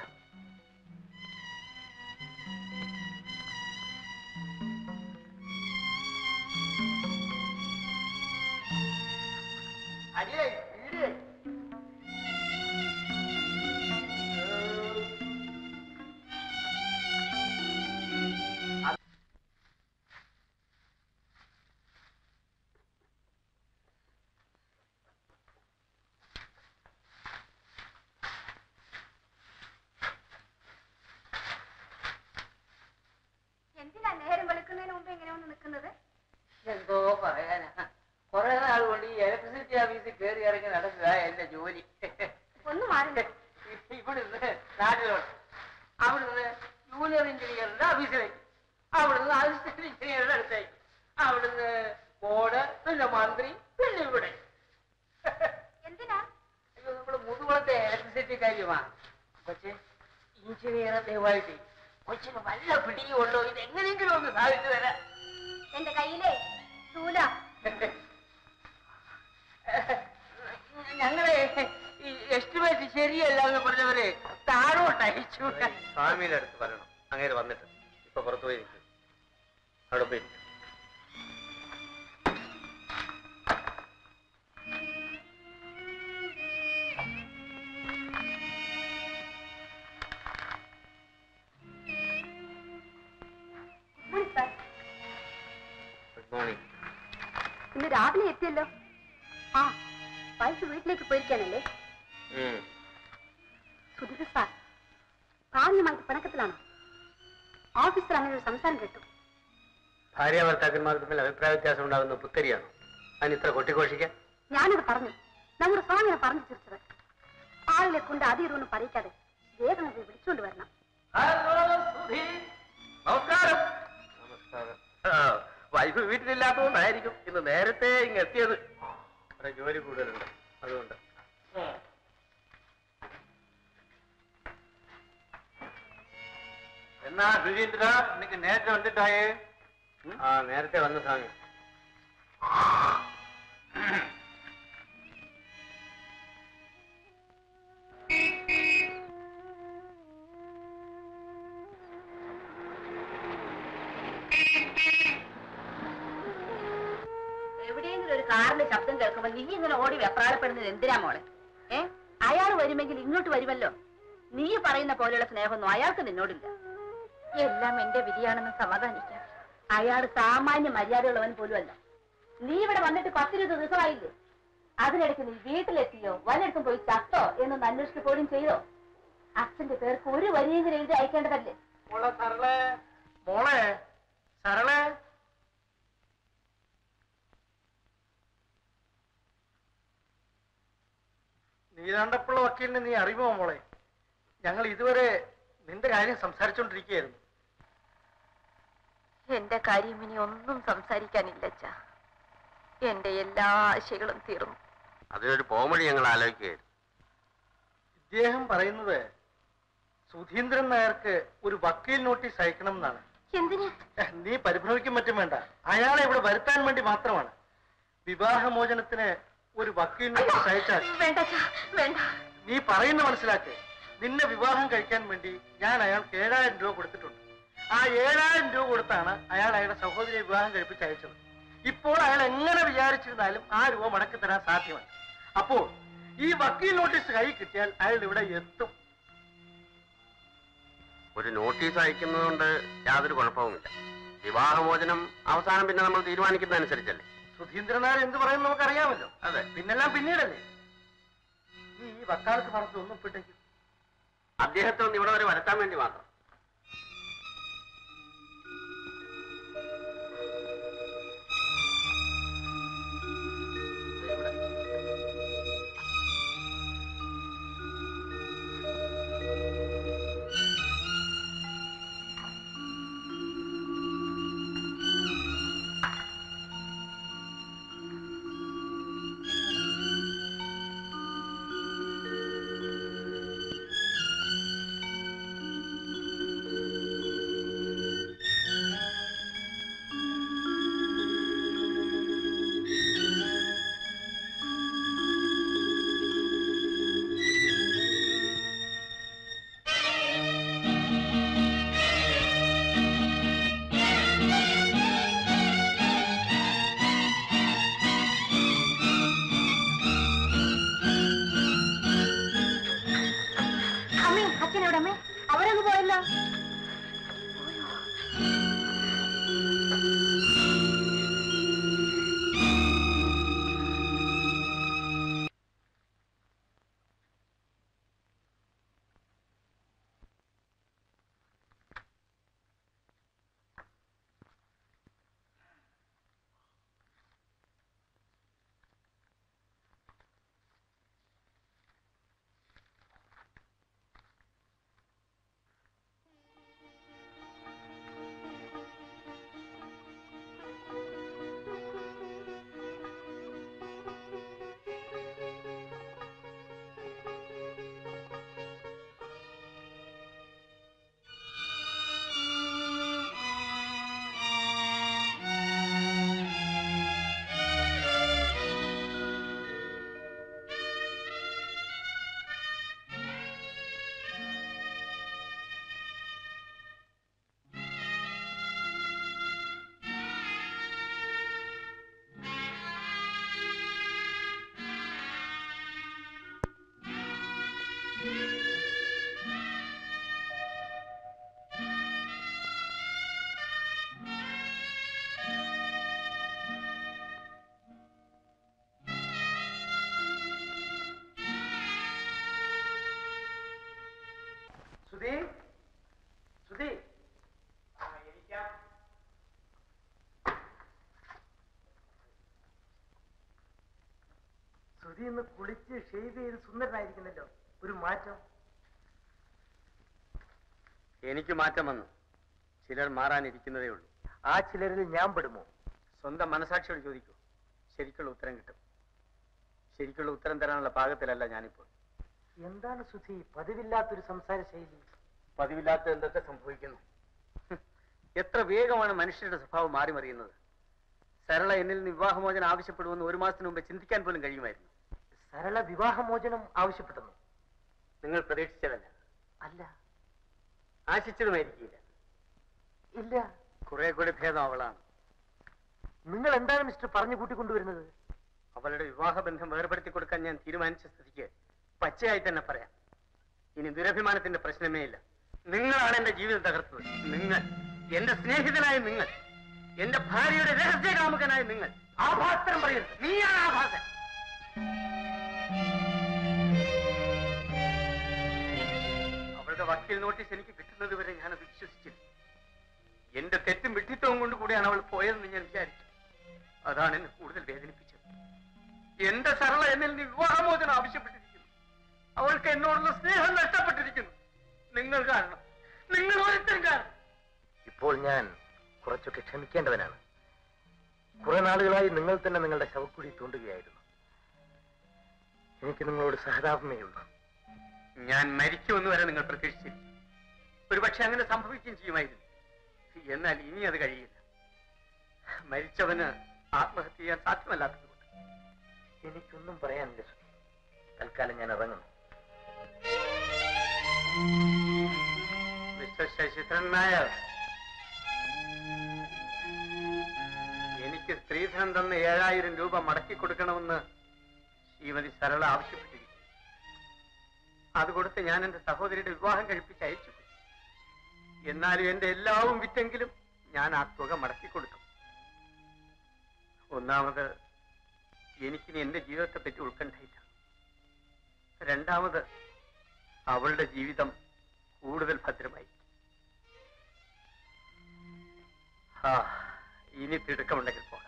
അടിയേ വീടേ എന്തിനാ നേരം വെളുക്കുന്നതിന് മുമ്പ് ഇങ്ങനെ ഒന്ന് നിൽക്കുന്നത് എന്തോ പറയാനാ കുറെ നാൾ കൊണ്ട് ഈ ഇലക്ട്രിസിറ്റി ഓഫീസിൽ കയറി ഇറങ്ങി നടക്കുക എന്റെ ജോലി ഒന്ന് മാറി ഇവിടുന്ന് നാട്ടിലോട്ട് അവിടുന്ന് ജൂനിയർ എഞ്ചിനീയറുടെ ഓഫീസിലേക്ക് അവിടുന്ന് അസിസ്റ്റന്റ് എഞ്ചിനീയറുടെ അടുത്തേക്ക് അവിടുന്ന് ബോർഡ് പിന്നെ മന്ത്രി പിന്നെ ഇവിടെ എന്തിനാ അയ്യോ നമ്മുടെ മുതുകുളത്തെ ഇലക്ട്രിസിറ്റി കാര്യമാണ് പക്ഷേ എഞ്ചിനീയർ ദയവായിട്ട് കൊച്ചിന് വല്ല പിടിയുള്ളൂ ഇത് എങ്ങനെയെങ്കിലും ഒന്ന് സാധിച്ചു തരാം എന്റെ കയ്യിലേ ചൂല ഞങ്ങളെ ഈ എസ്റ്റിമേറ്റ് ശരിയല്ല എന്ന് പറഞ്ഞവരെ താഴോട്ട് അയച്ചു സ്വാമിയുടെ അടുത്ത് പറയണം അങ്ങേര് വന്നിട്ട് ഇപ്പൊ പുറത്തു പോയി നിൽക്കും അവിടെ പോയി ഇരിക്ക്. ഗുഡ് മോർണിംഗ് ഇന്ന് രാവിലെ എത്തിയല്ലോ ആ വൈഫ് വീട്ടിലേക്ക് പോയിരിക്കാനല്ലേ സുധീർ സാർ ഭാര്യയുമായിട്ട് പിണക്കത്തിലാണോ ഓഫീസിൽ അങ്ങനെ ഒരു സംസാരം കേട്ടു ഭാര്യ ഭർത്താക്കന്മാർ തമ്മിൽ അഭിപ്രായ വ്യത്യാസം ഉണ്ടാകുന്ന പുത്തരിയാണോ അതിന് ഇത്ര കൊട്ടിഘോഷിക്കാൻ ഞാനത് പറഞ്ഞു നമ്മുടെ സ്വാമിനെ പറഞ്ഞു തീർച്ചത് ആളിനെ കൊണ്ട് അതിരുവൊന്നും പറയിക്കാതെ വേഗം പോയി വിളിച്ചുകൊണ്ട് വരണം നമസ്കാരം നമസ്കാരം വൈഫ് വീട്ടിലില്ലാത്തതുകൊണ്ടായിരിക്കും ഇന്ന് നേരത്തെ ഇങ്ങ് എത്തിയത് ഇവിടെ ജോലി കൂടുതലുണ്ട് അതുകൊണ്ട് എന്നാ സുരേന്ദ്ര இன்னைக்கு நேரத்தை வந்துட்டாயே ആ നേരത്തെ വന്ന സ്വാമി എവിടെയെങ്കിലും ഒരു കാറിന്റെ ശബ്ദം കേൾക്കുമ്പോൾ നീ ഇങ്ങനെ ഓടി വെപ്രാളപ്പെടുന്നത് എന്തിനാ മോളെ ഏ അയാൾ വരുമെങ്കിൽ ഇങ്ങോട്ട് വരുമല്ലോ നീ പറയുന്ന പോലെയുള്ള സ്നേഹമൊന്നും അയാൾക്ക് നിന്നോടില്ല എല്ലാം എന്റെ വിധിയാണെന്ന് സമാധാനിക്കാം അയാൾ സാമാന്യ മര്യാദയുള്ളവൻ പോലുമല്ല നീ ഇവിടെ വന്നിട്ട് പത്തിരുപത് ദിവസമായില്ലേ അതിനിടയ്ക്ക് നീ വീട്ടിലെത്തിയോ വല്ലയിടത്തും പോയി ചത്തോ എന്നൊന്ന് അന്വേഷിച്ച് പോലും ചെയ്തോ അച്ഛന്റെ പേർക്ക് ഒരു വരിയെങ്കിലും എഴുതി അയക്കേണ്ടതല്ലേ മോളെ സരളെ മോളെ സരളെ ശ്രീരാണ്ടപ്പിള്ള വക്കീലിന് നീ അറിയുമോ മോളെ ഞങ്ങൾ ഇതുവരെ നിന്റെ കാര്യം സംസാരിച്ചുകൊണ്ടിരിക്കുകയായിരുന്നു എന്റെ കാര്യം ഇനി ഒന്നും സംസാരിക്കാനില്ല അച്ഛാ എന്റെ എല്ലാ ആശയങ്ങളും തീർന്നു അതിനൊരു പോംവഴി ഞങ്ങൾ ആലോചിക്കുകയായിരുന്നു ഇദ്ദേഹം പറയുന്നത് സുധീന്ദ്രൻ നായർക്ക് ഒരു വക്കീൽ നോട്ടീസ് അയക്കണം എന്നാണ് എന്തിന് ഏഹ്, നീ പരിഭ്രമിക്കും മറ്റും വേണ്ട അയാളെ ഇവിടെ വരുത്താൻ വേണ്ടി മാത്രമാണ് വിവാഹമോചനത്തിന് ഒരു വക്കീൽ നോട്ടീസ് അയച്ചാൽ വേണ്ട അച്ഛാ വേണ്ട നീ പറയുന്ന മനസ്സിലാക്ക് നിന്നെ വിവാഹം കഴിക്കാൻ വേണ്ടി ഞാൻ അയാൾക്ക് ഏഴായിരം രൂപ കൊടുത്തിട്ടുണ്ട് ആ ഏഴായിരം രൂപ കൊടുത്താണ് അയാൾ അയാളുടെ സഹോദരിയെ വിവാഹം കഴിപ്പിച്ച് അയച്ചത് ഇപ്പോൾ അയാൾ എങ്ങനെ വിചാരിച്ചിരുന്നാലും ആ രൂപ മടക്കി തരാൻ സാധ്യമല്ല അപ്പോൾ ഈ വക്കീൽ നോട്ടീസ് കൈ കിട്ടിയാൽ അയാൾ ഇവിടെ എത്തും ഒരു നോട്ടീസ് അയക്കുന്നതുകൊണ്ട് യാതൊരു കുഴപ്പവുമില്ല വിവാഹമോചനം അവസാനം പിന്നെ നമ്മൾ തീരുമാനിക്കുന്ന അനുസരിച്ചല്ലേ സുധീന്ദ്രനാർ എന്ത് പറയുന്നു നമുക്കറിയാമല്ലോ അതെ പിന്നെല്ലാം പിന്നീടല്ലേ നീ ഈ വക്കാലത്ത് പറഞ്ഞ് ഒന്നും പിട്ടേക്ക് അദ്ദേഹത്തെ ഒന്ന് ഇവിടെ വരെ വരുത്താൻ വേണ്ടി മാത്രം അമ്മേ അച്ഛനോട് അമ്മേ അവരൊന്ന് പോയല്ലോ സുധി സുധി സുധി ഇന്ന് കുളിച്ച് ഷെയ്വ് ചെയ്ത് സുന്ദരനായിരിക്കുന്നല്ലോ ഒരു മാറ്റം എനിക്ക് മാറ്റം വന്നു ചിലർ മാറാനിരിക്കുന്നതേ ഉള്ളൂ ആ ചിലരിൽ ഞാൻ പെടുമോ സ്വന്തം മനസാക്ഷിയോട് ചോദിക്കൂ ശരിക്കുള്ള ഉത്തരം കിട്ടും ശരിക്കുള്ള ഉത്തരം തരാനുള്ള പാകത്തിലല്ല ഞാനിപ്പോൾ എന്താണ് സുധി പതിവില്ലാത്തൊരു സംസാര ശൈലി പതിവില്ലാത്ത എന്തൊക്കെ സംഭവിക്കുന്നു ഹും, എത്ര വേഗമാണ് മനുഷ്യരുടെ സ്വഭാവം മാറി മറിയുന്നത് സരള എന്നിൽ നിന്ന് വിവാഹമോചനം ആവശ്യപ്പെടുമെന്ന് ഒരു മാസത്തിന് മുമ്പ് ചിന്തിക്കാൻ പോലും കഴിയുമായിരുന്നു സരള വിവാഹമോചനം ആവശ്യപ്പെട്ടെന്നു നിങ്ങൾ പ്രതീക്ഷിച്ചതല്ല അല്ല ആശിച്ചതുമായിരിക്കില്ല ഇല്ല കുറെ കൂടി ഭേദം അവളാണ് നിങ്ങൾ എന്താണ് മിസ്റ്റർ പറഞ്ഞു കൂട്ടിക്കൊണ്ടുവരുന്നത് അവളുടെ വിവാഹബന്ധം വേർപെടുത്തി കൊടുക്കാൻ ഞാൻ തീരുമാനിച്ച സ്ഥിതിക്ക് പച്ചയായി തന്നെ പറയാം ഇനി ദുരഭിമാനത്തിന്റെ പ്രശ്നമേ ഇല്ല നിങ്ങളാണ് എന്റെ ജീവിതം തകർത്തത് നിങ്ങൾ എന്റെ സ്നേഹിതനായ നിങ്ങൾ എന്റെ ഭാര്യയുടെ രഹസ്യ കാമുകനായ നിങ്ങൾ ആഭാസ്ത്രം പറയരുത് നീയാണ് ആഭാസൻ അവളുടെ വക്കീൽ നോട്ടീസ് എനിക്ക് കിട്ടുന്നത് വരെ ഞാനത് വിശ്വസിച്ചില്ല എന്റെ തെറ്റും വിഡ്ഢിത്തവും കൊണ്ട് കൂടിയാണ് അവൾ പോയതെന്ന് ഞാൻ വിചാരിച്ചു അതാണ് എന്നെ കൂടുതൽ വേദനിപ്പിച്ചത് എന്റെ സരള എന്നിൽ നിന്ന് വിവാഹമോചനം ആവശ്യപ്പെട്ടിരിക്കുന്നു നിങ്ങൾക്ക് എന്നോടുള്ള സ്നേഹം നഷ്ടപ്പെട്ടിരിക്കുന്നു നിങ്ങൾ കാരണം നിങ്ങൾ ഓരോരുത്തരും കാരണം ഇപ്പോൾ ഞാൻ കുറച്ചൊക്കെ ക്ഷമിക്കേണ്ടവനാണ് കുറെ നാളുകളായി നിങ്ങൾ തന്നെ നിങ്ങളുടെ ശവക്കുഴി തോണ്ടുകയായിരുന്നു എനിക്ക് നിങ്ങളോട് സഹതാപമേ ഉള്ളൂ ഞാൻ മരിക്കുമെന്ന് വരെ നിങ്ങൾ പ്രതീക്ഷിച്ചിരിക്കും ഒരുപക്ഷെ അങ്ങനെ സംഭവിക്കുകയും ചെയ്യുമായിരുന്നു എന്നാൽ ഇനി അത് കഴിയില്ല മരിച്ചവന് ആത്മഹത്യ ചെയ്യാൻ സാധ്യമല്ലാത്തതുകൊണ്ട് എനിക്കൊന്നും പറയാനില്ല സുധി തൽക്കാലം ഞാൻ ഇറങ്ങുന്നു മിസ്റ്റർ ശശിധരൻ നായർ എനിക്ക് സ്ത്രീധനം തന്ന ഏഴായിരം രൂപ മടക്കി കൊടുക്കണമെന്ന് ശ്രീമതി സരള ആവശ്യപ്പെട്ടിരിക്കുന്നു അത് കൊടുത്ത് ഞാൻ എന്റെ സഹോദരിയുടെ വിവാഹം കഴിപ്പിച്ച് അയച്ചു എന്നാലും എന്റെ എല്ലാവും വിറ്റെങ്കിലും ഞാൻ ആ തുക മടക്കി കൊടുക്കും ഒന്നാമത് എനിക്കിനി എന്റെ ജീവിതത്തെ പറ്റി ഉത്കണ്ഠയില്ല രണ്ടാമത് അവളുടെ ജീവിതം കൂടുതൽ ഭദ്രമായി ആ ഇനി തിടുക്കമുണ്ടെങ്കിൽ പോകാം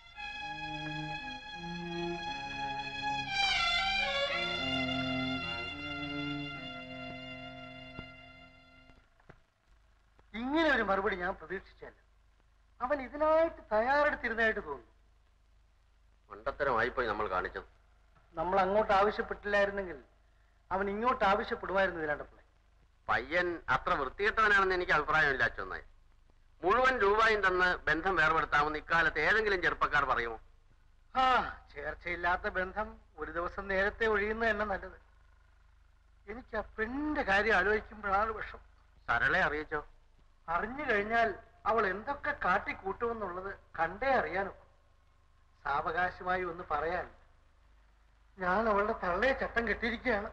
ഇങ്ങനെ ഒരു മറുപടി ഞാൻ പ്രതീക്ഷിച്ചല്ല അവൻ ഇതിനായിട്ട് തയ്യാറെടുത്തിരുന്നതായിട്ട് തോന്നുന്നു മണ്ടത്തരമായിപ്പോയി നമ്മൾ കാണിച്ചത് നമ്മൾ അങ്ങോട്ട് ആവശ്യപ്പെട്ടില്ലായിരുന്നെങ്കിൽ അവൻ ഇങ്ങോട്ട് ആവശ്യപ്പെടുമായിരുന്നു ഇതിലാണ്ടപ്പിള്ളെ പയ്യൻ അത്ര വൃത്തികെട്ടവനാണെന്ന് എനിക്ക് അഭിപ്രായമില്ല അച്ഛനായി മുഴുവൻ രൂപയും തന്ന് ബന്ധം വേർപെടുത്താമെന്ന് ഇക്കാലത്ത് ഏതെങ്കിലും ചെറുപ്പക്കാർ പറയുമോ ആ ചേർച്ചയില്ലാത്ത ബന്ധം ഒരു ദിവസം നേരത്തെ ഒഴിയുന്നത് തന്നെ നല്ലത് എനിക്ക് ആ പെണ്ണിന്റെ കാര്യം ആലോചിക്കുമ്പോഴാണ് വിഷം സരളെ അറിയിച്ചോ അറിഞ്ഞു കഴിഞ്ഞാൽ അവൾ എന്തൊക്കെ കാട്ടിക്കൂട്ടുമെന്നുള്ളത് കണ്ടേ അറിയാനോ സാവകാശമായി ഒന്ന് പറയാൻ ഞാൻ അവളുടെ തള്ളയെ ചട്ടം കെട്ടിയിരിക്കുകയാണ്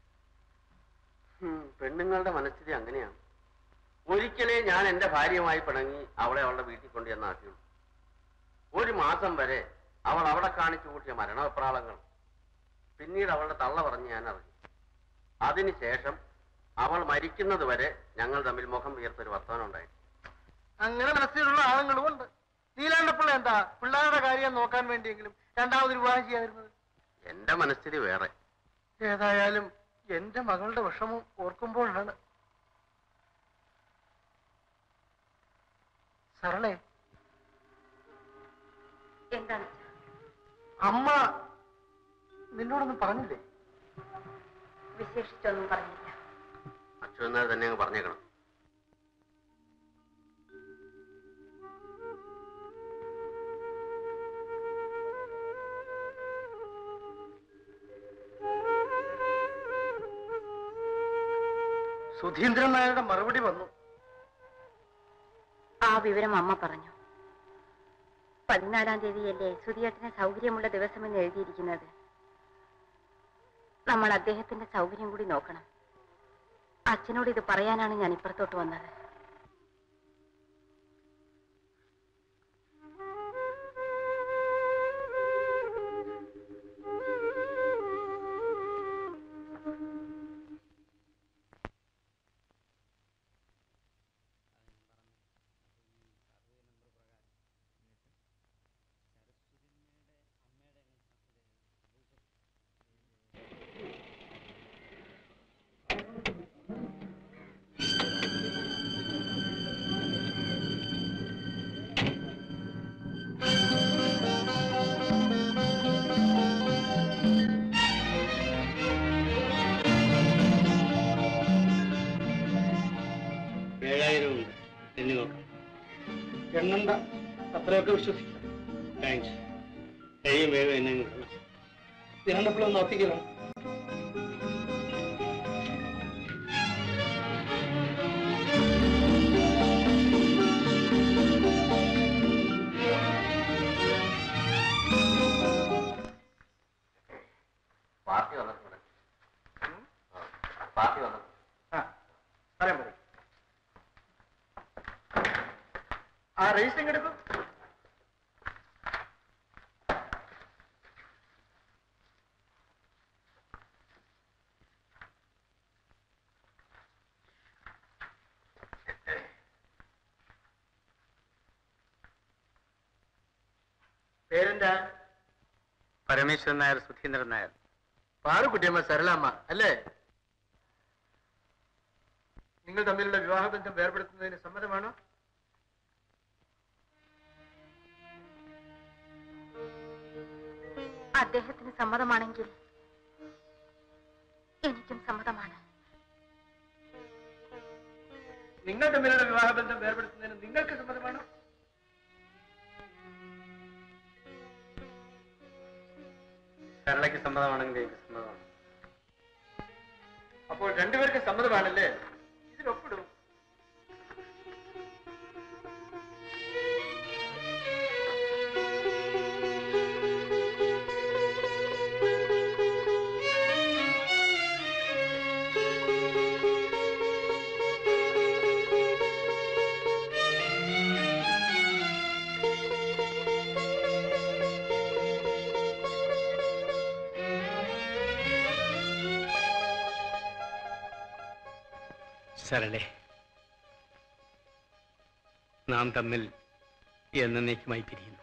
ഉം, പെണ്ണുങ്ങളുടെ മനസ്ഥിതി അങ്ങനെയാണ് ഒരിക്കലേ ഞാൻ എന്റെ ഭാര്യയുമായി പിണങ്ങി അവളെ അവളുടെ വീട്ടിൽ കൊണ്ട് ചെന്നാക്കിയുള്ളൂ ഒരു മാസം വരെ അവൾ അവിടെ കാണിച്ചു കൂട്ടിയ മരണവെപ്രാളങ്ങൾ പിന്നീട് അവളുടെ തള്ള പറഞ്ഞ് ഞാൻ അറിഞ്ഞു അതിനുശേഷം അവൾ മരിക്കുന്നത് വരെ ഞങ്ങൾ തമ്മിൽ മുഖം ഉയർത്തൊരു വർത്തമാനം ഉണ്ടായി അങ്ങനെ മനസ്സിലുള്ള ആളുകളും ഉണ്ട് നീലാണ്ടപ്പിള്ള എന്താ പിള്ളേരുടെ കാര്യം നോക്കാൻ വേണ്ടിയെങ്കിലും രണ്ടാമത് വിവാഹം ചെയ്യാതിരുന്നത് എന്റെ മനസ്ഥിതി വേറെ ഏതായാലും എന്റെ മകളുടെ വിഷമം ഓർക്കുമ്പോഴാണ് സരളെ എന്താണ് അമ്മ നിന്നോടൊന്നും പറഞ്ഞില്ലേ വിശേഷിച്ചൊന്നും പറഞ്ഞില്ല അച്ഛനാർ തന്നെ അങ്ങ് പറഞ്ഞേക്കണം സുധീന്ദ്രൻ നായരുടെ മറുപടി വന്നു ആ വിവരം അമ്മ പറഞ്ഞു പതിനാലാം തീയതിയല്ലേ സുധിയേട്ടന് സൗകര്യമുള്ള ദിവസമെന്ന് എഴുതിയിരിക്കുന്നത് നമ്മൾ അദ്ദേഹത്തിന്റെ സൗകര്യം കൂടി നോക്കണം അച്ഛനോട് ഇത് പറയാനാണ് ഞാൻ ഇപ്പുറത്തോട്ട് വന്നത് ഏഴായിരം ഉണ്ട് എണ്ണി നോക്കാം എണ്ണണ്ട അത്രയൊക്കെ വിശ്വസിക്കാം താങ്ക്സ് കഴിയും വേഗം എന്നെ ദിനണ്ടപ്പിള്ള ഒന്ന് ഒത്തിക്കണം പാർട്ടി വന്നിട്ടുണ്ട് ആ, പാർട്ടി വന്നിട്ടുണ്ട് പറയാൻ പറയും ആ റേസിംഗ് എടുക്കും പേരെന്താ പരമേശ്വരൻ നായർ സുധീന്ദ്രൻ നായർ പാറുക്കുട്ടിയമ്മ സരളാമ്മ അല്ലേ നിങ്ങൾ തമ്മിലുള്ള വിവാഹബന്ധം വേർപെടുത്തുന്നതിന് സമ്മതമാണോ അദ്ദേഹത്തിന് സമ്മതമാണെങ്കിൽ എനിക്കും സമ്മതമാണ് നിങ്ങൾ തമ്മിലുള്ള വിവാഹബന്ധം വേർപെടുത്തുന്നതിന് നിങ്ങൾക്ക് സമ്മതമാണോ സരളയ്ക്ക് സമ്മതമാണെങ്കിൽ എനിക്ക് സമ്മതമാണ് അപ്പോൾ രണ്ടുപേർക്ക് സമ്മതമാണല്ലേ ഇതിലൊപ്പിടും സരളെ നാം തമ്മിൽ എന്നേക്കുമായി പിരിയുന്നു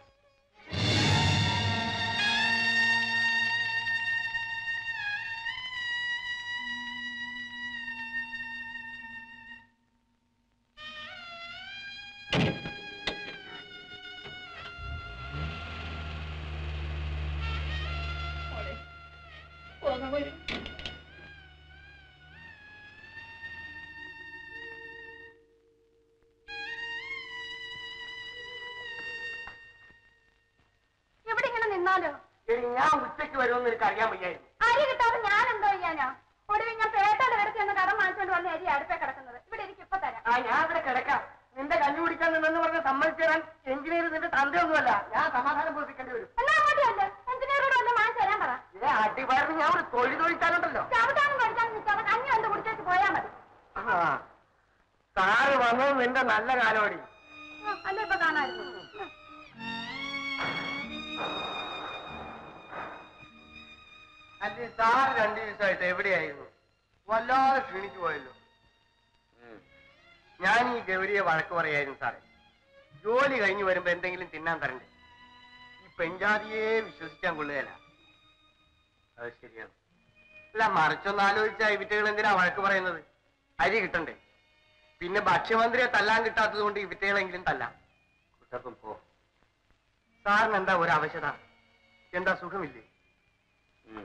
ഇവിടെ ഇങ്ങനെ നിന്നാലോ എടി ഞാൻ ഉച്ചയ്ക്ക് വരുമെന്ന് എനിക്ക് അറിയാൻ വയ്യായിരുന്നു അരി കിട്ടാതെ ഞാൻ എന്തോ ചെയ്യാനാ ഒടുവിൽ ഞാൻ പേട്ടയുടെ കിടക്ക് എന്ന് കടം വാങ്ങിച്ചുകൊണ്ട് വന്ന അരി അടുപ്പേ കിടക്കുന്നത് ഇവിടെ എനിക്ക് ഇപ്പൊ തരാം ആ ഞാൻ ഇവിടെ കിടക്കാം നിന്റെ കഞ്ഞി കുടിക്കാൻ നിന്നെന്ന് പറഞ്ഞ് സമ്മതിച്ചു തരാൻ എഞ്ചിനീയർ നിന്റെ തന്തയൊന്നുമല്ല ഞാൻ സമാധാനം പോഷിക്കേണ്ടി വരും എന്നാ അങ്ങോട്ടല്ലേ എഞ്ചിനീയറോട് വന്ന് വാങ്ങിച്ചു തരാൻ പറ ഏ അടിപയറിന് ഞാൻ ഒരു തൊഴിൽ തൊഴിച്ചാലുണ്ടല്ലോ ചവിട്ടാനും പഠിച്ചാനും നിൽക്കാതെ കഞ്ഞി വന്ന് കുടിച്ചേച്ച് പോയാൽ മതി ആ സാറ് വന്നത് നിന്റെ നല്ല കാലോടി ആ, അല്ലേ ഇപ്പൊ കാണാമായിരുന്നു അല്ലേ സാറ് രണ്ടു ദിവസമായിട്ട് എവിടെയായിരുന്നു വല്ലാതെ ക്ഷീണിച്ചു പോയല്ലോ ഞാൻ ഈ ഗൗരിയെ വഴക്ക് പറയായിരുന്നു സാറേ ജോലി കഴിഞ്ഞ് വരുമ്പോ എന്തെങ്കിലും തിന്നാൻ തരണ്ടേ ഈ പെൺജാതിയെ വിശ്വസിക്കാൻ കൊള്ളുകയല്ല അത് ശരിയാണ് അല്ല മറിച്ചൊന്ന് ആലോചിച്ചാ ഇവിറ്റകൾ എന്തിനാ വഴക്ക് പറയുന്നത് അരി കിട്ടണ്ടേ പിന്നെ ഭക്ഷ്യമന്ത്രിയെ തല്ലാൻ കിട്ടാത്തത് കൊണ്ട് ഇവിറ്റകളെങ്കിലും തല്ലാം കുട്ടപ്പം പോ സാറിന് എന്താ ഒരു ആവശ്യത എന്താ സുഖമില്ലേ ഉം.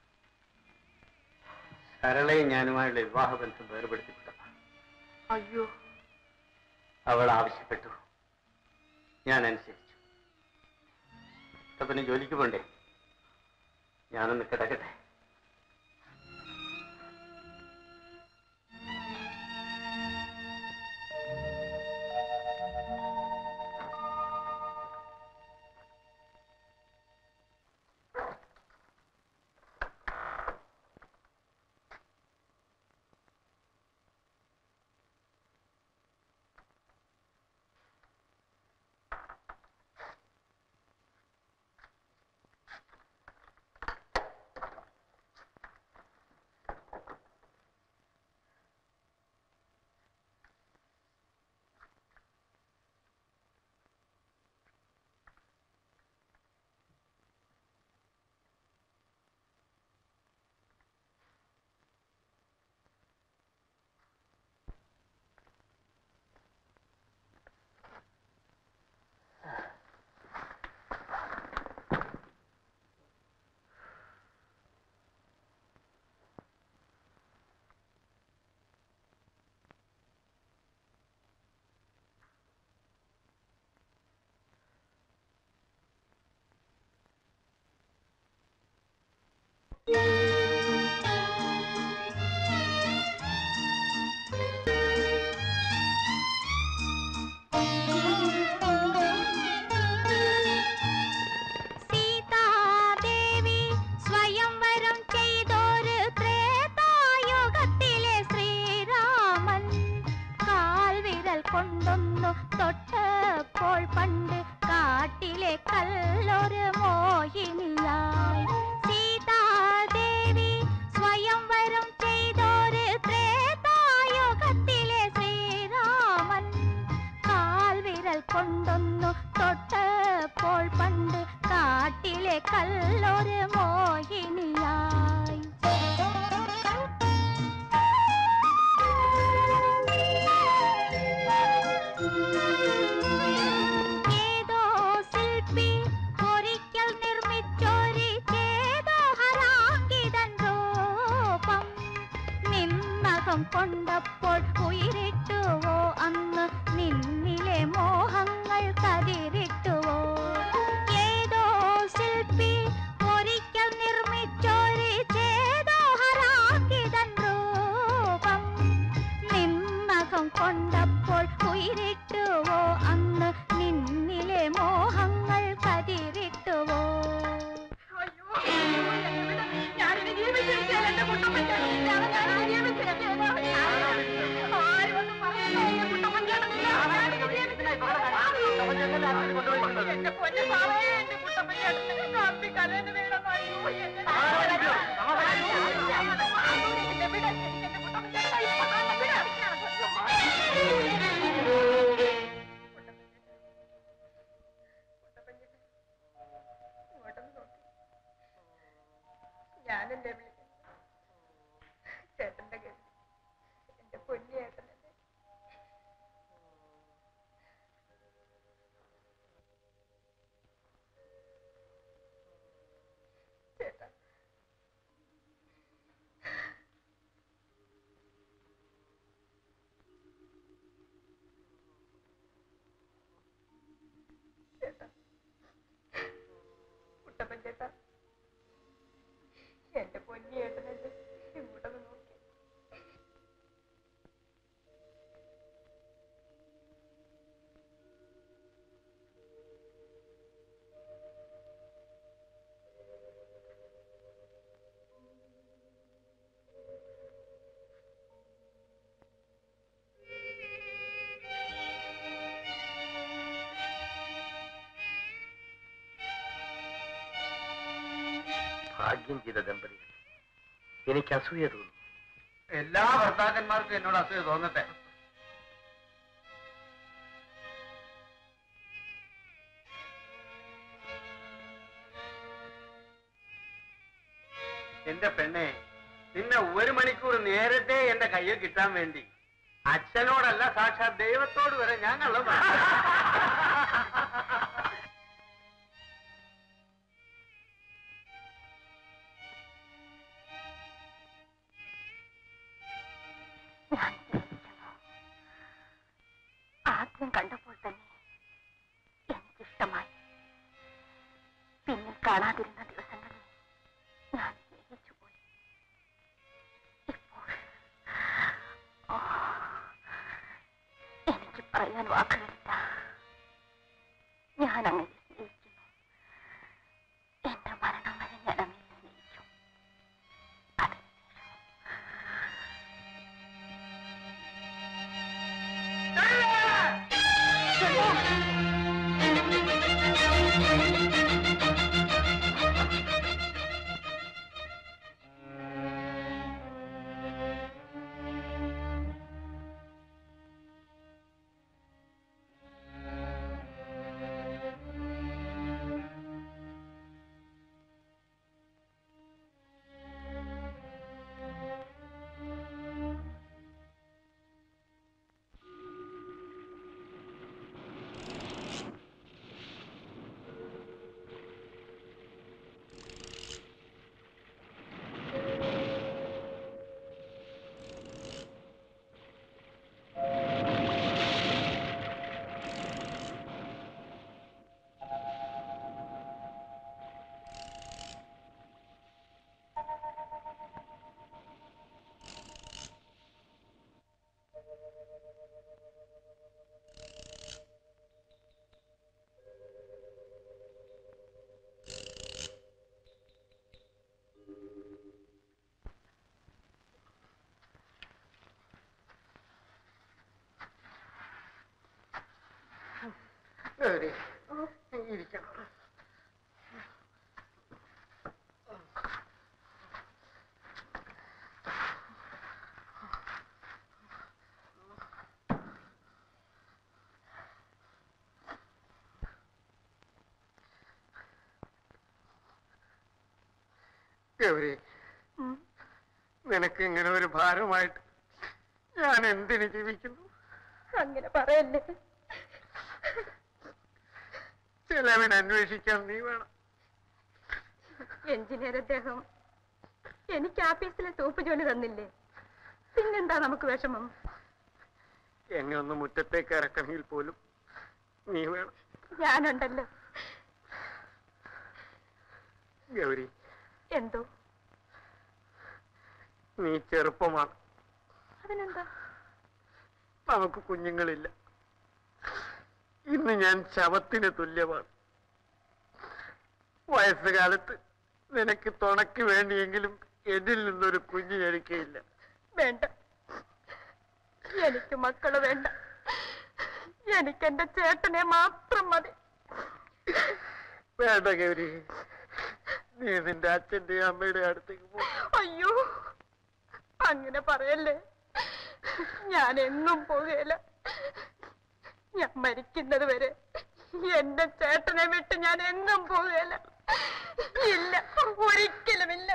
സരളയും ഞാനുമായുള്ള വിവാഹബന്ധം വേർപെടുത്തിപ്പെട്ടതാണ് അയ്യോ അവൾ ആവശ്യപ്പെട്ടു ഞാൻ അനുസരിച്ചു കുട്ടപ്പന് ജോലിക്ക് പോണ്ടേ ഞാനൊന്ന് കിടക്കട്ടെ സീതാദേവി സ്വയംവരം ചെയ്തോര് ത്രേതായുഗത്തിലെ ശ്രീരാമൻ കാൽവിരൽ കൊണ്ടൊന്നു തൊട്ടപ്പോൾ പണ്ട് കാട്ടിലെ കല്ലൊരു മോഹിനിയായി സീതാദേവി സ്വയംവരം ചെയ്തോര് ത്രേതായുഗത്തിലെ ശ്രീരാമൻ കാൽവിരൽ കൊണ്ടൊന്നു തൊട്ടപ്പോൾ പണ്ട് കാട്ടിലെ കല്ലൊരു മോഹിനിയായി കൊണ്ടപ്പോൾ ഉയരിട്ടുവോ അന്ന് നിന്നിലെ മോഹങ്ങൾ കതിരിട്ടുവോ ഏതോ ശില്പി ഒരിക്കൽ നിർമ്മിച്ചൊരു ചേതോഹരാക്കിതൻ രൂപം നിന്നകം കൊണ്ടപ്പോൾ ഉയരിട്ടുവോ അന്ന് നിന്നിലെ മോഹങ്ങൾ കതിരിട്ടുവോ ഞാനിനി ജീവിച്ചിരിക്കാൻ എന്റെ കുട്ടപ്പൻ ഞാനിനി ജീവിച്ചിരിക്കാൻ ആരും ഒന്നും പറയില്ല എന്റെ കുട്ടപ്പൻ ചേട്ടനില്ല ഞാനിനി ജീവിച്ചിരിക്കാൻ എന്റെ പൊന്നു സാറേ എന്റെ കുട്ടപ്പൻ ചേട്ടന് കാപ്പി കലന്ന് വേണം അയ്യോ എന്നെ എന്നെ വിട എനിക്ക് എന്റെ കുട്ടപ്പൻ ചേട്ടൻ ഇപ്പൊ കാണണം വിട ഇങ്ങോട്ടൊന്ന് നോക്കി ഞാനല്ലേ വിളിക്കുന്നത് ചേട്ടന്റെ ഗതി എന്റെ പൊന്നു ചേട്ടനല്ലേ ചേട്ടാ ചേട്ടാ കുട്ടപ്പൻ ചേട്ടാ എന്റെ പൊന്നി ഏട്ടനല്ലേ ഇങ്ങോട്ടൊന്ന് നോക്കി ഭാഗ്യം ചെയ്ത ദമ്പതികൾ എനിക്ക് അസൂയ തോന്നുന്നു എല്ലാ ഭർത്താക്കന്മാർക്കും എന്നോട് അസൂയ തോന്നട്ടെ എന്റെ പെണ്ണെ നിന്നെ ഒരു മണിക്കൂർ നേരത്തെ എന്റെ കയ്യിൽ കിട്ടാൻ വേണ്ടി അച്ഛനോടല്ല സാക്ഷാത് ദൈവത്തോട് വരെ ഞാൻ കള്ളം പറഞ്ഞു. ഞാൻ സ്നേഹിക്കുന്നു ആദ്യം കണ്ടപ്പോൾ തന്നെ എനിക്കിഷ്ടമായി പിന്നെ കാണാതിരുന്ന ദിവസങ്ങളിൽ ഞാൻ സ്നേഹിച്ചു പോയി ഇപ്പോൾ ഓ, എനിക്ക് പറയാൻ വാക്കുകളില്ല ഞാൻ അങ്ങനെ സ്നേഹിക്കുന്നു എന്റെ മരണം വരെ ഞാൻ അങ്ങനെ സ്നേഹിച്ചു അതിനുശേഷം ഗൗരി ഇരിക്കണം ഗൗരി നിനക്ക് ഇങ്ങനെ ഒരു ഭാരമായിട്ട് ഞാൻ എന്തിന് ജീവിക്കുന്നു അങ്ങനെ പറയല്ലേ ചിലവൻ അന്വേഷിക്കാൻ നീ വേണം എഞ്ചിനീയർ അദ്ദേഹം എനിക്ക് ആഫീസിലെ തൂപ്പ് ജോലി തന്നില്ലേ പിന്നെന്താ നമുക്ക് വിഷമം എന്നെ ഒന്ന് മുറ്റത്തേക്ക് ഇറക്കണമെങ്കിൽ പോലും നീ വേണം ഞാനുണ്ടല്ലോ ഗൗരി എന്തോ നീ ചെറുപ്പമാണ് അതിനെന്താ നമുക്ക് കുഞ്ഞുങ്ങളില്ല ഇന്ന് ഞാൻ ശവത്തിന് തുല്യമാണ് വയസ്സുകാലത്ത് നിനക്ക് തുണയ്ക്ക് വേണ്ടിയെങ്കിലും എന്നിൽ നിന്നൊരു കുഞ്ഞ് ജനിക്കയില്ല വേണ്ട എനിക്ക് മക്കള് വേണ്ട എനിക്ക് എന്റെ ചേട്ടനെ മാത്രം മതി വേണ്ട ഗൗരി നീ നിന്റെ അച്ഛന്റെ അമ്മയുടെ അടുത്തേക്ക് പോ അയ്യോ അങ്ങനെ പറയല്ലേ ഞാൻ എങ്ങും പോകുകയില്ല ഞാൻ മരിക്കുന്നത് വരെ എന്റെ ചേട്ടനെ വിട്ട് ഞാൻ എങ്ങും പോകുകയില്ല ഇല്ല ഒരിക്കലുമില്ല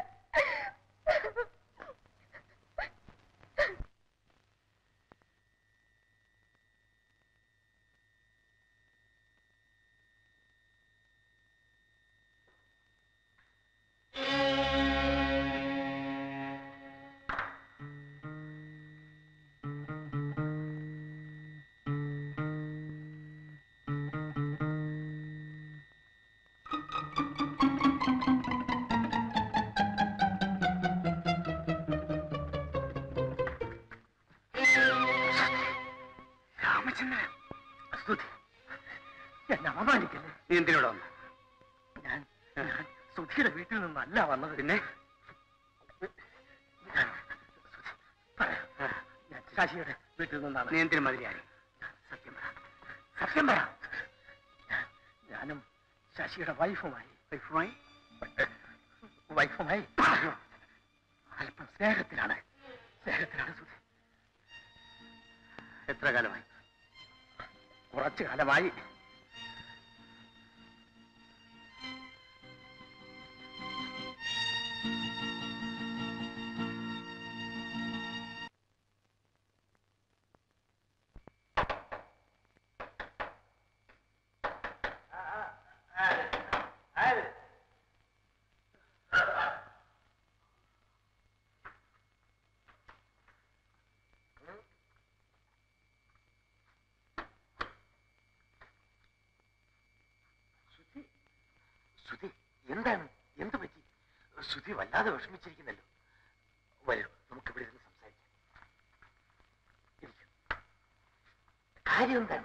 രാമചന്ദ്രൻ സ്തുതി എന്നെ അപമാനിക്കല്ലേ നീ എന്തിനോട് വന്നു ഞാൻ ഞാൻ സുധിയുടെ വീട്ടിൽ നിന്നല്ല വന്നത് പിന്നെ ഞാൻ സുധി, പറയാം. ഞാൻ ശശിയുടെ വീട്ടിൽ നിന്നാണ് നീ എന്തിനു മതിയായി സത്യം പറ സത്യം പറ ഞാൻ- ഞാനും ശശിയുടെ വൈഫുമായി വൈഫുമായി വൈഫുമായി അല്പം സ്നേഹത്തിലാണ് സ്നേഹത്തിലാണ് സുധി എത്ര കാലമായി കുറച്ചു കാലമായി ശ്രുതി ശ്രുതി എന്താണ് എന്ത് പറ്റി ശ്രുതി വല്ലാതെ വിഷമിച്ചിരിക്കുന്നല്ലോ വരൂ നമുക്ക് ഇവിടെ ഇരുന്ന് സംസാരിക്കാം ഇരിക്കൂ. കാര്യം എന്താണ്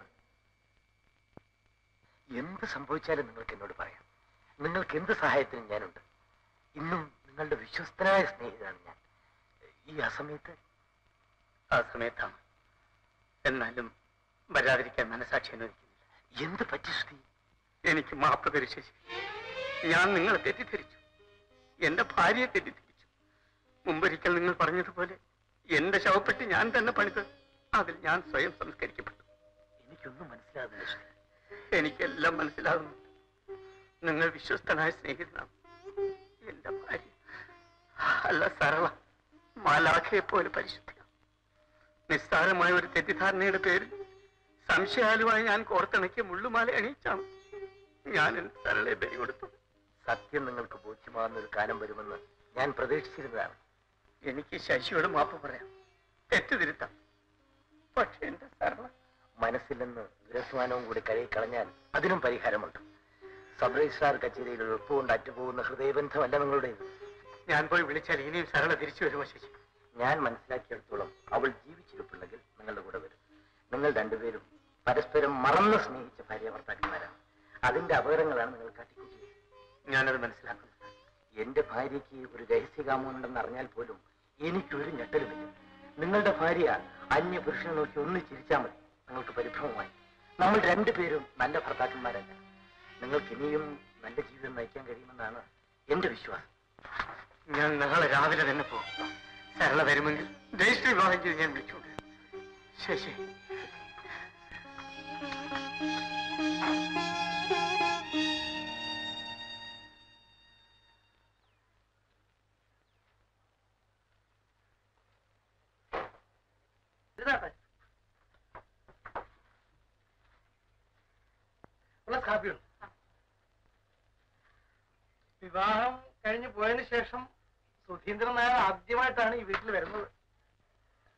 എന്ത് സംഭവിച്ചാലും നിങ്ങൾക്ക് എന്നോട് പറയാം നിങ്ങൾക്ക് എന്ത് സഹായത്തിനും ഞാനുണ്ട് ഇന്നും നിങ്ങളുടെ വിശ്വസ്തനായ സ്നേഹിതനാണ് ഞാൻ ഈ അസമയത്ത് ആ സമയത്താണ് എന്നാലും വരാതിരിക്കാൻ മനസാക്ഷി അനുവദിക്കുന്നില്ല എന്ത് പറ്റി ശ്രുതി എനിക്ക് മാപ്പ് തരു ശശി ഞാൻ നിങ്ങളെ തെറ്റിദ്ധരിച്ചു എന്റെ ഭാര്യയെ തെറ്റിദ്ധരിച്ചു മുമ്പൊരിക്കൽ നിങ്ങൾ പറഞ്ഞതുപോലെ എന്റെ ശവപ്പെട്ടി ഞാൻ തന്നെ പണിത് അതിൽ ഞാൻ സ്വയം സംസ്കരിക്കപ്പെട്ടു എനിക്കൊന്നും മനസ്സിലാകുന്നില്ല ശ്രുതി എനിക്കെല്ലാം മനസ്സിലാകുന്നുണ്ട് നിങ്ങൾ വിശ്വസ്തനായ സ്നേഹിതനാണ് എന്റെ ഭാര്യ അല്ല സരള മാലാഖയെ പോലെ പരിശുദ്ധിയാണ് നിസ്സാരമായ ഒരു തെറ്റിദ്ധാരണയുടെ പേരിൽ സംശയാലുമായി ഞാൻ കോർത്തിണക്കിയ മുള്ളുമാല അണിയിച്ചാണ് ഞാൻ എന്റെ സരളയെ ബലി കൊടുത്തു സത്യം നിങ്ങൾക്ക് ബോധ്യമാകുന്ന ഒരു കാലം വരുമെന്ന് ഞാൻ പ്രതീക്ഷിച്ചിരുന്നതാണ് എനിക്ക് ശശിയോട് മാപ്പ് പറയാം തെറ്റുതിരുത്താം പക്ഷെ എന്റെ സരള മനസ്സിൽ നിന്ന് ദുരസ്വാനവും കൂടി കഴുകി കളഞ്ഞാൽ അതിനും പരിഹാരമുണ്ട് സബ് രജിസ്ട്രാർ കച്ചേരിയിൽ ഒരു ഒപ്പുകൊണ്ട് അറ്റുപോകുന്ന ഹൃദയബന്ധമല്ല നിങ്ങളുടേത് ഞാൻ പോയി വിളിച്ചാൽ ഇനിയും സരള തിരിച്ചു വരുമോ ശശി ഞാൻ മനസ്സിലാക്കിയെടുത്തോളം അവൾ ജീവിച്ചിരിപ്പുണ്ടെങ്കിൽ നിങ്ങളുടെ കൂടെ വരും നിങ്ങൾ രണ്ടുപേരും പരസ്പരം മറന്ന് സ്നേഹിച്ച ഭാര്യ ഭർത്താക്കന്മാരാണ് അതിന്റെ അപകടങ്ങളാണ് നിങ്ങൾ കാട്ടിക്കൂട്ടിയത് ഞാനത് മനസ്സിലാക്കുന്നു എന്റെ ഭാര്യയ്ക്ക് ഒരു രഹസ്യകാമുണ്ടെന്ന് അറിഞ്ഞാൽ പോലും എനിക്കൊരു ഞെട്ടലുമില്ല നിങ്ങളുടെ ഭാര്യ അന്യ പുരുഷനെ നോക്കി ഒന്ന് ചിരിച്ചാൽ മതി നിങ്ങൾക്ക് പരിഭ്രമമായി നമ്മൾ രണ്ടുപേരും നല്ല ഭർത്താക്കന്മാരല്ല നിങ്ങൾക്ക് ഇനിയും നല്ല ജീവിതം നയിക്കാൻ കഴിയുമെന്നാണ് എന്റെ വിശ്വാസം ഞാൻ നാളെ രാവിലെ തന്നെ പോകും സരള വരുമെങ്കിൽ രജിസ്റ്റർ വിവാഹം ചെയ്ത് ഞാൻ വിളിച്ചുകൊണ്ട് ശശി കാപ്പിയുണ്ട് വിവാഹം കഴിഞ്ഞു പോയതിനു ശേഷം സുധീന്ദ്രൻ നായർ ആദ്യമായിട്ടാണ് ഈ വീട്ടിൽ വരുന്നത്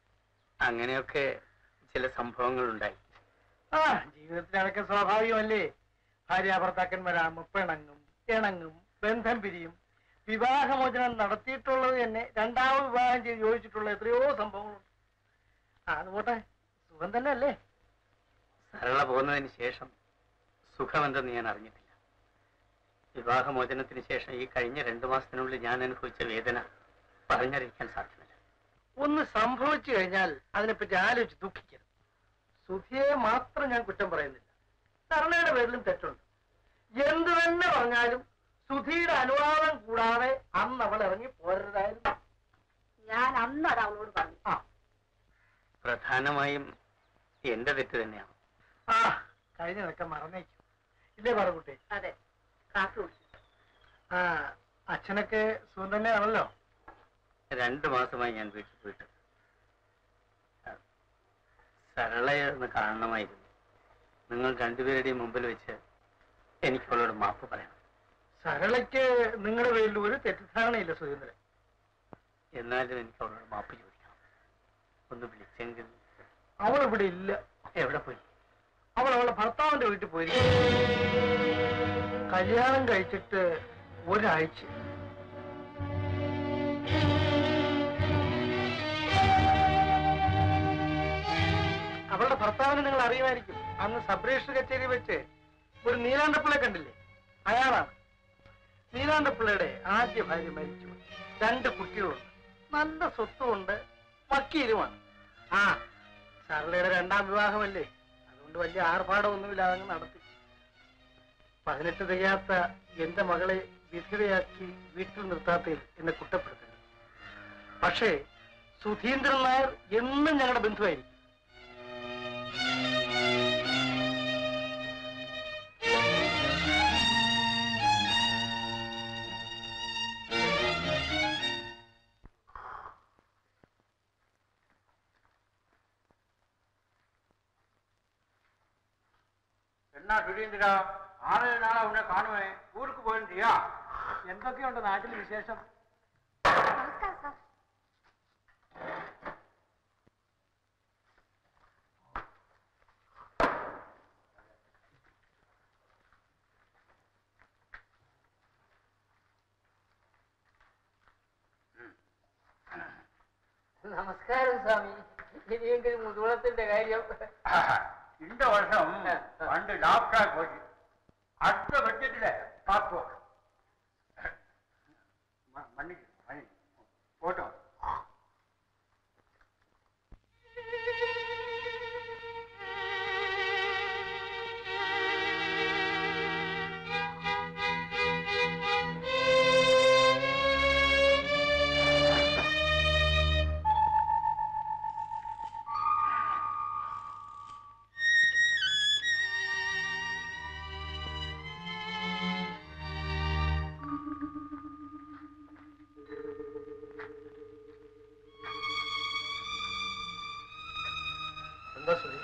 അങ്ങനെയൊക്കെ ചില സംഭവങ്ങൾ ഉണ്ടായി ആ ജീവിതത്തിൽ അതൊക്കെ സ്വാഭാവികമല്ലേ ഭാര്യ ഭർത്താക്കന്മാരാകുമ്പോ പിണങ്ങും ഇണങ്ങും ബന്ധം പിരിയും വിവാഹമോചനം നടത്തിയിട്ടുള്ളത് തന്നെ രണ്ടാമത് വിവാഹം ചെയ്ത് യോജിച്ചിട്ടുള്ള എത്രയോ സംഭവങ്ങളുണ്ട് ആ അത് പോട്ടെ സുഖം തന്നെ അല്ലേ സരള പോകുന്നതിന് ശേഷം സുഖമെന്തെന്ന് ഞാൻ അറിഞ്ഞിട്ടില്ല വിവാഹമോചനത്തിന് ശേഷം ഈ കഴിഞ്ഞ രണ്ടു മാസത്തിനുള്ളിൽ ഞാൻ അനുഭവിച്ച വേദന പറഞ്ഞറിയിക്കാൻ സാധ്യമല്ല ഒന്ന് സംഭവിച്ചു കഴിഞ്ഞാൽ അതിനെപ്പറ്റി ആലോചിച്ച് ദുഃഖിക്കരുത് സുധിയെ മാത്രം ഞാൻ കുറ്റം പറയുന്നില്ല സരളയുടെ പേരിലും തെറ്റുണ്ട് എന്ത് തന്നെ പറഞ്ഞാലും സുധിയുടെ അനുവാദം കൂടാതെ അന്ന് അവൾ ഇറങ്ങി പോരരുതായിരുന്നു ഞാൻ അന്ന് അത് അവളോട് പറഞ്ഞു ആ പ്രധാനമായും എന്റെ തെറ്റ് തന്നെയാണ് ആ കഴിഞ്ഞതൊക്കെ മറന്നേക്കും ഇല്ലേ പറകുട്ടി അതെ കാപ്പി കുടിച്ചു ആ അച്ഛനൊക്കെ സുഖം തന്നെയാണല്ലോ രണ്ടു മാസമായി ഞാൻ വീട്ടിൽ പോയിട്ട് ആ, സരളയെ ഒന്ന് കാണണമായിരുന്നു നിങ്ങൾ രണ്ടുപേരുടെയും മുമ്പിൽ വെച്ച് എനിക്ക് അവളോട് മാപ്പ് പറയണം സരളയ്ക്ക് നിങ്ങളുടെ പേരിൽ ഒരു തെറ്റിദ്ധാരണയില്ല സുരേന്ദ്രൻ എന്നാലും എനിക്ക് അവളോട് മാപ്പ് ചോദിക്കണം ഒന്ന് വിളിച്ചെങ്കിൽ അവൾ ഇവിടെ ഇല്ല എവിടെ പോയി അവൾ അവളുടെ ഭർത്താവിന്റെ വീട്ടിൽ പോയിരിക്കും കല്യാണം കഴിച്ചിട്ട് ഒരാഴ്ച അവളുടെ ഭർത്താവിനെ നിങ്ങൾ അറിയുമായിരിക്കും അന്ന് സബ്രേഷ് കച്ചേരി വെച്ച് ഒരു നീലാണ്ടപ്പിള്ളെ കണ്ടില്ലേ അയാളാണ് നീലാണ്ടപ്പിള്ളയുടെ ആദ്യ ഭാര്യ മരിച്ചു രണ്ട് കുട്ടികളുണ്ട് നല്ല സ്വത്തുമുണ്ട് വക്കീലുമാണ് ആ സരളയുടെ രണ്ടാം വിവാഹമല്ലേ അതുകൊണ്ട് വലിയ ആർഭാടമൊന്നുമില്ലാതെ അങ്ങ് നടത്തി പതിനെട്ട് തികയാത്ത എന്റെ മകളെ വിധവയാക്കി വീട്ടിൽ നിർത്താത്തതിൽ എന്നെ കുറ്റപ്പെടുത്തരുത് പക്ഷേ സുധീന്ദ്രൻ നായർ എന്നും ഞങ്ങളുടെ ബന്ധുവായിരിക്കും എന്നാ സുരേന്ദ്ര ആറ് നാളെ ഉന്നെ കാണുവേ ഊർക്ക് പോയിട്ടിയാ എന്തൊക്കെയുണ്ട് നാട്ടിൽ വിശേഷം നമസ്കാരം സാർ നമസ്കാരം സ്വാമി ഇനിയെങ്കിലും മുതുകുളത്തിന്റെ കാര്യം இந்த வருஷம் பண்டு லாப்டா போச்சு அடுத்த பட்ஜெட்ல பார்ப்போம் ம- மன்னிக்கு மன்னிக்கு போட்டோம் എന്താ സുധി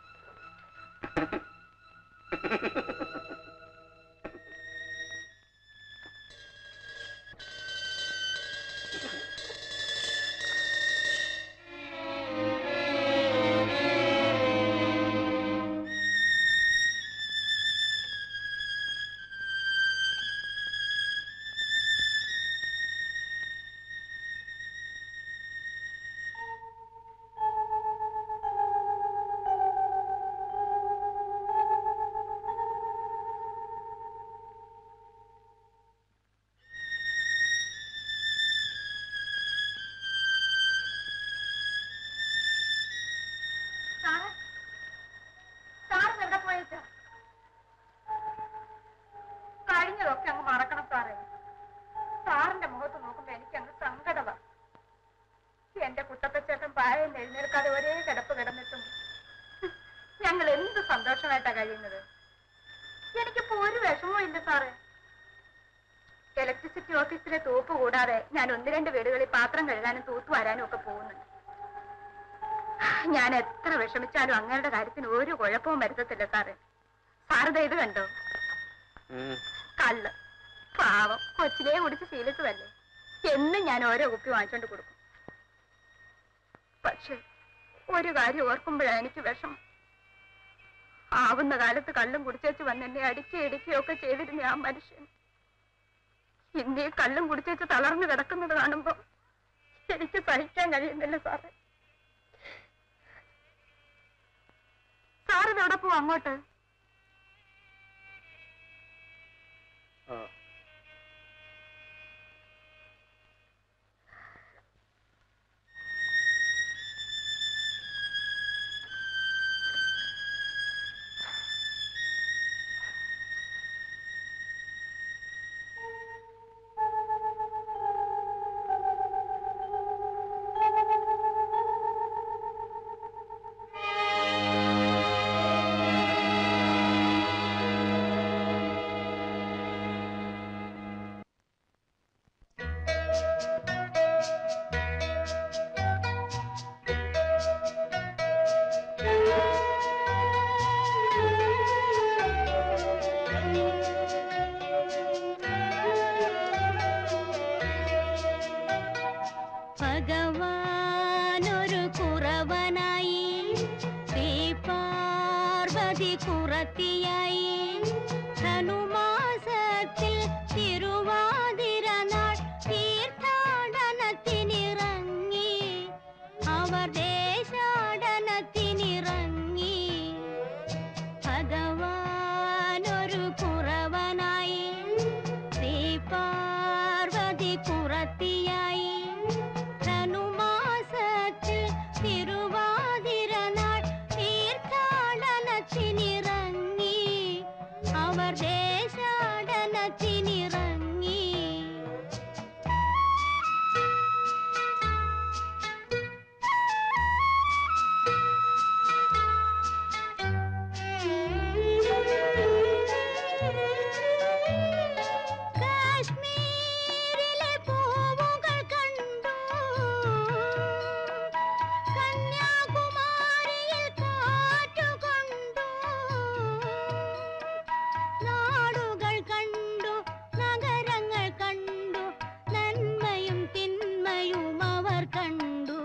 സാറ് സാറിന് എവിടെ പോയേച്ചാ കഴിഞ്ഞതൊക്കെ അങ്ങ് മറക്കണം സാറേ സാറിന്റെ മുഖത്ത് നോക്കുമ്പോ എനിക്ക് അങ്ങ് സങ്കടമാ എന്റെ കുട്ടപ്പച്ചേട്ടൻ പായയിൽ എഴുന്നേൽക്കാതെ ഒരേ കിടപ്പ് കിടന്നിട്ടും ഞങ്ങൾ എന്ത് സന്തോഷമായിട്ടാ കഴിയുന്നത് എനിക്കിപ്പോ ഒരു വിഷമവും ഇല്ല സാറേ ഇലക്ട്രിസിറ്റി ഓഫീസിലെ തൂപ്പ് കൂടാതെ ഞാൻ ഒന്ന് രണ്ട് വീടുകളിൽ പാത്രം കഴുകാനും തൂത്തു വരാനും ഒക്കെ പോകുന്നുണ്ട് ഞാൻ എത്ര വിഷമിച്ചാലും അങ്ങയുടെ കാര്യത്തിന് ഒരു കുഴപ്പവും വരുത്തത്തില്ല സാറേ സാറ് ദേ ഇത് കണ്ടോ ഉം. കള്ള് പാവം കൊച്ചിലേ കുടിച്ച് ശീലിച്ചതല്ലേ എന്നും ഞാൻ ഓരോ കുപ്പി വാങ്ങിച്ചോണ്ട് കൊടുക്കും പക്ഷെ ഒരു കാര്യം ഓർക്കുമ്പോഴാണ് എനിക്ക് വിഷമം ആവുന്ന കാലത്ത് കള്ളും കുടിച്ചേച്ച് വന്ന് എന്നെ അടിക്കുകയും ഇടിക്കുകയും ഒക്കെ ചെയ്തിരുന്ന ആ മനുഷ്യൻ ഇന്നീ കള്ളും കുടിച്ചേച്ച് തളർന്നു കിടക്കുന്നത് കാണുമ്പോ എനിക്ക് സഹിക്കാൻ കഴിയുന്നില്ല സാറേ സാറിതെവിടെ പോവും അങ്ങോട്ട് ഭഗവാനൊരു കുറവനായി ശ്രീ പാർവതി കുറത്തിയായി ധനുമാസത്തിൽ തിരുവാതിര നാൾ തീർത്ഥാടനത്തിനിറങ്ങി അവർ ദേശാടനത്തിനിറങ്ങി ഭഗവാനൊരു കുറവനായി ശ്രീ പാർവതി കുറത്തിയായി ധനുമാസത്തിൽ തിരുവാതിര നാൾ തീർത്ഥാടനത്തിനിറങ്ങി അവർ ദേശാടനത്തിനിറങ്ങി കാശ്മീരിലെ പൂവുകൾ കണ്ടു കന്യാകുമാരിയിൽ കാറ്റുകൊണ്ടു നാടുകൾ കണ്ടു നഗരങ്ങൾ കണ്ടു നന്മയും തിന്മയും അവർ കണ്ടു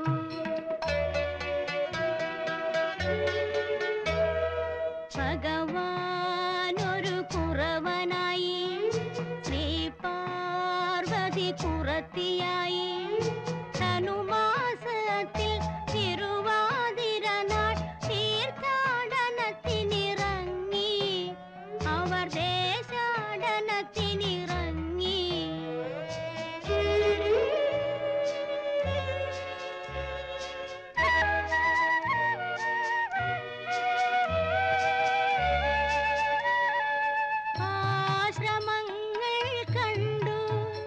ഭഗവാനൊരു കുറവനായി ശ്രീ പാർവതി കുറത്തിയായി ധനുമാസത്തിൽ തിരുവാതിര നാൾ തീർത്ഥാടനത്തിനിറങ്ങി അവർ ദേശാടനത്തിനിറങ്ങി ആശ്രമങ്ങൾ കണ്ടു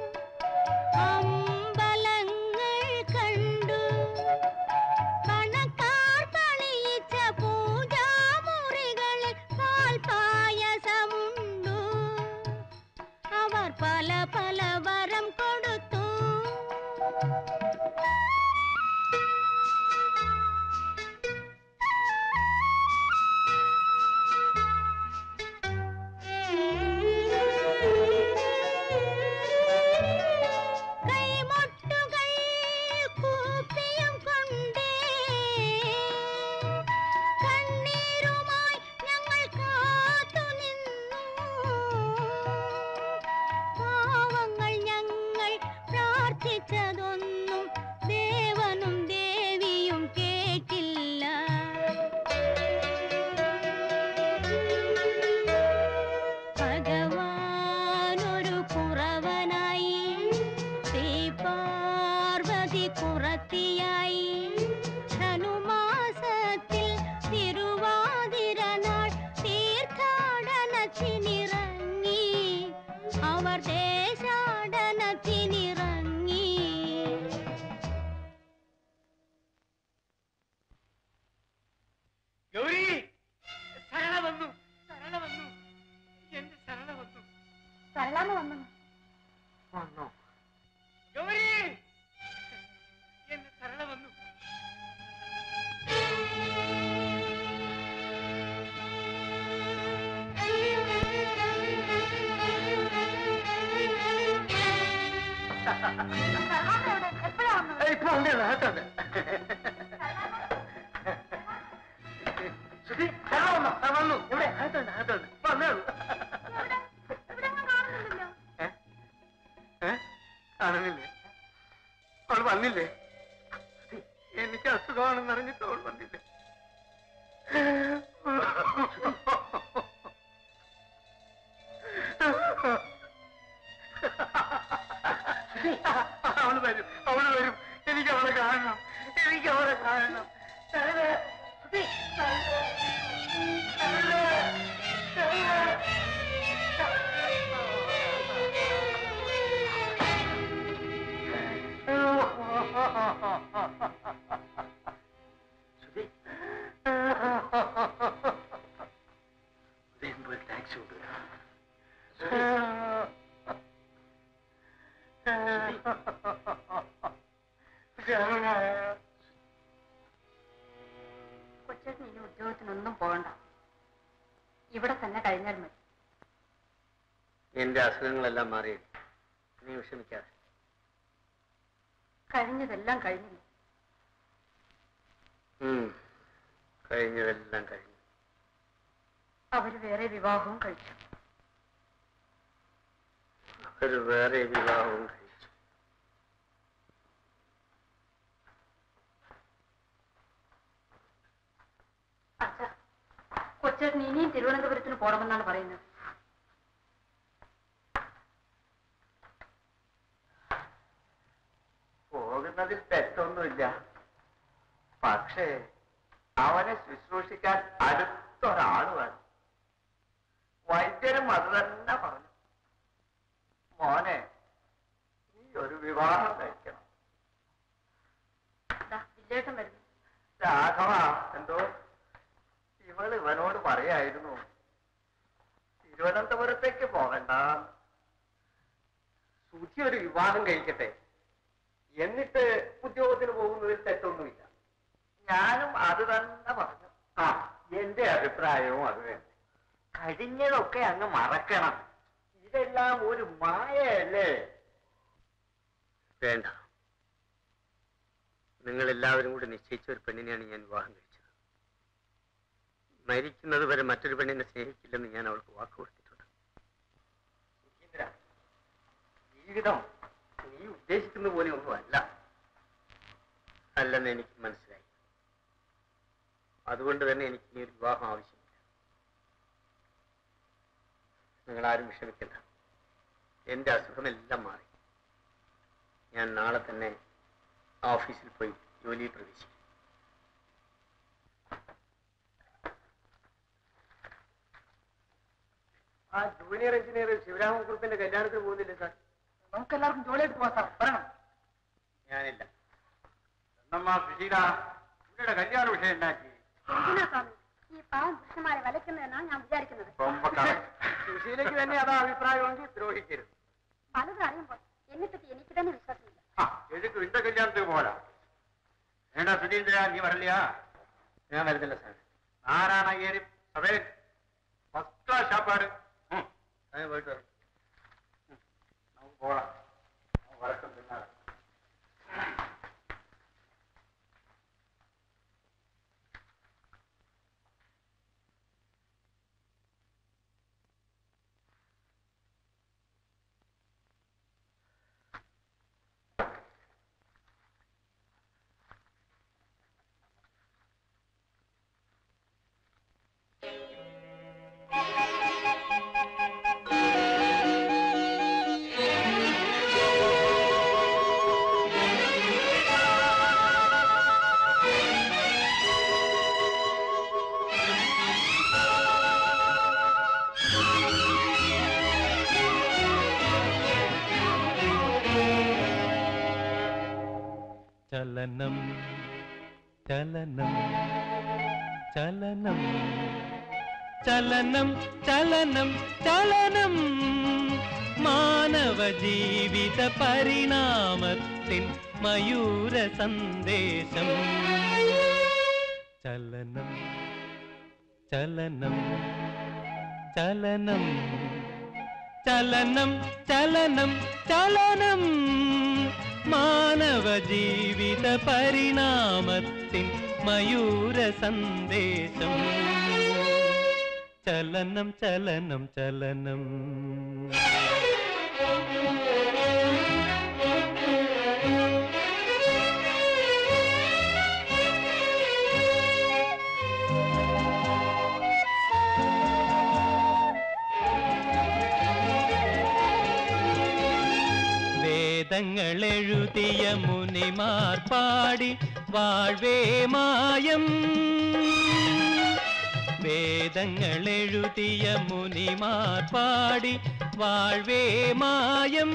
അമ്പലങ്ങൾ കണ്ടു പണക്കാർ പണിയിച്ച പൂജാമുറികളിൽ പാൽപായസമുണ്ടു അവർ പല പല വരം കൊടുത്തു കൈമുട്ടുകൾ കൂപ്പിയും കൊണ്ടേ കണ്ണീരുമായി ഞങ്ങൾ കാത്തു നിന്നു പാവങ്ങൾ ഞങ്ങൾ പ്രാർത്ഥിച്ചതൊന്നും ദേവനും ദേവിയും കേട്ടില്ല ഭഗവാനൊരു കുറവനായി ശ്രീ പാർവതി കുറത്തിയായി ധനുമാസത്തിൽ തിരുവാതിര നാൾ തീർത്ഥാടനത്തിനിറങ്ങി അവർ ദേശാടനത്തിനിറങ്ങി ഗൗരി സരള വന്നു സരള വന്നു എന്റെ സരള വന്നു സരളാന്ന് വന്നു വന്നോ ഗൗരി എന്റെ സരള വന്നു ഇപ്പൊ ഉണ്ട് കേട്ടോ വന്നില്ലേ എനിക്ക് അസുഖമാണെന്ന് അറിഞ്ഞിട്ട് അവൾ വന്നില്ലേ അവള് വരും അവള് വരും എനിക്ക് അവളെ കാണണം എനിക്ക് അവളെ കാണണം ശരണ്യ, സുധി, ടാക്സി കൊണ്ടുവരാം കൊച്ചേട്ടൻ ഇനി ഉദ്യോഗത്തിനൊന്നും പോകണ്ട ഇവിടെ തന്നെ കഴിഞ്ഞാൽ മതി എന്റെ അസുഖങ്ങളെല്ലാം മാറി നീ വിഷമിക്കാതെ കഴിഞ്ഞതെല്ലാം കഴിഞ്ഞില്ല ഉം. കഴിഞ്ഞതെല്ലാം കഴിഞ്ഞു അവര് വേറെ വിവാഹവും കഴിച്ചു ഒരു വേറെ വിവാഹവും കഴിച്ചു അച്ഛാ കൊച്ചേട്ടൻ ഇനിയും തിരുവനന്തപുരത്തിന് പോകണമെന്നാണ് പറയുന്നത് പോകുന്നതിൽ തെറ്റൊന്നുമില്ല പക്ഷേ അവനെ ശുശ്രൂഷിക്കാൻ അടുത്തൊരാൾ വേണം വൈദ്യരും അത് തന്നെ പറഞ്ഞു മോനെ നീ ഒരു വിവാഹം കഴിക്കണം ദാ, വില്ലേട്ടൻ വരുന്നു രാഘവ എന്തോ ഇവൾ ഇവനോട് പറയായിരുന്നു തിരുവനന്തപുരത്തേക്ക് പോകണ്ട സുധി ഒരു വിവാഹം കഴിക്കട്ടെ എന്നിട്ട് ഉദ്യോഗത്തിന് പോകുന്നതിൽ തെറ്റൊന്നുമില്ല ഞാനും അത് തന്നെ പറഞ്ഞു ആ എന്റെ അഭിപ്രായവും അത് തന്നെ കഴിഞ്ഞതൊക്കെ അങ്ങ് മറക്കണം ഇതെല്ലാം ഒരു മായയല്ലേ വേണ്ട നിങ്ങൾ എല്ലാവരും കൂടി നിശ്ചയിച്ച ഒരു പെണ്ണിനെയാണ് ഞാൻ വിവാഹം കഴിച്ചത് മരിക്കുന്നത് വരെ മറ്റൊരു പെണ്ണിനെ സ്നേഹിക്കില്ലെന്ന് ഞാൻ അവൾക്ക് വാക്ക് കൊടുത്തിട്ടുണ്ട് സുധീന്ദ്ര, ജീവിതം നീ ഉദ്ദേശിക്കുന്ന പോലെ ഒന്നുമല്ല അല്ലെന്ന് എനിക്ക് മനസ്സിലായി അതുകൊണ്ട് തന്നെ എനിക്ക് ഇനി ഒരു വിവാഹം ആവശ്യമില്ല നിങ്ങൾ ആരും വിഷമിക്കണ്ട എന്റെ അസുഖമെല്ലാം മാറി ഞാൻ നാളെ തന്നെ ഓഫീസിൽ പോയി ജോലിയിൽ പ്രവേശിക്കും ആ ജൂനിയർ എഞ്ചിനീയർ ശിവരാമൻ കുറുപ്പിന്റെ കല്യാണത്തിന് പോകുന്നില്ലേ സാർ നമുക്ക് എല്ലാവർക്കും ജോലിയായിട്ട് പോവാം സാർ പറയണം ഞാനില്ല എന്നമ്മാ സുശീല ഇവിടെ കല്യാണ വിഷയം ഉണ്ടാക്കി എന്തിനാ സ്വാമി ഈ പാവം പുരുഷന്മാരെ വലയ്ക്കുന്നതെന്നാണ് ഞാൻ വിചാരിക്കുന്നത് സുശീലയ്ക്ക് തന്നെ അതാ അഭിപ്രായമെങ്കിൽ ദ്രോഹിക്കരുത് പലതും അറിയുമ്പോൾ എന്നെപ്പറ്റി എനിക്ക് തന്നെ വിശ്വാസമില്ല എഴുക്ക് ഇന്റെ കല്യാണത്തിന് പോരാ വേണ്ട സുധീന്ദ്ര നീ വരலையா ഞാൻ വരുന്നില്ല സാർ നാരായണഗേരി അതേ ഫസ്റ്റ് ക്ലാസ് സാപ്പാട് ഉം. ഞാൻ പോയിട്ട് വരാം നമുക്ക് പോകാം വരക്കം പിന്നാലെ ചലനം ചലനം ചലനം ചലനം ചലനം ചലനം മാനവ ജീവിത പരിണാമത്തിൻ മയൂര സന്ദേശം ചലനം ചലനം ചലനം ചലനം ചലനം ചലനം മാനവ ജീവിത പരിണാമത്തിൻ മയൂര സന്ദേശം ചലനം ചലനം ചലനം വേദങ്ങൾ എഴുതിയ മുനിമാർ പാടി വാഴ്വേ മായം വേദങ്ങൾ എഴുതിയ മുനിമാർ പാടി വാഴ്വേ മായം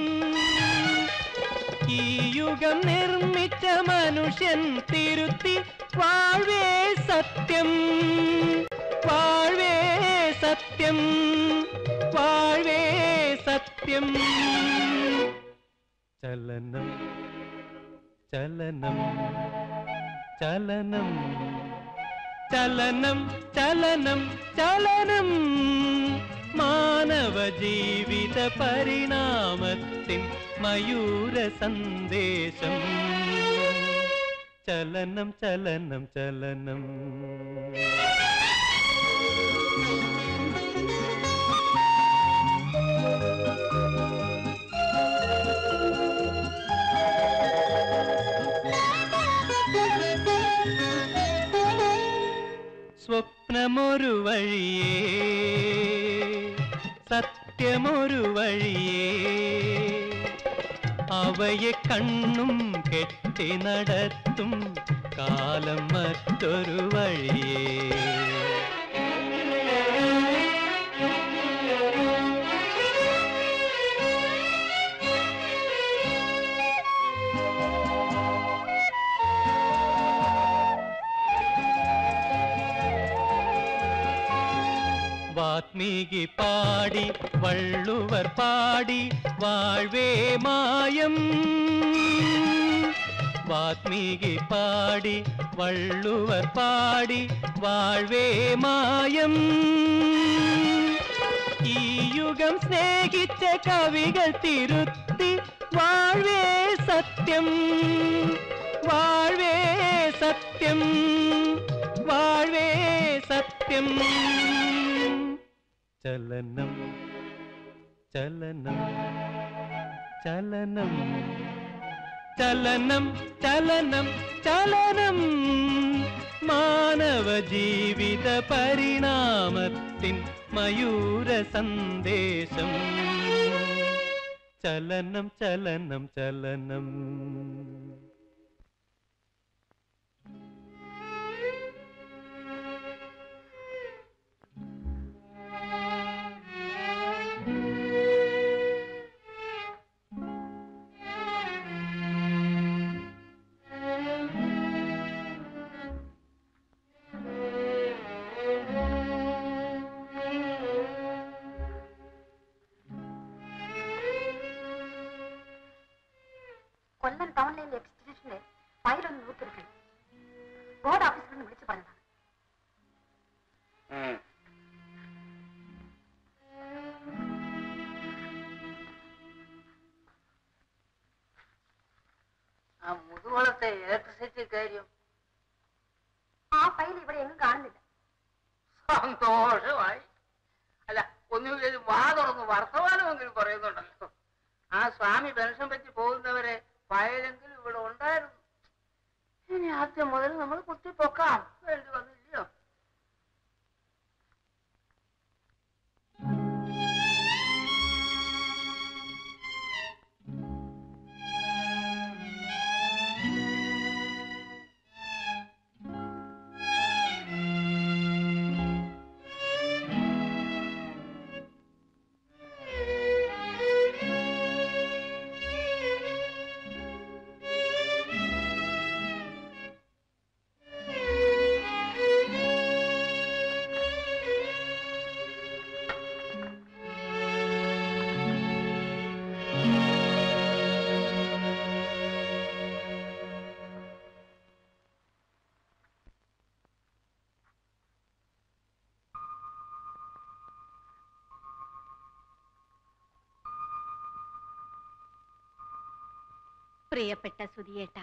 ഈ യുഗം നിർമ്മിച്ച മനുഷ്യൻ തിരുത്തി വാഴ്വേ സത്യം വാഴ്വേ സത്യം വാഴ്വേ സത്യം ചലനം ചലനം ചലനം ചലനം ചലനം ചലനം മാനവ ജീവിത പരിണാമത്തിൻ മയൂര സന്ദേശം ചലനം ചലനം ചലനം സ്വപ്നമൊരു വഴിയേ സത്യമൊരു വഴിയേ അവയെ കണ്ണും കെട്ടി നടത്തും കാലം മറ്റൊരു വഴിയേ വാത്മീകി പാടി വള്ളുവർ പാടി വാഴ്വേ മായം വാത്മീകി പാടി വള്ളുവർ പാടി വാഴ്വേ മായം ഈ യുഗം സ്നേഹിച്ച കവികൾ തിരുത്തി വാഴ്വേ സത്യം വാഴ്വേ സത്യം വാഴ്വേ സത്യം ചലനം ചലനം ചലനം ചലനം ചലനം ചലനം മാനവ ജീവിത പരിണാമത്തിൻ മയൂര സന്ദേശം ചലനം ചലനം ചലനം കൊല്ലം ടൗണിലെ എക്സ്റ്റിറ്റ്യൂഷന്റെ ഫയലൊന്ന് നൂറ്റെടുക്കണം ബോർഡ് ഓഫീസറിൽ നിന്ന് വിളിച്ചു പറഞ്ഞതാണ് ആ മുതുകുളത്തെ ഇലക്ട്രിസിറ്റി കാര്യം ആ ഫയൽ ഇവിടെ എങ്ങും കാണുന്നില്ല സന്തോഷമായി അല്ല ഒന്നുമില്ല വാ തുറന്ന് വർത്തമാനമെങ്കിലും പറയുന്നുണ്ടല്ലോ ആ സ്വാമി പെൻഷൻ പറ്റി പോകുന്നവരെ ഫയലെങ്കിലും ഇവിടെ ഉണ്ടായിരുന്നു ഇനി ആദ്യം മുതൽ നമ്മൾ കുത്തിപ്പൊക്കാം വേണ്ടി വന്നില്ലയോ പ്രിയപ്പെട്ട സുധിയേട്ട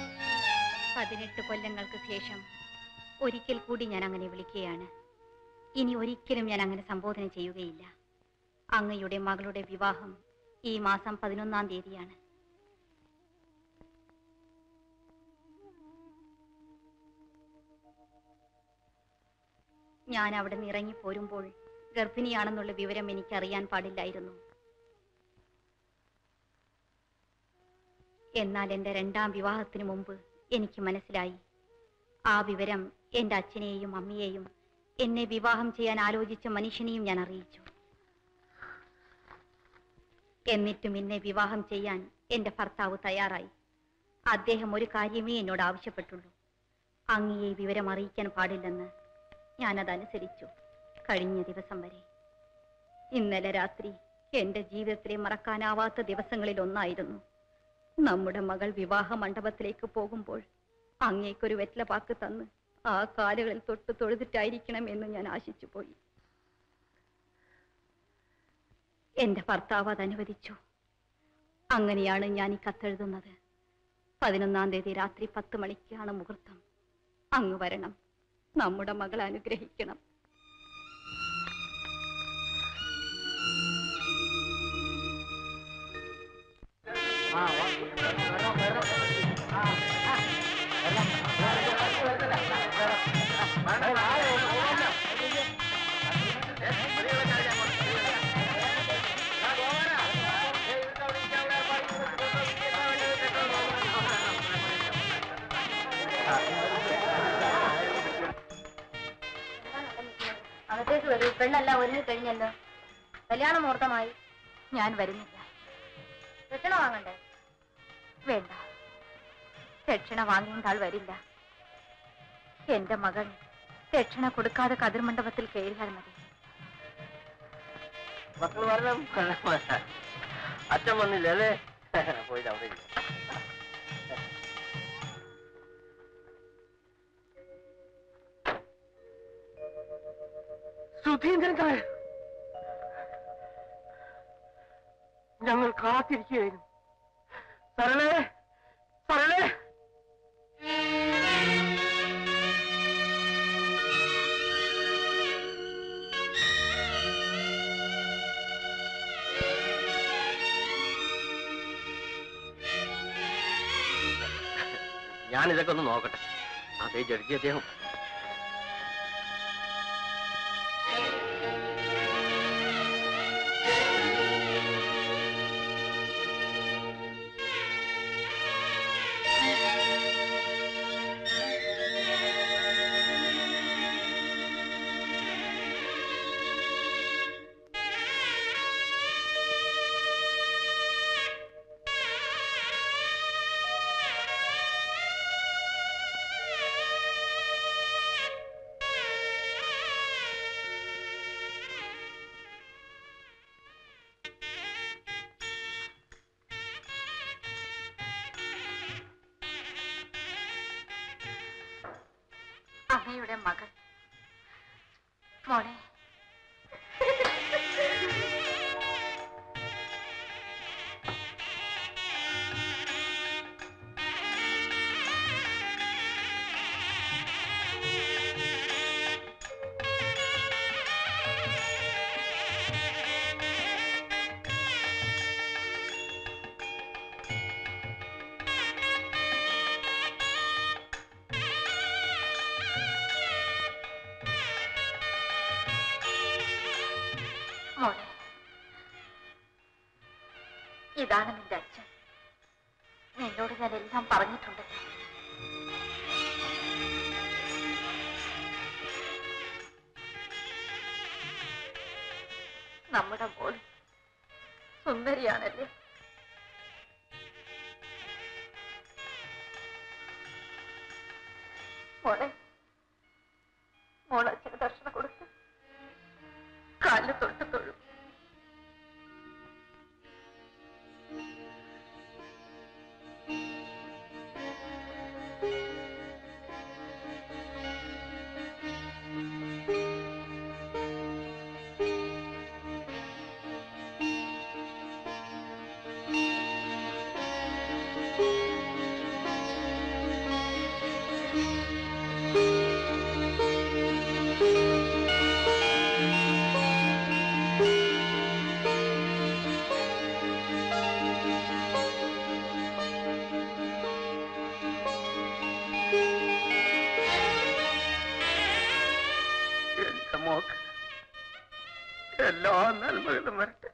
പതിനെട്ട് കൊല്ലങ്ങൾക്ക് ശേഷം ഒരിക്കൽ കൂടി ഞാൻ അങ്ങനെ വിളിക്കുകയാണ് ഇനി ഒരിക്കലും ഞാൻ അങ്ങനെ സംബോധന ചെയ്യുകയില്ല അങ്ങയുടെ മകളുടെ വിവാഹം ഈ മാസം പതിനൊന്നാം തീയതിയാണ് ഞാൻ അവിടെ നിന്ന് ഇറങ്ങി പോരുമ്പോൾ ഗർഭിണിയാണെന്നുള്ള വിവരം എനിക്കറിയാൻ പാടില്ലായിരുന്നു എന്നാൽ എൻ്റെ രണ്ടാം വിവാഹത്തിന് മുമ്പ് എനിക്ക് മനസ്സിലായി ആ വിവരം എൻ്റെ അച്ഛനെയും അമ്മയെയും എന്നെ വിവാഹം ചെയ്യാൻ ആലോചിച്ച മനുഷ്യനെയും ഞാൻ അറിയിച്ചു എന്നിട്ടും എന്നെ വിവാഹം ചെയ്യാൻ എൻ്റെ ഭർത്താവ് തയ്യാറായി അദ്ദേഹം ഒരു കാര്യമേ എന്നോട് ആവശ്യപ്പെട്ടുള്ളൂ അങ്ങയെ വിവരം അറിയിക്കാൻ പാടില്ലെന്ന് ഞാനതനുസരിച്ചു കഴിഞ്ഞ ദിവസം വരെ ഇന്നലെ രാത്രി എന്റെ ജീവിതത്തിലെ മറക്കാനാവാത്ത ദിവസങ്ങളിൽ ഒന്നായിരുന്നു നമ്മുടെ മകൾ വിവാഹ മണ്ഡപത്തിലേക്ക് പോകുമ്പോൾ അങ്ങേക്കൊരു വെറ്റിലപാക്ക് തന്ന് ആ കാലുകളിൽ തൊട്ട് തൊഴുതിട്ടായിരിക്കണം എന്ന് ഞാൻ ആശിച്ചു പോയി എന്റെ ഭർത്താവ് അത് അനുവദിച്ചു അങ്ങനെയാണ് ഞാൻ ഈ കത്തെഴുതുന്നത് പതിനൊന്നാം തീയതി രാത്രി പത്ത് മണിക്കാണ് മുഹൂർത്തം അങ്ങ് വരണം നമ്മുടെ മകളെ അനുഗ്രഹിക്കണം അകത്തേക്ക് വരൂ പെണ്ണെല്ലാം ഒരുങ്ങി കഴിഞ്ഞല്ലോ കല്യാണ മുഹൂർത്തമായി ഞാൻ വരുന്നില്ല ദക്ഷിണ വാങ്ങണ്ടേ വേണ്ട ദക്ഷിണ വാങ്ങേണ്ട ആൾ വരില്ല എന്റെ മകൾ ദക്ഷിണ കൊടുക്കാതെ കതിർമണ്ഡപത്തിൽ കയറിയാൽ മതി മക്കൾ വരണം അച്ഛൻ വന്നില്ല അല്ലേ പോയിട്ട് അവിടെ ഇരിക്കാം. സുധീന്ദ്രൻ നായർ ഞങ്ങൾ കാത്തിരിക്കുകയായിരുന്നു സരളേ സരളേ ഞാൻ ഇതൊക്കെ ഒന്ന് നോക്കട്ടെ അതേ ജഡ്ജി അദ്ദേഹം അങ്ങയുടെ മകൾ മോളെ മോളെ ഇതാണ് നിന്റെ അച്ഛൻ നിന്നോട് ഞാൻ എല്ലാം പറഞ്ഞിട്ടുണ്ടല്ലോ നമ്മുടെ മോൾ സുന്ദരിയാണല്ലേ മോളെ മോളച്ഛന് ദർശനം കൊടുത്ത് കാലിൽ തൊട്ട് തൊഴും മോക്ക് എല്ലാ നന്മകളും വരട്ടെ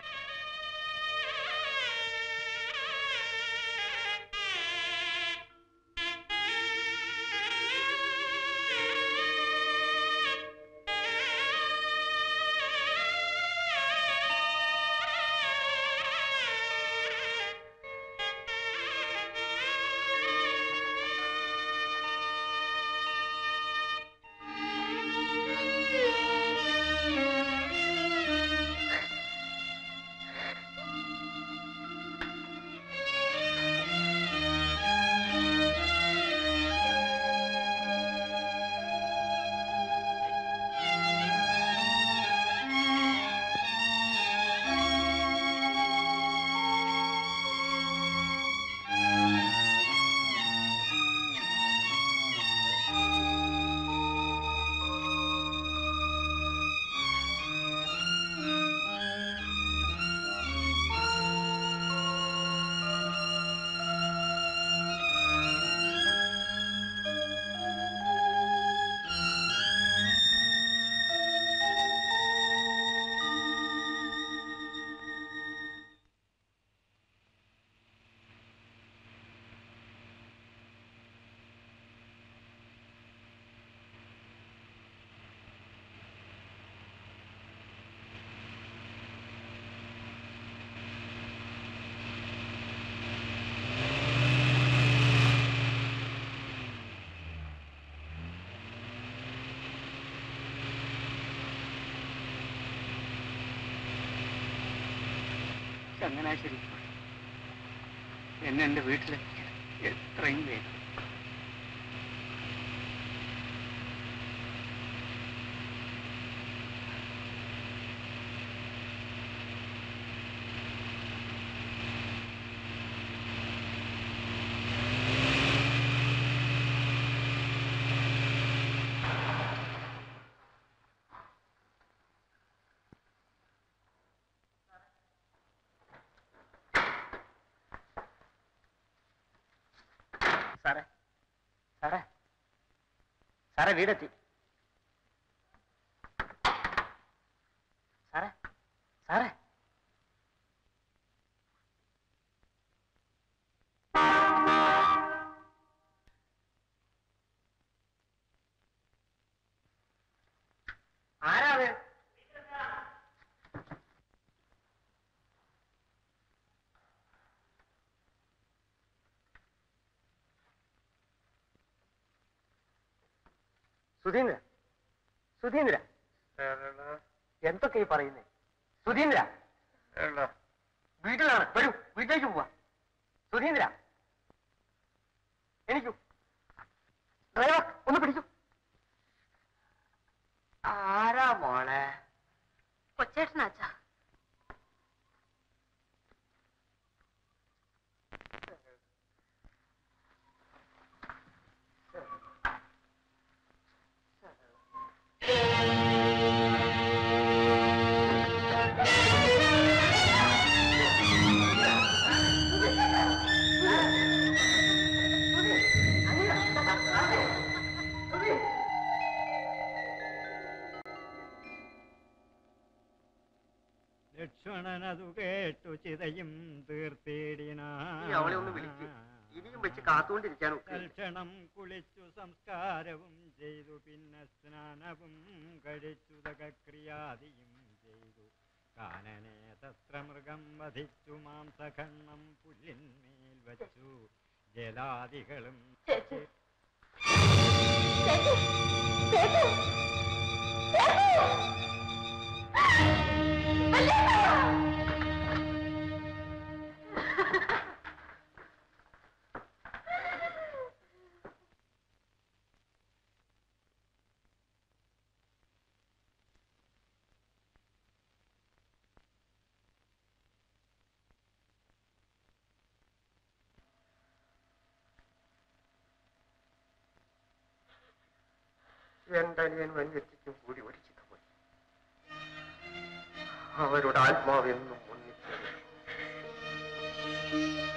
ചങ്ങനാശ്ശേരി പോയി എന്നെ എന്റെ വീട്ടിലെത്തിക്കണം എത്രയും വേഗം സാറേ സാറേ സാറേ വീടെത്തി സാറേ സാറേ ആരാത് സുധീന്ദ്ര സുധീന്ദ്ര എന്തൊക്കെ ഈ പറയുന്നേ സുധീന്ദ്ര വീട്ടിലാണ് വരൂ വീട്ടിലേക്ക് പോവാ സുധീന്ദ്ര എനിക്കു ഡ്രൈവർ ഒന്ന് പിടിക്കൂ ആരാ മോളെ കൊച്ചേട്ടനാച്ചാ ലക്ഷ്മണനതു കേട്ടു ചിതയും തീർത്തേടിനാ നീ അവളെ ഒന്ന് വിളിക്ക് ഇനിയും വെച്ച് കാത്തുകൊണ്ടിരിക്കാൻ ഒക്കെ തൽക്ഷണം കുളിച്ചു സംസ്കാരവും ചെയ്തു പിന്നെ സ്നാനവും കഴിച്ചു തകക്രിയാദിയും ചെയ്തു കാനനെ തത്ര മൃഗം വധിച്ചു മാംസഖണ്ണം പുല്ലിന്മേൽ വച്ചു ജലാദികളും ചേച്ചി എന്റെ അനിയനും അനിയത്തിക്കും കൂടി ഒരു ചിത പോയി അവരുടെ ആത്മാവ് എന്നും ഒന്നിച്ചു